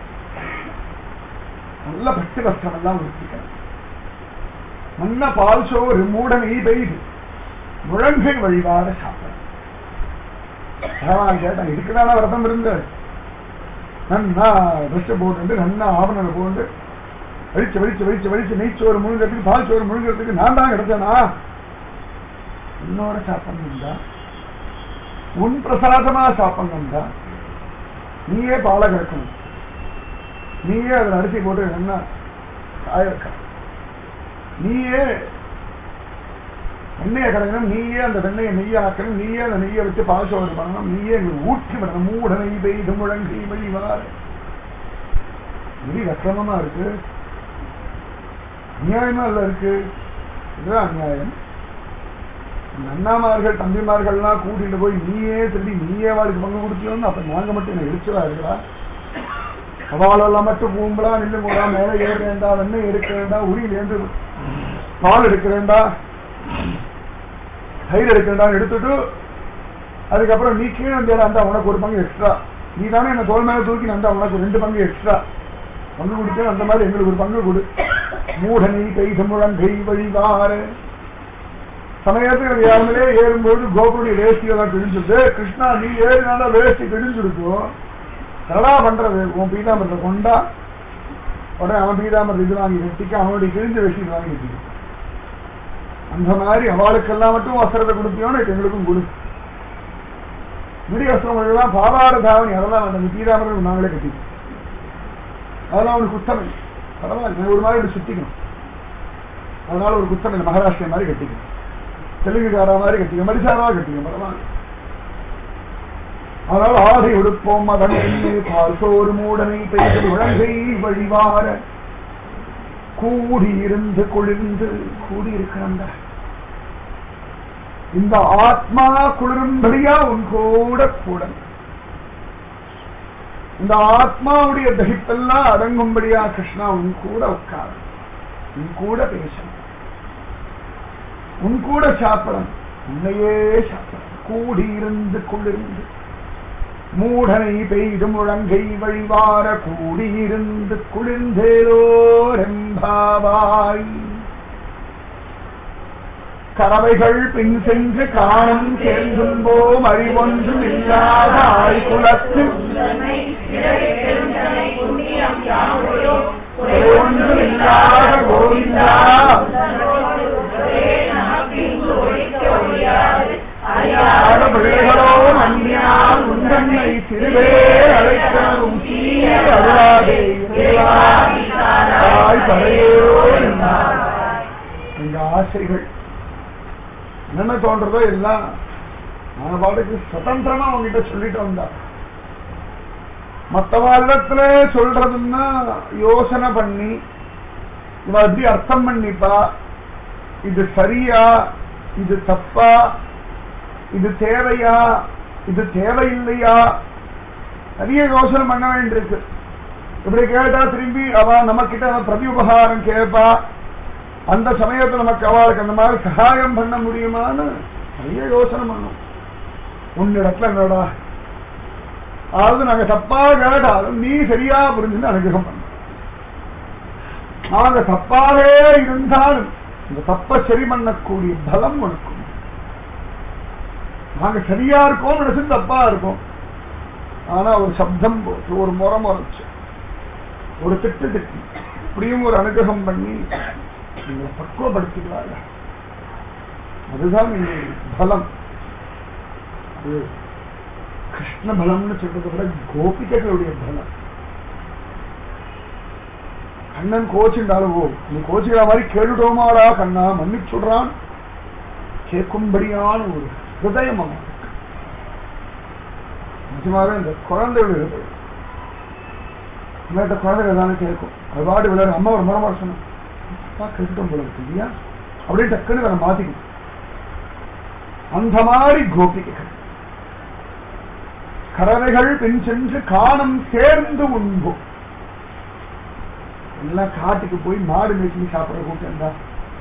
நல்ல பக்தி வஸ்திரம் எல்லாம் உடுத்திக்கணும் நல்ல பால் சோறு மூடன் ஈ பெய்து முழங்கை வழிபாட சாப்பிடணும் பகவான் கேட்டான் இதுக்குதான விரதம் இருந்து நன்னா ட்ரெஸ் போட்டு நன்னா ஆவணம் போட்டு வலிச்சு வலிச்சு வலிச்சு வலிச்சு நெய்ச்சோறு முழுங்கிறதுக்கு பால் சோறு முழுங்கிறதுக்கு நான் தான் கிடைச்சேனா உன்னோட சாப்பிடணும் தான் உன் பிரசாதமா சாப்பிடணும் தான் நீயே பாலை கிடக்கணும் நீயே அதில் அரிசி போட்டு என்ன காய வைக்கணும் நீயே எண்ணெயை கடைக்கணும் நீயே அந்த வெண்ணெயை நெய்யாக்கணும் நீயே அந்த நெய்யை வச்சு பாசோடு பண்ணணும் நீயே எங்களுக்கு ஊற்றி விடணும் மூட நெய் பெய்து முழங்கி வழிவார் இது அக்கிரமமா இருக்கு அநியாயமா இல்ல இருக்கு இதுதான் அநியாயம் இந்த அண்ணாமார்கள் தம்பிமார்கள்லாம் கூட்டிட்டு போய் நீயே திருடி நீயே வாழ்க்கை பங்கு கொடுத்தியோன்னு அப்ப நாங்க மட்டும் என்ன இடிச்சதா இருக்கிறா அவளெல்லாம் மட்டும் பூம்பலா நின்று போடா மேல ஏற வேண்டாம் வெண்ணெய் எடுக்க வேண்டாம் உரியிலேருந்து பால் எடுக்க வேண்டாம் தயிர் எடுக்க வேண்டாம் எடுத்துட்டு அதுக்கப்புறம் நீ கீழே வந்து அந்த உனக்கு ஒரு பங்கு எக்ஸ்ட்ரா நீ தானே என்ன தோல் மேல தூக்கி அந்த உனக்கு ரெண்டு பங்கு எக்ஸ்ட்ரா பங்கு கொடுத்தேன் அந்த மாதிரி எங்களுக்கு ஒரு பங்கு கொடு மூடனை கை முழங்கை வழிவார சமயத்துக்கு யாருமே ஏறும்போது கோபுடைய வேஷ்டியெல்லாம் கிழிஞ்சுட்டு கிருஷ்ணா நீ ஏறினால வேஷ்டி கிழிஞ்சுருக்கும் என்னடா பண்றது உன் பீதாமரத்தை கொண்டா உடனே அவன் பீதாமரத்தை இது வாங்கி கட்டிக்க அவனுடைய கிழிஞ்ச வேஷ்டி வாங்கி கட்டிக்க அந்த மாதிரி அவளுக்கெல்லாம் மட்டும் வஸ்திரத்தை கொடுத்தியோன்னு எங்களுக்கும் கொடு முடி வஸ்திரம் எல்லாம் பாவாட தாவணி அதெல்லாம் அந்த பீதாமரம் நாங்களே கட்டிக்கணும் அதெல்லாம் ஒரு குத்தம் இல்லை பரவாயில்ல நான் ஒரு மாதிரி இப்படி சுத்திக்கணும் அதனால ஒரு குத்தம் இல்லை மகாராஷ்டிரா மாதிரி கட்டிக்கணும் தெலுங்குக்காரா மாதிரி கட்டிக்க மடிசாரா கட்டிக்க பரவாயில்ல அதனால் ஆடை உடுப்போம் அதன் எண்ணே பால் சோறு மூடனை பெய்து உழங்கை வழிவார கூடியிருந்து குளிர்ந்து கூடியிருக்கிறந்த இந்த ஆத்மா குளிரும்படியா உன் கூட கூட இந்த ஆத்மாவுடைய தகிப்பெல்லாம் அடங்கும்படியா கிருஷ்ணா உன் கூட உட்கார உன் கூட பேசணும் உன் கூட சாப்பிடணும் உன்னையே சாப்பிடணும் கூடியிருந்து குளிர்ந்து மூடனை பெய்து முழங்கை வழிவார கூடியிருந்து குளிர்ந்தேரோரெம்பாவாய் கறவைகள் பின் சென்று காணும் சேர்ந்தும்போம் அறிவொன்றும் இல்லாத ஆய்குலத்து உந்தன்மை பிறவி பெருந்தனை புண்ணியம் யாவுடையோ ஒன்றும் இல்லாத கோவிந்தா உந்தனோடு ஒரே நமக்கிங்கு ஒழிக்க ஒழியாது அறியாத அறியாத பிள்ளைகளோ நன்றியால் உந்தன்னை சிறுவே அழைக்கவும் சீய அருளாதே இறைவா, தாய் பறையோ என்றார். எங்க ஆசைகள் என்னென்ன தோன்றதோ எல்லாம் நான் பாட்டுக்கு சுதந்திரமா உங்ககிட்ட சொல்லிட்டு வந்தா மற்றவாரிடத்துல சொல்றதுன்னா யோசனை பண்ணி இவ எப்படி அர்த்தம் பண்ணிப்பா இது சரியா இது தப்பா இது தேவையா இது தேவையில்லையா நிறைய யோசனை பண்ண வேண்டியிருக்கு இப்படி கேட்டா திரும்பி அவ நம்ம கிட்ட பிரதி உபகாரம் கேட்பா அந்த சமயத்துல நமக்கு அவளுக்கு அந்த மாதிரி சகாயம் பண்ண முடியுமான்னு நிறைய யோசனை பண்ணும் உன்னிடத்துல என்னடா அதாவது நாங்க தப்பா கேட்டாலும் நீ சரியா புரிஞ்சுன்னு அனுகிரகம் பண்ண நாங்க தப்பாவே இருந்தாலும் இந்த தப்ப சரி பண்ணக்கூடிய பலம் உனக்கு உண்டு. நாங்க சரியா இருக்கோம் நினைச்சு தப்பா இருக்கோம் ஆனா ஒரு சப்தம் போட்டு ஒரு முறை முறைச்சு ஒரு திட்டு திட்டி இப்படியும் ஒரு அனுகிரகம் பண்ணி நீங்க பக்குவப்படுத்திக்கலாங்க அதுதான் நீங்க பலம் அது கிருஷ்ண பலம்னு சொல்றதை விட கோபிகைகளுடைய பலம் கண்ணன் கோச்சுண்டாலும் ஓ நீ கோச்சுக்கிற மாதிரி கேட்டுட்டோமாடா கண்ணா மன்னிச்சுடுறான் கேட்கும்படியான ஒரு ஹிருதயம் அவன் நிஜமாவே இந்த குழந்தைகள் ஹிருதயம் இல்லாட்ட குழந்தைகள் தானே கேட்கும் அது பாட்டு விளையாடு அம்மா ஒரு மரமா சொன்னோம் கேட்டுட்டோம் போல இருக்கு இல்லையா அப்படியே டக்குன்னு வேற மாத்திக்கும் அந்த மாதிரி கோபிகைகள் கறவைகள் பின் சென்று காணம் சேர்ந்து உண்போம் எல்லாம் காட்டுக்கு போய் மாடு மேய்ச்சி சாப்பிடுற கூட்டம் தான்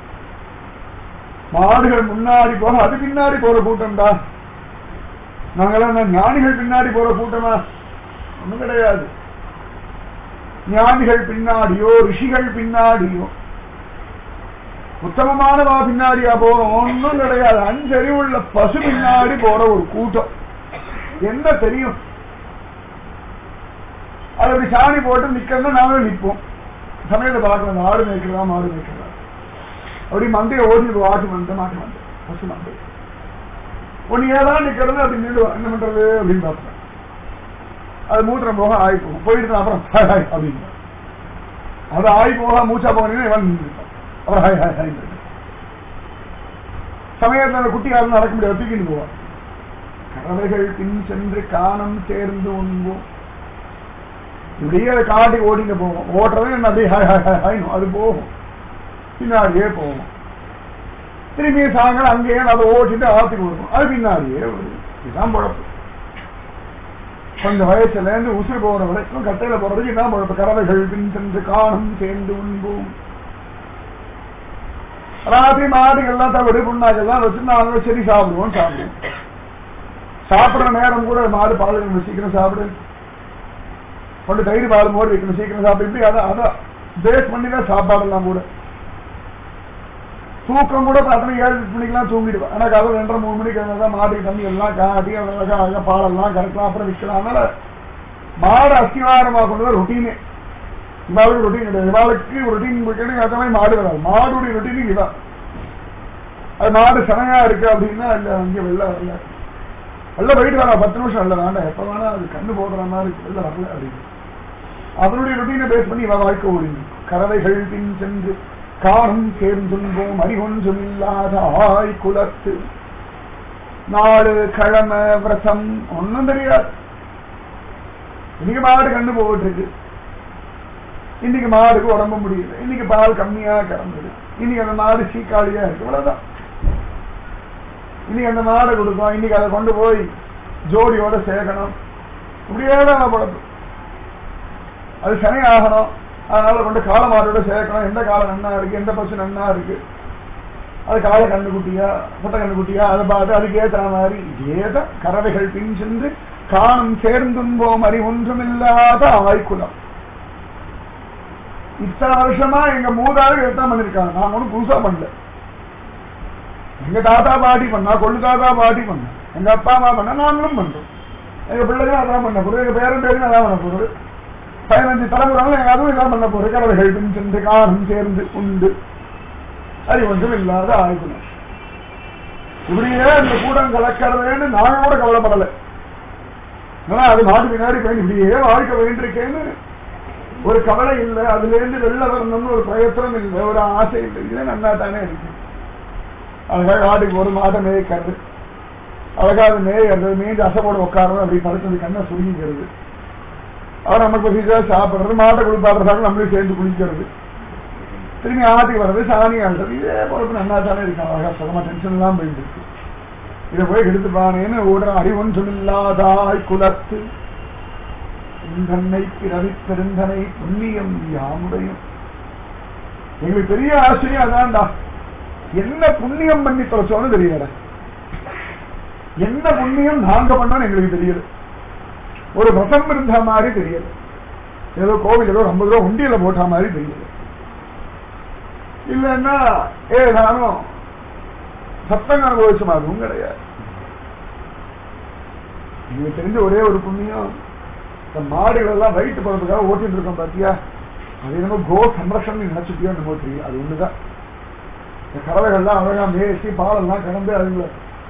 மாடுகள் முன்னாடி போக அது பின்னாடி போற கூட்டம் தான் நாங்கெல்லாம் என்ன ஞானிகள் பின்னாடி போற கூட்டமா ஒண்ணும் கிடையாது ஞானிகள் பின்னாடியோ ரிஷிகள் பின்னாடியோ உத்தமமானவா பின்னாடியா போறோம் ஒன்றும் கிடையாது அஞ்சறிவுள்ள பசு பின்னாடி போற ஒரு கூட்டம் என்ன தெரியும் அது அப்படி சாணி போட்டு நிக்கணும் நாங்களும் நிற்போம் சமயத்தை பார்க்கலாம் ஆடு மேய்க்கிறதா மாடு மேய்க்கிறதா அப்படி மந்தையை ஓடி ஆட்டு மந்தை மாட்டு மந்தை பசு மந்தை ஒன்னு ஏதாவது நிக்கிறது அப்படி நின்று என்ன பண்றது அப்படின்னு பார்ப்பேன் அது மூத்திரம் போக ஆகி போகும் போயிட்டு அப்புறம் ஹாய் ஹாய் அப்படின்னு அது ஆகி போக மூச்சா போனீங்கன்னா இவன் நின்றுட்டான். அப்புறம் ஹாய் ஹாய் ஹாய் சமயத்தில் அந்த குட்டிக்காரன் நடக்க முடியாது தூக்கிட்டு போவான் கறவைகள் பின் சென்று காணம் சேர்ந்து உண்போம் இப்படியே அதை காட்டி ஓடிங்க போவோம் ஓட்டுறது என்ன அப்படியே ஹாய் ஹாய் ஹாய் ஹாய்னும் அது போகும் பின்னாடியே போகும் திரும்பி சாயங்காலம் அங்கேயே அதை ஓட்டிட்டு ஆத்தி கொடுக்கும் அது பின்னாடியே வருது இதுதான் குழப்பம் கொஞ்சம் வயசுல இருந்து உசுறு போற வரைக்கும் கட்டையில போறதுக்கு இதான் குழப்பம் கறவைகள் பின் சென்று காணும் சேர்ந்து உண்போம் ராத்திரி மாடுகள்லாம் தவிடு புண்ணாக்கெல்லாம் வச்சு நாங்க சரி சாப்பிடுவோம் சாப்பிடுவோம் சாப்பிடுற நேரம் கூட மாடு பால் வைக்கணும் சீக்கிரம் சாப்பிடு கொண்டு தயிர் பால் மோர் வைக்கணும் சீக்கிரம் சாப்பிடு இப்படி அதான் அதான் பேஸ் பண்ணி தான் சாப்பாடெல்லாம் கூட தூக்கம் கூட பார்த்தா ஏழு எட்டு மணிக்கெல்லாம் தூங்கிடுவேன் ஆனா கதை ரெண்டரை மூணு மணிக்கு தான் மாட்டுக்கு தண்ணி எல்லாம் காட்டி அழகா பாலெல்லாம் கரெக்டாக அப்புறம் விற்கலாம் அதனால மாடு அஸ்திவாரமா கொண்டு தான் ரொட்டீனே இவாளுக்கு ரொட்டீன் கிடையாது இவாளுக்கு ரொட்டீன் கிடையாது அந்த மாதிரி மாடு வராது மாடுடைய ரொட்டீன் இதுதான் அது மாடு சனையா இருக்கு அப்படின்னா இல்ல அங்கே வெளில வரல வெளில போயிட்டு வரலாம் பத்து நிமிஷம் இல்ல வேண்டாம் எப்ப வேணா அது கண்ணு போடுற மாதிரி இருக்கு, வெளில வரல அப்படின்னு அதனுடைய ரொட்டீனை பேஸ் பண்ணி இவ வாழ்க்கை ஓடிங்க கறவைகள் பின் சென்று காணும் சேர்ந்துன்போம் அறிவொன்றும் இல்லாத ஆய் குலத்து நாடு கிழமை விரதம் ஒண்ணும் தெரியாது இன்னைக்கு மாடு கண்ணு போட்டு இருக்கு இன்னைக்கு மாடுக்கு உடம்பு முடியல இன்னைக்கு பால் கம்மியா கிடந்தது இன்னைக்கு அந்த மாடு சீக்காளியா இருக்கு இவ்வளவுதான் இன்னைக்கு அந்த மாடை கொடுக்கும் இன்னைக்கு அதை கொண்டு போய் ஜோடியோட சேர்க்கணும் இப்படியே தான் பழப்பு அது சனி ஆகணும் அதனால கொண்டு காளை மாடோட சேர்க்கணும் எந்த காலம் நன்னா இருக்கு எந்த பசு நன்னா இருக்கு அது காலை கண்ணுக்குட்டியா முட்டை கண்ணுக்குட்டியா அதை பார்த்து அதுக்கு ஏத்துற மாதிரி ஏத கறவைகள் பின் சென்று காணும் சேர்ந்தும்போம் அறி ஒன்றுமில்லாத ஆய்குலம் இத்தனை வருஷமா எங்க மூதாதையர் எத்தான் பண்ணிருக்காங்க நான் ஒன்றும் புதுசா பண்ணல எங்க தாத்தா பாட்டி பண்ணா கொள்ளு தாத்தா பாட்டி பண்ணா எங்க அப்பா அம்மா பண்ணா நாங்களும் பண்றோம் எங்க பிள்ளைங்க அதான் பண்ண போறோம் எங்க பேரன் பேரும் அதான் பண்ண போறது பதினஞ்சு தலைமுறை எங்க அதுவும் இதான் பண்ண போறது கறவைகள் பின் சென்று காணும் சேர்ந்து உண்டு அது ஒன்றும் இல்லாத ஆய்வுனம் இப்படியே இந்த கூட்டம் கலக்கிறதுன்னு நாங்க கூட கவலைப்படலை ஆனா அது மாட்டு பின்னாடி போய் இப்படியே வாழ்க்கை வேண்டியிருக்கேன்னு ஒரு கவலை இல்லை அதுல இருந்து வெளில வரணும்னு ஒரு பிரயத்தனம் இல்லை ஒரு ஆசை இல்லை இதுல நல்லா தானே இருக்கு அழகாக ஆட்டுக்கு ஒரு மாதம் மேய்க்கிறது அழகா அது மேயறது மேய்ந்து அசைப்போட உட்காரணும் அப்படி படுத்தது கண்ணை சுருங்கிக்கிறது அவர் நமக்கு பசிச்சா சாப்பிடுறது மாட்டை குளிப்பாடுறதாங்க நம்மளும் சேர்ந்து குளிக்கிறது திரும்பி ஆட்டுக்கு வர்றது சாணி ஆடுறது இதே பொறுப்பு நல்லா தானே இருக்கும் அழகா சுகமா டென்ஷன் எல்லாம் போயிட்டு இருக்கு இதை போய் எடுத்துப்பானேன்னு ஓடுற அறிவொன்றும் இல்லாதாய் குலத்து இந்தன்னை பிறவி பெருந்தனை புண்ணியம் யாமுடையும் எங்களுக்கு பெரிய ஆச்சரியம் அதான்டா என்ன புண்ணியம் பண்ணி தொலைச்சோன்னு தெரியல என்ன புண்ணியம் நாங்க பண்ணோம்னு எங்களுக்கு தெரியல ஒரு ரசம் இருந்த மாதிரி தெரியல ஏதோ கோவில் ஏதோ ஐம்பது ரூபா உண்டியில போட்ட மாதிரி தெரியல இல்லைன்னா ஏதானும் சத்தங்க அனுபவிச்சோம் அதுவும் கிடையாது எனக்கு தெரிஞ்ச ஒரே ஒரு புண்ணியம் இந்த மாடுகள் எல்லாம் வயிற்று போறதுக்காக ஓட்டிட்டு இருக்கோம் பாத்தியா அது என்னமோ கோ சம்ரஷன் நினைச்சுட்டியோ என்னமோ தெரியும் அது ஒண்ணுதான் இந்த கறவைகள்லாம் அழகா மேய்ச்சி பாலெல்லாம் கலந்து அதுங்களை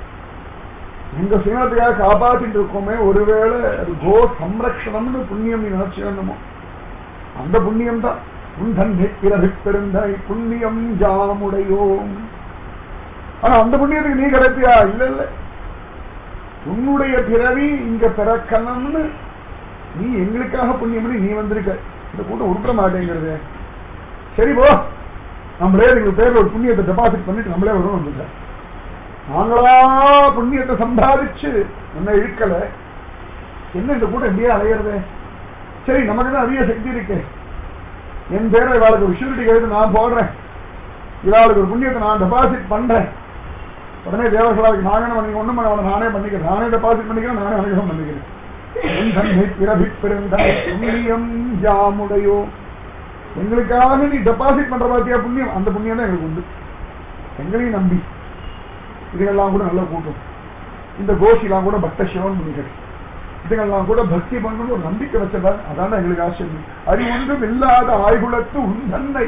எங்க சுயத்துக்காக காப்பாத்திட்டு இருக்கோமே ஒருவேளை அது கோ சம்ரக்ஷணம்னு புண்ணியம் நீ நினைச்சு என்னமோ அந்த புண்ணியம் தான் உண்டன்னை பிறகு பெருந்தை புண்ணியம் ஜாமுடையோம் ஆனா அந்த புண்ணியத்துக்கு நீ கிடைப்பியா இல்ல இல்ல உன்னுடைய பிறவி இங்க பிறக்கணும்னு நீ எங்களுக்காக புண்ணியம் பண்ணி நீ வந்திருக்க இந்த கூட்டம் உருப்பட மாட்டேங்கிறது சரி போ நம்மளே எங்க பேர்ல ஒரு புண்ணியத்தை டெபாசிட் பண்ணிட்டு நம்மளே வருவோம் வந்துட்ட நாங்களா புண்ணியத்தை சம்பாதிச்சு என்ன இழுக்கல என்ன இந்த கூட்டம் எப்படியே அலையிறது சரி நமக்கு தான் அதிக சக்தி இருக்கு என் பேரை இவாளுக்கு ஒரு ஷூரிட்டி கேட்டு நான் போடுறேன் இவாளுக்கு ஒரு புண்ணியத்தை நான் டெபாசிட் பண்றேன் உடனே தேவசலாவுக்கு நானே பண்ணி ஒண்ணும் பண்ண வேணாம், நானே பண்ணிக்கிறேன் நானே டெபாசிட் பண்ணிக்கிறேன் நானே அனுகிரகம் பண்ணிக்கிறேன் என் தன்னை பிறவி பிறந்தாய் புண்ணியம் யாமுடையோ எங்களுக்காக நீ டெபாசிட் பண்ற பாத்தியா புண்ணியம் அந்த புண்ணியம் தான் எங்களுக்கு உண்டு எங்களையும் நம்பி இதுகெல்லாம் கூட நல்ல கூட்டம் இந்த கோஷிலாம் கூட பக்த சிவன் முனிகள் இதுகெல்லாம் கூட பக்தி பண்ணணும் ஒரு நம்பிக்கை வச்சதான் அதான் எங்களுக்கு ஆச்சரியம் அறி ஒன்றும் இல்லாத ஆய்குலத்து உன் தன்னை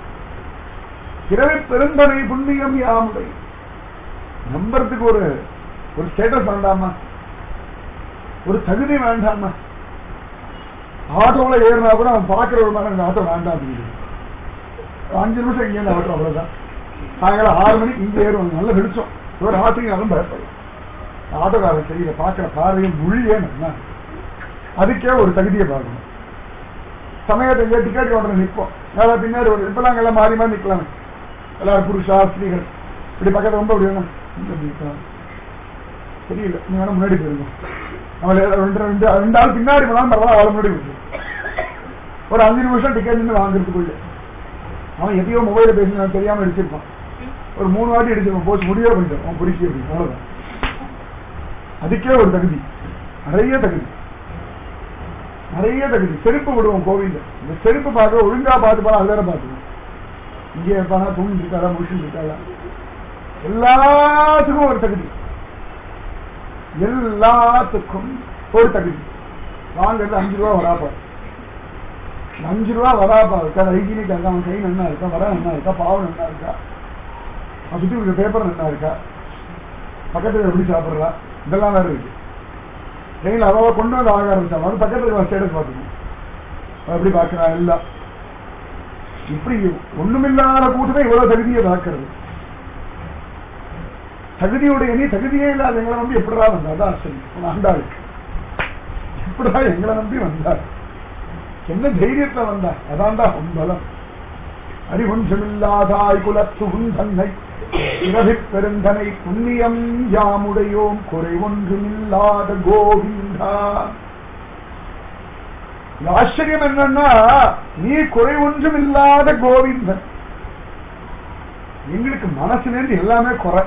பிறவி பெருந்தனை புண்ணியம் யாமுடை நம்புறதுக்கு ஒரு ஒரு ஸ்டேட்டஸ் வேண்டாமா ஒரு தகுதி வேண்டாமா ஆட்டோல ஏறினா கூட அவன் பார்க்கிற ஒரு மாதிரி ஆட்டோ வேண்டாம் அப்படின்னு அஞ்சு நிமிஷம் இங்கே ஆட்டோ அவ்வளவுதான் சாயங்காலம் ஆறு மணிக்கு இங்க ஏறுவாங்க நல்ல வெளிச்சம் ஒரு ஆட்டோங்காலும் பயப்படும் ஆட்டோக்காரன் தெரியல பார்க்கிற பார்வையும் மொழியே நல்லா அதுக்கே ஒரு தகுதியை பார்க்கணும் சமயத்தை இங்கே டிக்கெட் கவுண்டர் நிற்போம் யாராவது பின்னாடி ஒரு இப்பெல்லாம் எல்லாம் மாறி மாறி நிற்கலாம் எல்லாரும் புருஷா ஸ்திரீகள் இப்படி பக்கத்துல ரொம்ப அப்படி வேணும் இங்க இப்படி நிக்கலாம். தெரியல நீ வேணா முன்னாடி போயிருங்க நம்மள ரெண்டு ரெண்டு ரெண்டு ஆள் பின்னாடி போனாலும் பரவாயில்ல ஆள் முன்னாடி போயிரு ஒரு அஞ்சு நிமிஷம் டிக்கெட் நின்று வாங்குறதுக்குள்ள அவன் எதையோ மொபைல பேசி நான் தெரியாம அடிச்சிருப்பான் ஒரு மூணு வாட்டி அடிச்சிருப்பான் போச்சு முடியவே பண்ணிட்டான் அவன் பிடிச்சி அப்படி அவ்வளவுதான் அதுக்கே ஒரு தகுதி நிறைய தகுதி நிறைய தகுதி செருப்பு விடுவோம் கோவில்ல இந்த செருப்பு பார்க்க ஒழுங்கா பார்த்து போனா அது வேற பார்த்துக்கணும் இங்கே இருப்பானா தூங்கி இருக்காளா முடிச்சு இருக்காளா எல்லாத்துக்கும் ஒரு தகுதி எல்லாத்துக்கும் ஒரு தகுதி வாங்குறது அஞ்சு ரூபா வராப்பா அஞ்சு ரூபா வராப்பா இருக்கா ஹைஜீனிக் இருக்கா அவன் கை நல்லா இருக்கா வர நல்லா இருக்கா பாவம் நல்லா இருக்கா அவன் சுத்தி இருக்க பேப்பர் நல்லா இருக்கா பக்கத்துல எப்படி சாப்பிடுறா இதெல்லாம் வேற இருக்கு ட்ரெயினில் அவ்வளோ கொண்டு வந்து ஆக ஆரம்பிச்சாங்க அது பக்கத்துல இருக்க ஸ்டேட்டஸ் பார்த்துக்கணும் அவன் எப்படி பார்க்கறான் எல்லாம் இப்படி ஒண்ணுமில்லாத கூட்டத்தை இவ்வளவு தகுதியை பார்க்கறது தகுதியுடைய நீ தகுதியே இல்லாத எங்களை நம்பி எப்படிடா வந்தா அதான் சரி உன் ஆண்டாள் எப்படிடா எங்களை நம்பி வந்தார் என்ன தைரியத்துல வந்தா அதான்டா உன் பலம் அறிவொன்றுமில்லாதாய் குலத்து உன் தன்னை இரவி பெருந்தனை புண்ணியம் யாமுடையோம் குறை ஒன்றுமில்லாத கோவிந்தா இந்த ஆச்சரியம் என்னன்னா நீ குறை ஒன்றும் இல்லாத கோவிந்தன் எங்களுக்கு மனசுல இருந்து எல்லாமே குறை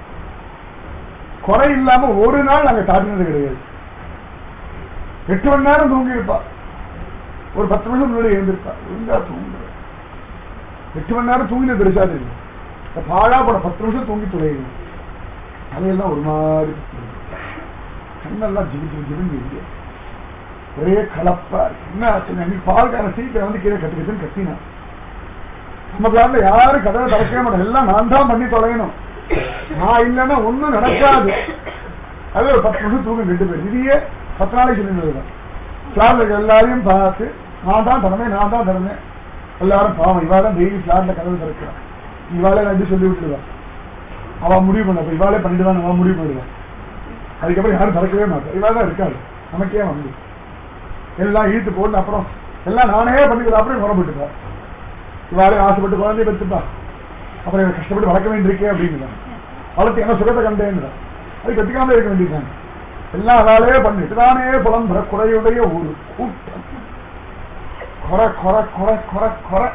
குறை இல்லாம ஒரு நாள் நாங்க காட்டினது கிடையாது எட்டு மணி நேரம் தூங்கி இருப்பா ஒரு பத்து நிமிஷம் முன்னாடி எழுந்திருப்பா ஒழுங்கா தூங்குற எட்டு மணி நேரம் தூங்கினது பெருசா தெரியும் இந்த பாழா போன பத்து நிமிஷம் தூங்கி துளையும் அதையெல்லாம் ஒரு மாதிரி கண்ணெல்லாம் ஜிபி ஜிபி ஜிபின்னு இருக்கு ஒரே கலப்பா இருக்கு என்ன ஆச்சு அன்னைக்கு பால்கார சீக்கிரம் வந்து கீழே கட்டுக்கிட்டுன்னு கத்தினான் நம்ம கிளாஸ்ல யாரும் கதவை திறக்கவே மாட்டோம் எல்லாம் நான் தான் பண்ணி தொலையணும் நான் இல்லைன்னா ஒண்ணும் நடக்காது அது ஒரு பத்து நிமிஷம் தூக்கம் கெட்டு போயிரு இதையே பத்து நாளைக்கு சொல்லிடுவேன் கிளாஸ்ல இருக்க எல்லாரையும் பார்த்து நான் தான் திறமை நான் தான் திறமை எல்லாரும் பாவம் இவா தான் டெய்லி கிளாஸ்ல கதவு திறக்கிறான் இவாளே நான் எப்படி சொல்லி விட்டுருவேன் அவ முடிவு பண்ண அப்ப இவாளே பண்ணிட்டு தான் அவன் முடிவு பண்ணிடுவான் அதுக்கப்புறம் யாரும் திறக்கவே மாட்டேன் இவா தான் இருக்காது நமக்கே வந்து எல்லாம் இழுத்து போட்டு அப்புறம் எல்லாம் நானே பண்ணிக்கிறேன் அப்புறம் புறப்பட்டுப்பா இவாளே ஆசைப்பட்டு குழந்தைய பெற்றுப்பா அப்புறம் இவன் கஷ்டப்பட்டு வளர்க்க வேண்டியிருக்கே அப்படிங்கிறான் வளர்த்து என்ன சுகத்தை கண்டேங்கிறான் அது கட்டிக்காம இருக்க வேண்டியதுதான் எல்லாம் அதாலே பண்ணிட்டு தானே புலம்புற குறையுடைய ஒரு கூட்டம் குறை குறை குறை குறை குறை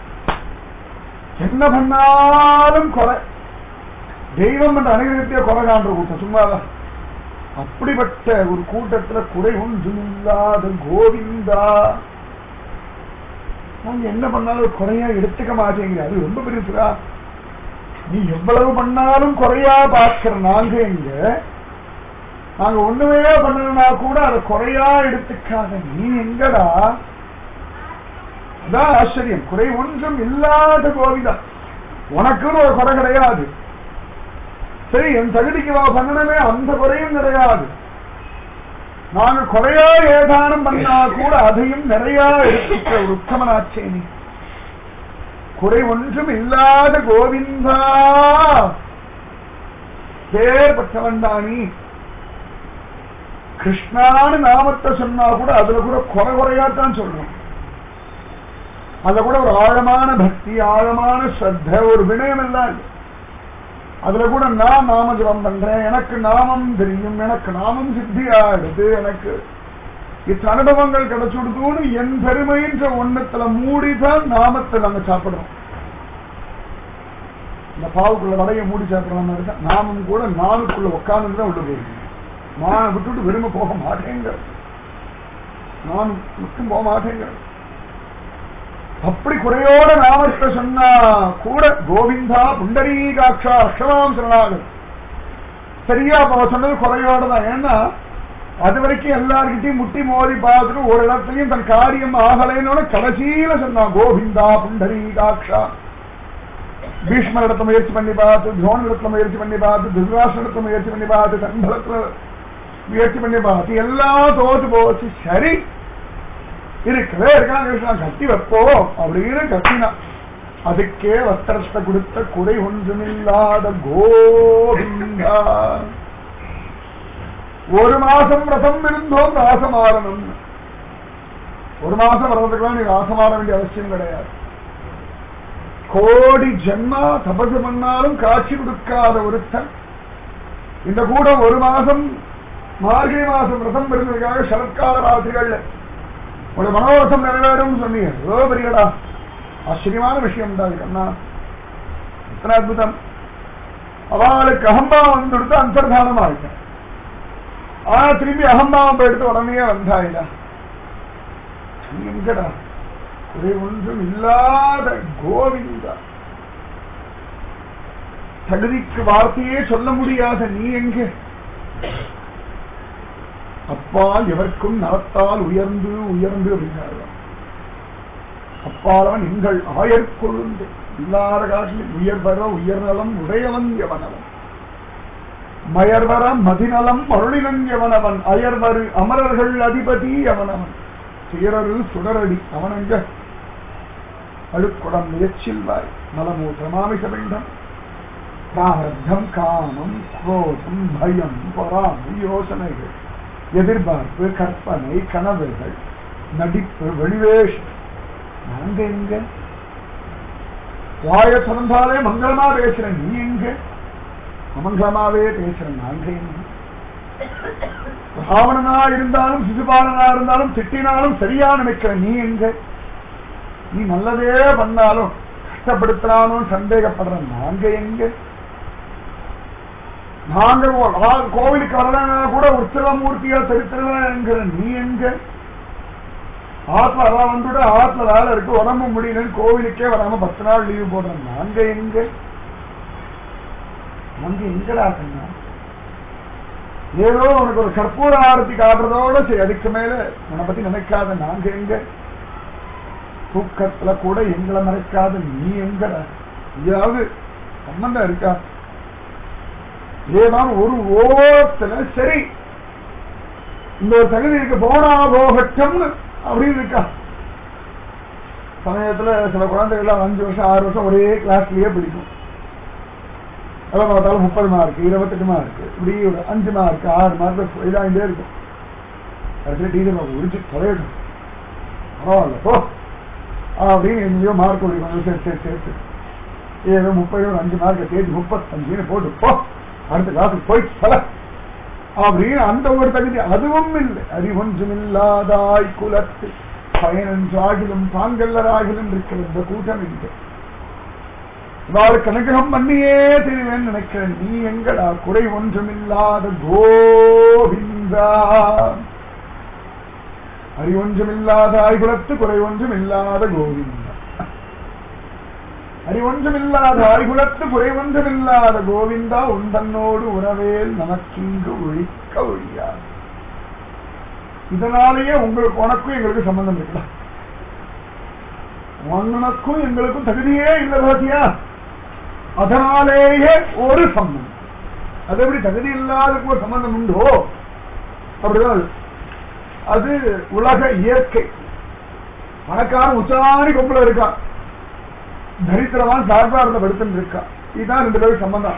என்ன பண்ணாலும் குறை தெய்வம் என்ற அனுகிரகத்தையே குறை காண்ற கூட்டம் சும்மாதான் அப்படிப்பட்ட ஒரு கூட்டத்துல குறை ஒன்றும் இல்லாத கோவிந்தா நாங்க என்ன பண்ணாலும் குறையா எடுத்துக்க மாட்டேங்கிற அது ரொம்ப பெருசுடா நீ எவ்வளவு பண்ணாலும் குறையா பார்க்கிற நாங்க எங்க நாங்க ஒண்ணுமே பண்ணலனா கூட அதை குறையா எடுத்துக்காத நீ எங்கடா அதான் ஆச்சரியம் குறை ஒன்றும் இல்லாத கோவிந்தா உனக்குன்னு ஒரு குறை கிடையாது சரி என் தகுதிக்கு வா பண்ணணுமே அந்த குறையும் கிடையாது நாங்க குறையா ஏதானம் பண்ணா கூட அதையும் நிறைய எடுத்துக்கிற ஒரு உத்தமனாச்சே நீ குறை ஒன்றும் இல்லாத கோவிந்தா பேர்பட்டவன் நீ கிருஷ்ணான்னு நாமத்தை சொன்னா கூட அதுல கூட குறை குறையாத்தான் சொல்றோம் அதுல கூட ஒரு ஆழமான பக்தி ஆழமான ஸ்ரத்த ஒரு வினயம் எல்லாம் இல்லை அதுல கூட நான் நாம ஜபம் பண்றேன் எனக்கு நாமம் தெரியும் எனக்கு நாமம் சித்தியாடுது எனக்கு இத்த அனுபவங்கள் கிடைச்சுடுதுன்னு என் பெருமைன்ற ஒண்ணத்துல மூடிதான் நாமத்தை நாங்க சாப்பிடுறோம் இந்த பாவுக்குள்ள வடைய மூடி சாப்பிடுற மாதிரி தான் நாமும் கூட நானுக்குள்ள உட்கார்ந்து தான் உள்ள போயிருக்கு நான் விட்டுட்டு விரும்ப போக மாட்டேங்க நான் மட்டும் போக மாட்டேங்க அப்படி குறையோட நாமத்தை சொன்னா கூட கோவிந்தா புண்டரீகாட்சா அக்ஷமாம் சரணாகர் சரியா அப்ப சொன்னது குறையோட தான் ஏன்னா அது வரைக்கும் எல்லார்கிட்டையும் முட்டி மோதி பார்த்துட்டு ஒரு இடத்துலயும் தன் காரியம் ஆகலைன்னு கடைசியில சொன்னான் கோவிந்தா புண்டரீகாட்சா பீஷ்மர் இடத்த முயற்சி பண்ணி பார்த்து துரோண இடத்துல முயற்சி பண்ணி பார்த்து துர்வாசன் இடத்துல முயற்சி பண்ணி பார்த்து சம்பளத்துல முயற்சி பண்ணி பார்த்து எல்லாம் தோத்து போச்சு சரி இருக்கவே இருக்கான் கிருஷ்ணா கட்டி வைப்போம் அப்படின்னு கத்தினா அதுக்கே வஸ்திரத்தை கொடுத்த குறை ஒன்றுமில்லாத கோவிந்தா ஒரு மாசம் ரசம் இருந்தோம் ராசமாறணும் ஒரு மாசம் வரதுக்கெல்லாம் நீ ராசமாற வேண்டிய அவசியம் கிடையாது கோடி ஜென்மா தபசு பண்ணாலும் காட்சி கொடுக்காத ஒருத்தன் இந்த கூட ஒரு மாசம் மார்கழி மாசம் ரசம் இருந்ததுக்காக சரத்கால ராத்திரிகள்ல ஒரு மனோரசம் நிறைவேறும் சொன்னீங்க ஏதோ பெரியடா ஆச்சரியமான விஷயம் தான் இது அண்ணா எத்தனை அற்புதம் அவளுக்கு அகம்பாவம் வந்து கொடுத்து அந்தர்தானம் ஆயிட்டேன் ஆனா திரும்பி அகம்பாவம் எடுத்து உடனே வந்தாயிடா நீ எங்கடா குறை ஒன்றும் இல்லாத கோவிந்தா தகுதிக்கு வார்த்தையே சொல்ல முடியாத நீ எங்கே அப்பால் எவர்க்கும் நலத்தால் உயர்ந்து உயர்ந்து அப்படிங்கிறார் அப்பாலவன் எங்கள் ஆயர்கொழுந்து இல்லாத காட்டில் உயர்வர உயர்நலம் உடையவன் எவனவன் மயர்வர மதிநலம் அருளினன் எவனவன் அயர்வரு அமரர்கள் அதிபதி அவனவன் துயரரு சுடரடி அவனங்க அழுக்குடம் முயற்சில்வாய் நலமூற்றமாமிச வேண்டும் பிராரப்தம் காமம் குரோதம் பயம் பொறாமை யோசனைகள் எதிர்பார்ப்பு கற்பனை கனவுகள் நடிப்பு வெளிவேஷம் நாங்க எங்க வாய திறந்தாலே மங்களமா பேசுற நீ எங்க அமங்கலமாவே பேசுற நாங்க எங்க ராவணனா இருந்தாலும் சிசுபாலனா இருந்தாலும் திட்டினாலும் சரியா நினைக்கிற நீ எங்க நீ நல்லதே பண்ணாலும் கஷ்டப்படுத்துறானும் சந்தேகப்படுற நாங்க எங்க நாங்க கோ- கோவிலுக்கு வரலன்னா கூட உற்சவமூர்த்தியா சரித்திரங்கிற நீ எங்க ஆத்துல அதான் வந்துட்டு ஆத்துல வேலை இருக்கு உடம்பு முடியலன்னு கோவிலுக்கே வராம பத்து நாள் லீவு போடுறோம் நாங்க எங்க நாங்க எங்கடா கண்ணா ஏதோ உனக்கு ஒரு கற்பூர ஆரத்தி காட்டுறதோட சரி அதுக்கு மேல உன்னை பத்தி நினைக்காத நாங்க எங்க தூக்கத்துல கூட எங்களை மறைக்காத நீ எங்கடா ஏதாவது சம்பந்தம் இருக்கா ஏதாவது ஒரு ஓரத்துல சரி இந்த ஒரு தகுதிக்கு போனா போகட்டும்னு அப்படின்னு இருக்கா சமயத்துல சில குழந்தைகள்லாம் அஞ்சு வருஷம் ஆறு வருஷம் ஒரே கிளாஸ்லயே பிடிக்கும் எவ்வளோ பார்த்தாலும் முப்பது மார்க் இருபத்தெட்டு மார்க் இப்படி ஒரு அஞ்சு மார்க் ஆறு மார்க் இதாகிட்டே இருக்கும் கடைசியில் டீச்சர் நம்ம உரிச்சு தொலையட்டும் பரவாயில்ல போ அப்படின்னு எங்கேயோ மார்க் ஒழிக்கணும் சரி சரி சரி சரி ஏதோ முப்பது ஒரு அஞ்சு மார்க் தேதி முப்பத்தஞ்சுன்னு போட்டு போ அடுத்த கிளாஸுக்கு போய் தல அப்படின்னு அந்த ஒரு தகுதி அதுவும் இல்லை அறிவொன்றுமில்லாதாய் குலத்து பயனஞ்சாகிலும் தாங்கல்லராகிலும் இருக்கிற இந்த கூட்டம் இல்லை இவாளுக்கு அனுகிரகம் பண்ணியே தெரிவேன் நினைக்கிறேன் நீ எங்கடா குறை ஒன்றுமில்லாத கோவிந்தா அறிவொன்றுமில்லாத ஆய்குலத்து குறை ஒன்றுமில்லாத கோவிந்தா அறிவொன்றுமில்லாத ஆய்குலத்து குறை ஒன்றுமில்லாத கோவிந்தா உந்தன்னோடு உறவேல் நமக்கிங்கு ஒழிக்க ஒழியாது இதனாலேயே உங்களுக்கு உனக்கும் எங்களுக்கு சம்பந்தம் இருக்குடா உனக்கும் எங்களுக்கும் தகுதியே இல்லை பாத்தியா அதனாலேயே ஒரு சம்பந்தம் அது எப்படி தகுதி இல்லாதக்கு ஒரு சம்பந்தம் உண்டோ அப்படிதான் அது. அது உலக இயற்கை பணக்காரன் உச்சாணி கொம்புல இருக்கான் தரித்திரவான் சார்பா இருந்த படுத்துன்னு இருக்கான் இதுதான் ரெண்டு பேரும் சம்பந்தம்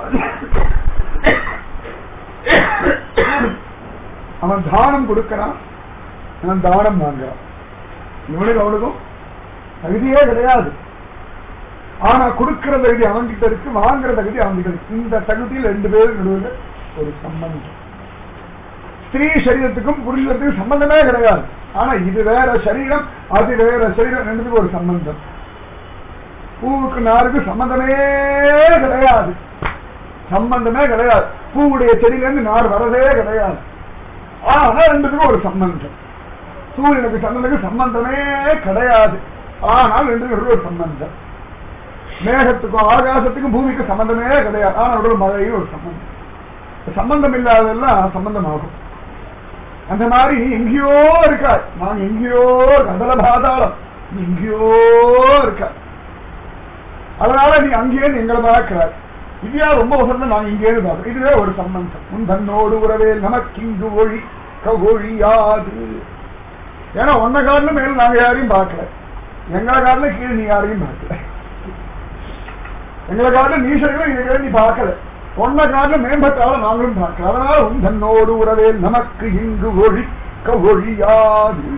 அவன் தானம் கொடுக்கறான் அவன் தானம் வாங்குறான் இவனுக்கு அவனுக்கும் தகுதியே கிடையாது ஆனா கொடுக்கிற தகுதி அவன்கிட்ட இருக்கு வாங்குற தகுதி அவன்கிட்ட இருக்கு இந்த தகுதியில் ரெண்டு பேரும் நடுவில் ஒரு சம்பந்தம் ஸ்திரீ சரீரத்துக்கும் புருஷத்துக்கும் சம்பந்தமே கிடையாது ஆனா இது வேற சரீரம் அது வேற சரீரம் ரெண்டுத்துக்கும் ஒரு சம்பந்தம் பூவுக்கு நாருக்கு சம்பந்தமே கிடையாது சம்பந்தமே கிடையாது பூவுடைய செடியிலிருந்து நார் வரதே கிடையாது ஆனா ரெண்டுத்துக்கும் ஒரு சம்பந்தம் சூரியனுக்கு சந்திரனுக்கு சம்பந்தமே கிடையாது ஆனால் ரெண்டுக்கும் ஒரு சம்பந்தம் மேகத்துக்கும் ஆகாசத்துக்கும் பூமிக்கும் சம்பந்தமே கிடையாது ஆனால் ஒரு மழையும் ஒரு சம்பந்தம் சம்பந்தம் இல்லாததெல்லாம் சம்பந்தம் ஆகும் அந்த மாதிரி எங்கேயோ இருக்கா நாங்க எங்கேயோ கடல பாதாளம் நீ எங்கேயோ இருக்கா அதனால நீ அங்கேயே எங்களை பார்க்கிறார் இதுயா ரொம்ப வசந்த நாங்க இங்கே பார்க்கிறோம் இதுவே ஒரு சம்பந்தம் உன் தன்னோடு உறவே நமக்கு இங்கு ஒழி ஒழியாது ஏன்னா உன்ன காலில மேல நாங்க யாரையும் பார்க்கல எங்க காலில கீழே நீ யாரையும் பார்க்கல எங்களை காலில நீ சரிகளை எங்களை நீ பார்க்கல உன்ன காலில மேம்பட்டால நாங்களும் பார்க்கல அதனால உன் தன்னோடு உறவே நமக்கு இங்கு ஒழிக்க ஒழியாது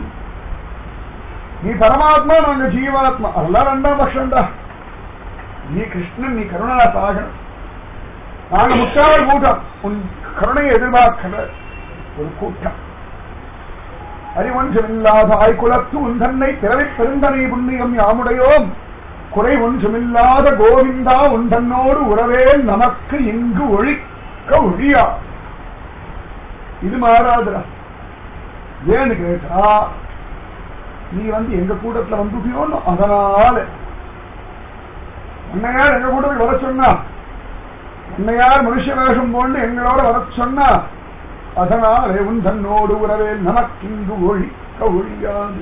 நீ பரமாத்மா நாங்க ஜீவாத்மா அதெல்லாம் ரெண்டாம் பட்சம்டா நீ கிருஷ்ணன் நீ கருணா சாகரம் நாங்க முக்கால் கூட்டம் உன் கருணையை எதிர்பார்க்கிற ஒரு கூட்டம் அறிவொன்றுமில்லாத ஆய்குலத்து உன் தன்னை பிறவி பெருந்தனை புண்ணியம் யாமுடையோம் குறை ஒன்றுமில்லாத கோவிந்தா உன் தன்னோடு உறவே நமக்கு இங்கு ஒழிக்க ஒழியா இது மாறாதுடா ஏன்னு கேட்டா நீ வந்து எங்க கூட்டத்துல வந்துட்டியோன்னு அதனால அன்னையார் எங்க கூட்டத்துக்கு வர சொன்னா அன்னையார் மனுஷ வேஷம் போண்டு எங்களோட வர சொன்னா அதனாலே உன் தன்னோடு உறவே நமக்கிங்கு ஒழிக்க ஒழியாது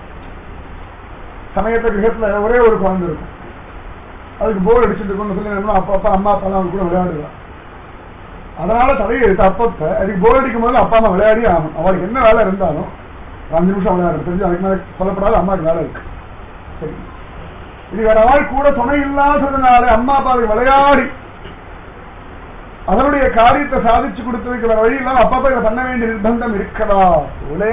சமயத்த கிரகத்துல ஒரே ஒரு குழந்தை இருக்கும் அதுக்கு போர் அடிச்சுட்டு இருக்கணும்னு சொல்லி நம்ம அப்பா அப்பா அம்மா அப்பா அவங்க கூட விளையாடுவா அதனால தலையை எடுத்து அப்பப்ப அதுக்கு போர் அடிக்கும் போது அப்பா அம்மா விளையாடி ஆகணும் அவளுக்கு என்ன வேலை இருந்தாலும் ஒரு அஞ்சு நிமிஷம் விளையாடுறது தெரிஞ்சு அதுக்கு மேலே சொல்லப்படாத அம்மாவுக்கு வேலை இருக்கு சரி இது வேற ஆள் கூட துணை இல்லாததுனால அம்மா அப்பாவுக்கு விளையாடி அதனுடைய காரியத்தை சாதிச்சு கொடுத்ததுக்கு வேற வழி இல்லாம அப்பப்ப இதை பண்ண வேண்டிய நிர்பந்தம் இருக்கதா போலே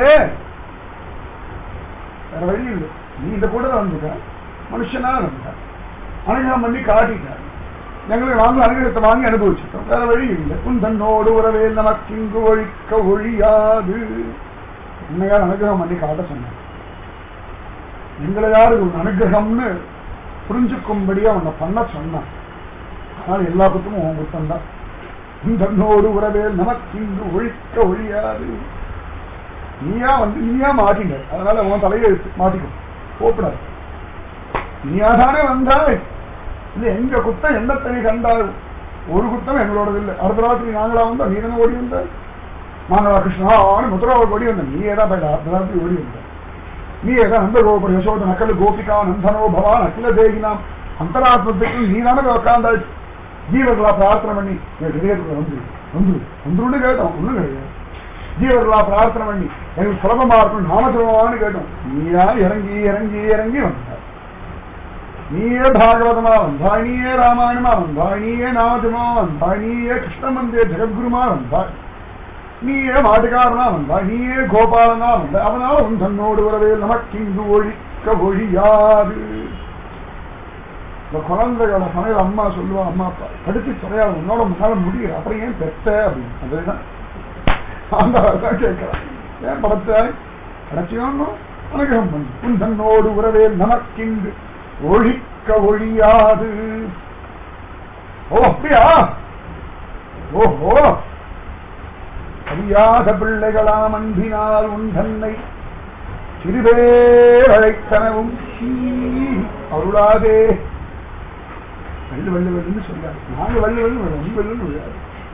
வேற வழி இல்லை நீ இந்த கூட வந்துட்ட மனுஷனா வந்துட்ட அனுகிரகம் பண்ணி காட்டிட்ட எங்களுக்கு நாங்களும் அனுகிரகத்தை வாங்கி அனுபவிச்சுட்டோம் வேற வழி இல்லை உன் தன்னோடு உறவே நமக்கு இங்கு ஒழிக்க ஒழியாது உண்மையால் அனுகிரகம் பண்ணி காட்ட சொன்னான் எங்களை யாரு உன் அனுகிரகம்னு புரிஞ்சுக்கும்படியா உன்னை பண்ண சொன்னான் ஆனால் எல்லா குத்தமும் உன் குத்தம் தான் தன்னோடு உறவே நமக்கு இங்கு ஒழிக்க ஒழியாது நீயா வந்து நீயா மாட்டிங்க அதனால உன் தலையை மாட்டிக்கும் போப்படாது நீயா தானே வந்தாய் இல்ல எங்க குத்தம் எந்த தனி கண்டால் ஒரு குத்தம் எங்களோடது இல்லை அடுத்த ராத்திரி நாங்களா வந்தோம் நீ தானே ஓடி வந்தாய் நாங்களா கிருஷ்ணா ஆனு முத்துராவுக்கு ஓடி வந்தோம் நீ ஏதா போயிட்டா அடுத்த ராத்திரி ஓடி வந்த நீ ஏதா நந்த கோபுர யசோத நக்கல் கோபிகா நந்தனோ பவான் அகில தேகினாம் அந்தராத்மத்துக்கு நீ தானே உட்காந்தாய் ஜீவர்களா பிரார்த்தனை பண்ணி என் ஹிரயத்துல வந்து வந்து வந்துருன்னு கேட்டோம் ஒண்ணும் கிடையாது ஜீவர்களா பிரார்த்தனை பண்ணி எங்களுக்கு சுலபமா இருக்கும் நாம சுலபமானு கேட்டோம் நீயா இறங்கி இறங்கி இறங்கி வந்தார் நீயே பாகவதமா வந்தாய் நீயே ராமாயணமா வந்தாய் நீயே நாமஜமா வந்தாய் நீயே கிருஷ்ண மந்திர ஜெகத்குருமா வந்தாய் நீயே மாட்டுக்காரனா வந்தாய் நீயே கோபாலனா வந்தாய் அவனால் உன் தன்னோடு வரவே நமக்கிங்கு ஒழிக்க ஒழியாது இந்த குழந்தைகளோட சமையல் அம்மா சொல்லுவா அம்மா அப்பா படிச்சு சொல்லையாது உன்னோட முன்னால முடியும் அப்புறம் ஏன் பெத்த அப்படின்னு அதுதான் அந்த தான் கேட்கிறான் ஏன் படைத்தாய் படைச்சியோன்னு அனுகிரகம் பண்ணு உன் தன்னோடு உறவே நமக்கிங்கு ஒழிக்க ஒழியாது ஓ அப்படியா ஓஹோ அறியாத பிள்ளைகளாம் அன்பினால் உன் தன்னை சிறுபேர் அழைத்தனவும் சீ அருளாதே வெள்ளு வெள்ளு வெள்ளுன்னு சொல்றாரு நாங்க வெள்ளு வெள்ளு வெள்ளு நீ வெள்ளுன்னு விழாது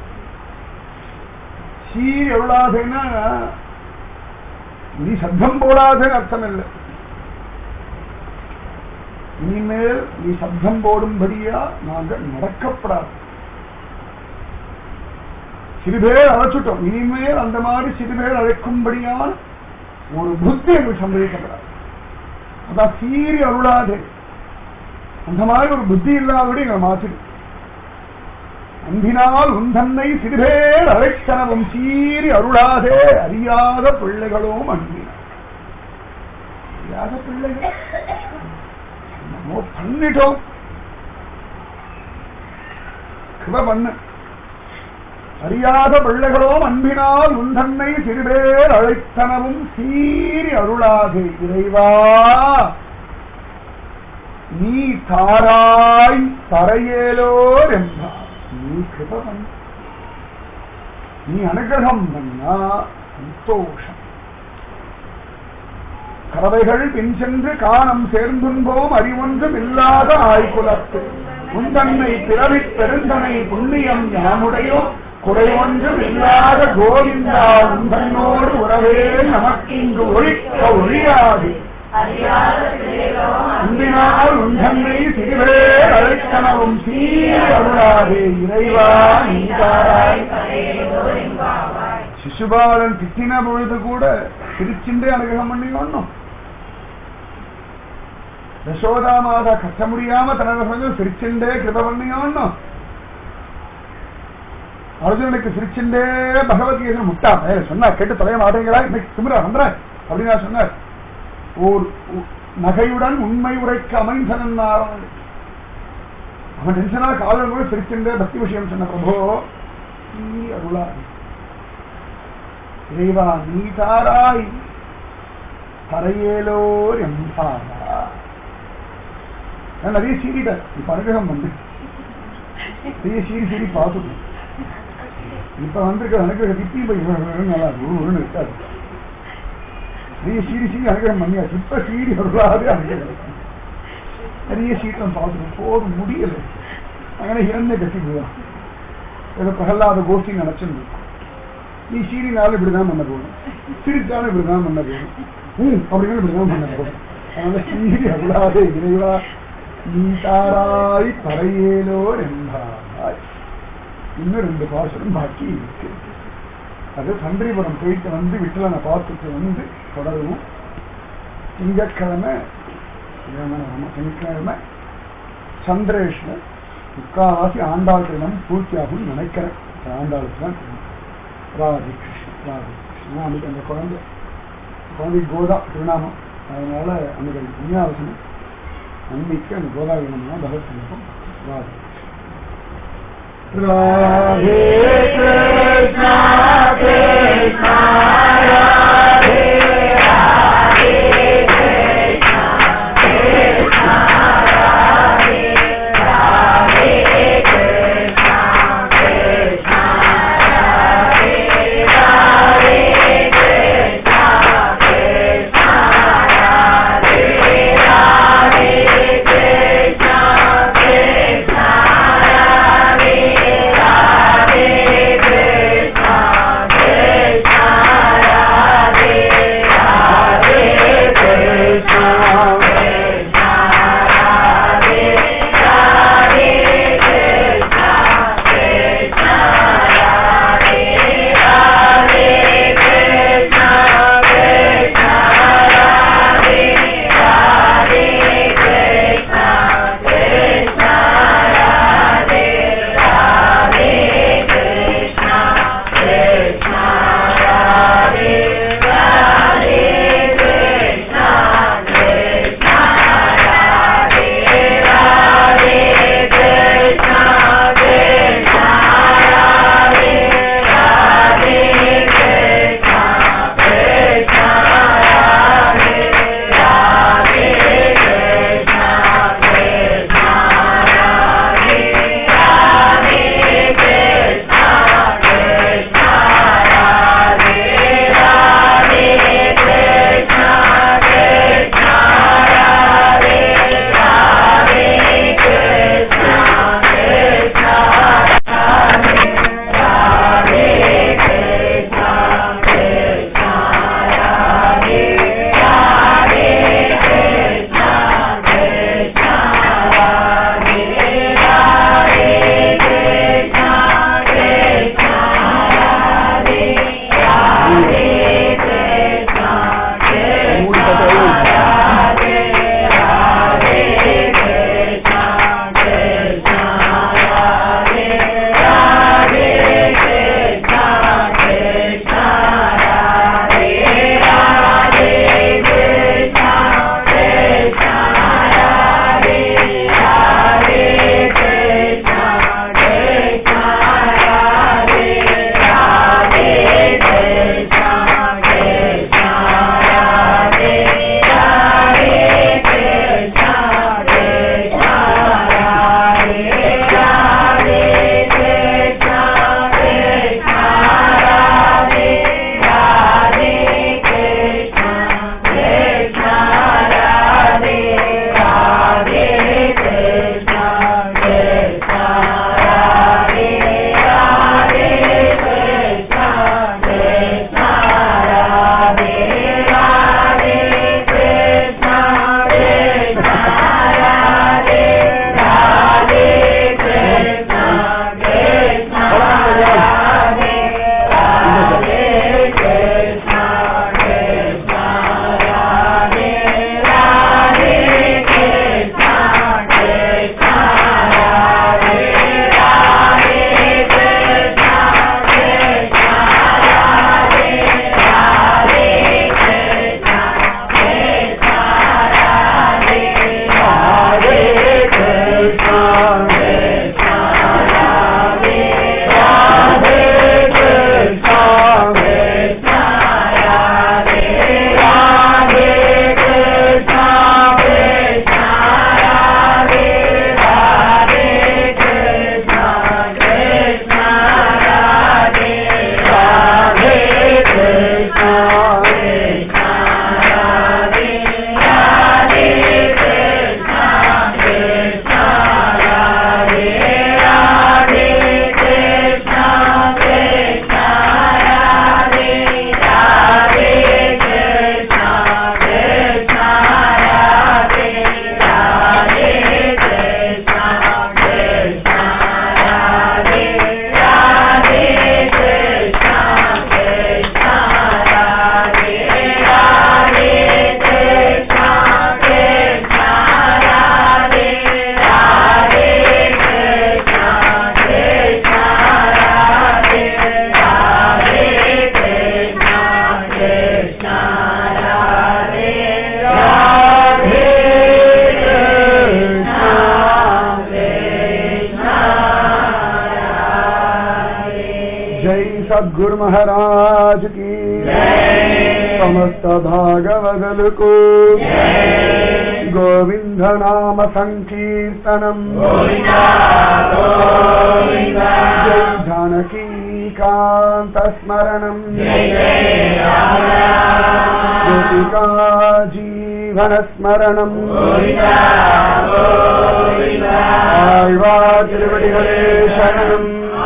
சீ எவ்வளாதேன்னா நீ சத்தம் போடாதேன்னு அர்த்தம் இல்லை இனிமேல் நீ சத்தம் போடும்படியா நாங்கள் நடக்கப்படாது சிறுபேர் அழைச்சிட்டோம் இனிமேல் அந்த மாதிரி சிறுபேர் அழைக்கும்படியான ஒரு புத்தி எங்களுக்கு சம்பவிக்கப்படாது அதான் சீறி அருளாதே அந்த மாதிரி ஒரு புத்தி இல்லாதபடி எங்களை மாற்றிடு அன்பினால் உந்தன்னை சிறுபேர் அழைக்கனவும் சீறி அருளாதே அறியாத பிள்ளைகளும் அன்பினால் அறியாத பிள்ளைகள் என்னமோ பண்ணிட்டோம் கிருப பண்ணு அறியாத பிள்ளைகளோம் அன்பினால் உந்தன்னை சிறுபேர் அழைத்தனவும் சீறி அருளாதே இறைவா நீ தாராய் தரையேலோர் என்றார் நீ கிருப பண்ணு நீ அனுகிரகம் பண்ணா சந்தோஷம் கறவைகள் பின் சென்று காணம் சேர்ந்துன்போம் அறிவொன்றும் இல்லாத ஆய்குலத்து உந்தன்னை பிறவி பெருந்தனை புண்ணியம் யாமுடையோ குறைவொன்றும் இல்லாத கோவிந்தா உந்தன்னோடு உறவே நமக்கிங்கு ஒழிக்க ஒழியாது அறியாத பிள்ளைகளும் அன்பினால் உந்தன்னை சிறுவே அழைத்தனவும் சீர் அருளாதே இறைவா நீதாராய் கரையேலோர் என்பாவாய் சிசுபாலன் திட்டின பொழுது கூட சிரிச்சுண்டே அனுகிரகம் பண்ணி ஒண்ணும் யசோதா மாதா கட்ட முடியாம தன்னோட கொஞ்சம் சிரிச்சுண்டே கிருப பண்ணி ஒண்ணும் அர்ஜுனனுக்கு சிரிச்சுண்டே பகவத்கீதை முட்டா மேல சொன்னா கேட்டு தொலைய மாட்டேங்கிறா இன்னைக்கு சிமிரா பண்றேன் அப்படின்னு நான் சொன்னார் ஓர் உ- நகையுடன் உண்மை உரைக்க அமைந்தனன் நாராயணன். அவன் டென்ஷனா காதல் கூட சிரிச்சுண்டே பக்தி விஷயம் சொன்ன பிரபோ நீ அருளாய் இறைவா நீ தாராய் தரையேலோர் எம்பாரா நான் நிறைய சீரிட்டேன் இப்ப அனுகிரகம் பண்ணு நிறைய சீரி சீரி பார்த்துட்டேன் இப்ப வந்திருக்க அனுகிரக திப்பி போய் நல்லா ஒரு இருக்காது நிறைய சீரி சீரி அனுகிரகம் பண்ணியாச்சு இப்ப சீரி வருவாது அனுகிரகம் நிறைய சீட்டம் பார்த்துட்டோம் போதும் முடியல അങ്ങനെ ഇരന്നെ കെട്ടിപ്പോവാ ஏதோ பிரகலாத கோஷ்டி நினைச்சுன்னு நீ சீரினாலும் இப்படிதான் பண்ண போகணும் சிரித்தாலும் இப்படிதான் பண்ண போகணும் ம் அப்படின்னு இப்படிதான் பண்ண போகணும் அதனால சீரி அருளாதே இறைவா நீ தாராய் பறையேலோர் என்பாய் இன்னும் ரெண்டு பாசனம் பாக்கி இருக்கு அது சந்திரிபுரம் போயிட்டு வந்து விட்டலனை பார்த்துட்டு வந்து தொடருவோம் திங்கட்கிழமை திங்கட்கிழமை ஆமா, திங்கட்கிழமை சந்திரேஷ்ல முக்காவாசி ஆண்டாள் தினம் பூர்த்தியாகும் நினைக்கிறேன் ஆண்டாளுக்கு தான் தெரியும். ராதே கிருஷ்ணன் ராதே கிருஷ்ணன் அன்னைக்கு அந்த குழந்தை குழந்தை கோதா திருநாமம் அதனால அன்னைக்கு அந்த புண்ணியாவசனம் அன்னைக்கு அந்த கோதா வினம்னா பகவத் சங்கப்பம் ராதே ராதே கிருஷ்ணா கிருஷ்ணா ராதே Krishna सद्गुरु महाराज की समस्त भागवदल को गोविंद नाम संकीर्तनम जय जानकी कांत स्मरणम गोपिका जीवन स्मरणम ஆழ்வா திருவடிகளே சரணம்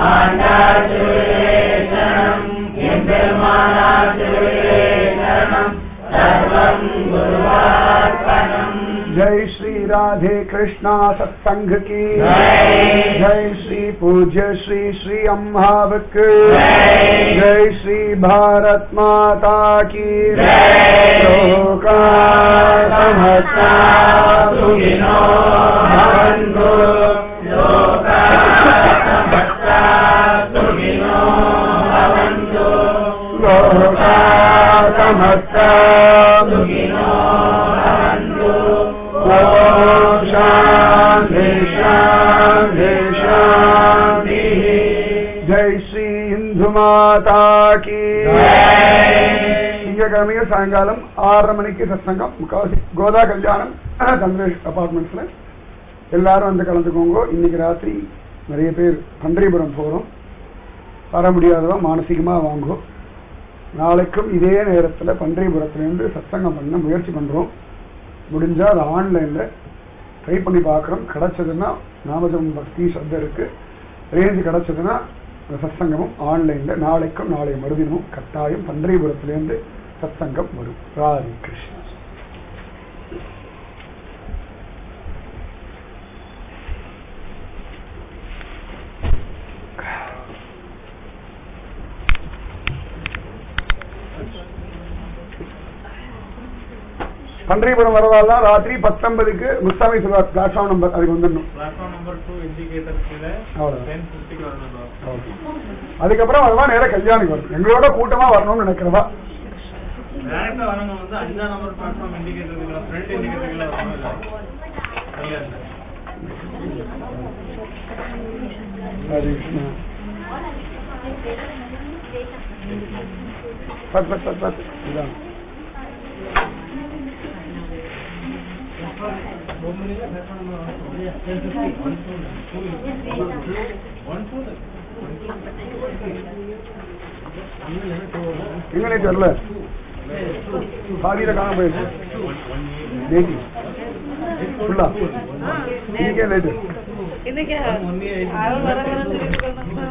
जय श्री राधे कृष्णा सत्संग की जय श्री पूज्य श्री श्री अम्मावक जय श्री भारत माता की लोका समस्ता सुखिनो भवन्तु लोका समस्ता सुखिनो भवन्तु लोका समस्ता सुखिनो भवन्तु ॐ शान्ति शान्ति शान्तिः जय श्री இந்து மாதா கி திங்கக்கிழமைய சாயங்காலம் ஆறரை மணிக்கு சத்சங்கம் முக்காவாசி கோதா கல்யாணம் சந்திரேஷ் அபார்ட்மெண்ட்ஸ்ல எல்லாரும் வந்து கலந்துக்கோங்க இன்னைக்கு ராத்திரி நிறைய பேர் பன்றிபுரம் போறோம் வர முடியாதவா மானசீகமா வாங்கும் நாளைக்கும் இதே நேரத்துல பன்றிபுரத்திலிருந்து சத்சங்கம் பண்ண முயற்சி பண்றோம் முடிஞ்சா அது ஆன்லைன்ல ட்ரை பண்ணி பார்க்குறோம் கிடைச்சதுன்னா நாமஜம் பக்தி சப்தம் இருக்கு ரேஞ்சு கிடைச்சதுன்னா இந்த சத்சங்கமும் ஆன்லைன்ல நாளைக்கும் நாளைய மறுதினமும் கட்டாயம் பன்றிபுரத்திலேருந்து சத்சங்கம் வரும் ராதி கிருஷ்ணா பன்றிபுரம் வரவாலாம் ராத்திரி பத்தொன்பதுக்கு முஸ்தாமி சொல்வார் பிளாட்ஃபார்ம் நம்பர் அதுக்கு வந்துடணும் ಪ್ಲಾಟ್ಫಾರ್ಮ್ ನಂಬರ್ ಟೂ ಇಂಡಿಕೇಟರ್ ಇದೆ ಹೌದಾ? ಟೆನ್ ಫಿಫ್ಟಿಗೆ வரணும் அதுக்கப்புறம் வரவா நேரம் கல்யாணிக்கு வரும் எங்களோட கூட்டமா வரணும்னு நினைக்கிறவா டேரக்டா வரவங்க வந்து அஞ்சாம் நம்பர் பிளாட்ஃபார்ம் இண்டிகேட்டர் இல்லை ஃப்ரண்ட் இண்டிகேட்டர் இல்லை வரணும் இல்லை கல்யாணம் ஹரே கிருஷ்ணா பத் பத் பத் பத் இதான் எங்கே தெரியல பாதியில காண போயிடுச்சு டேட்டி ஃபுல்லா இன்னைக்கே லேட்டு இன்னைக்கு அவன் வர வர சொல்லிட்டு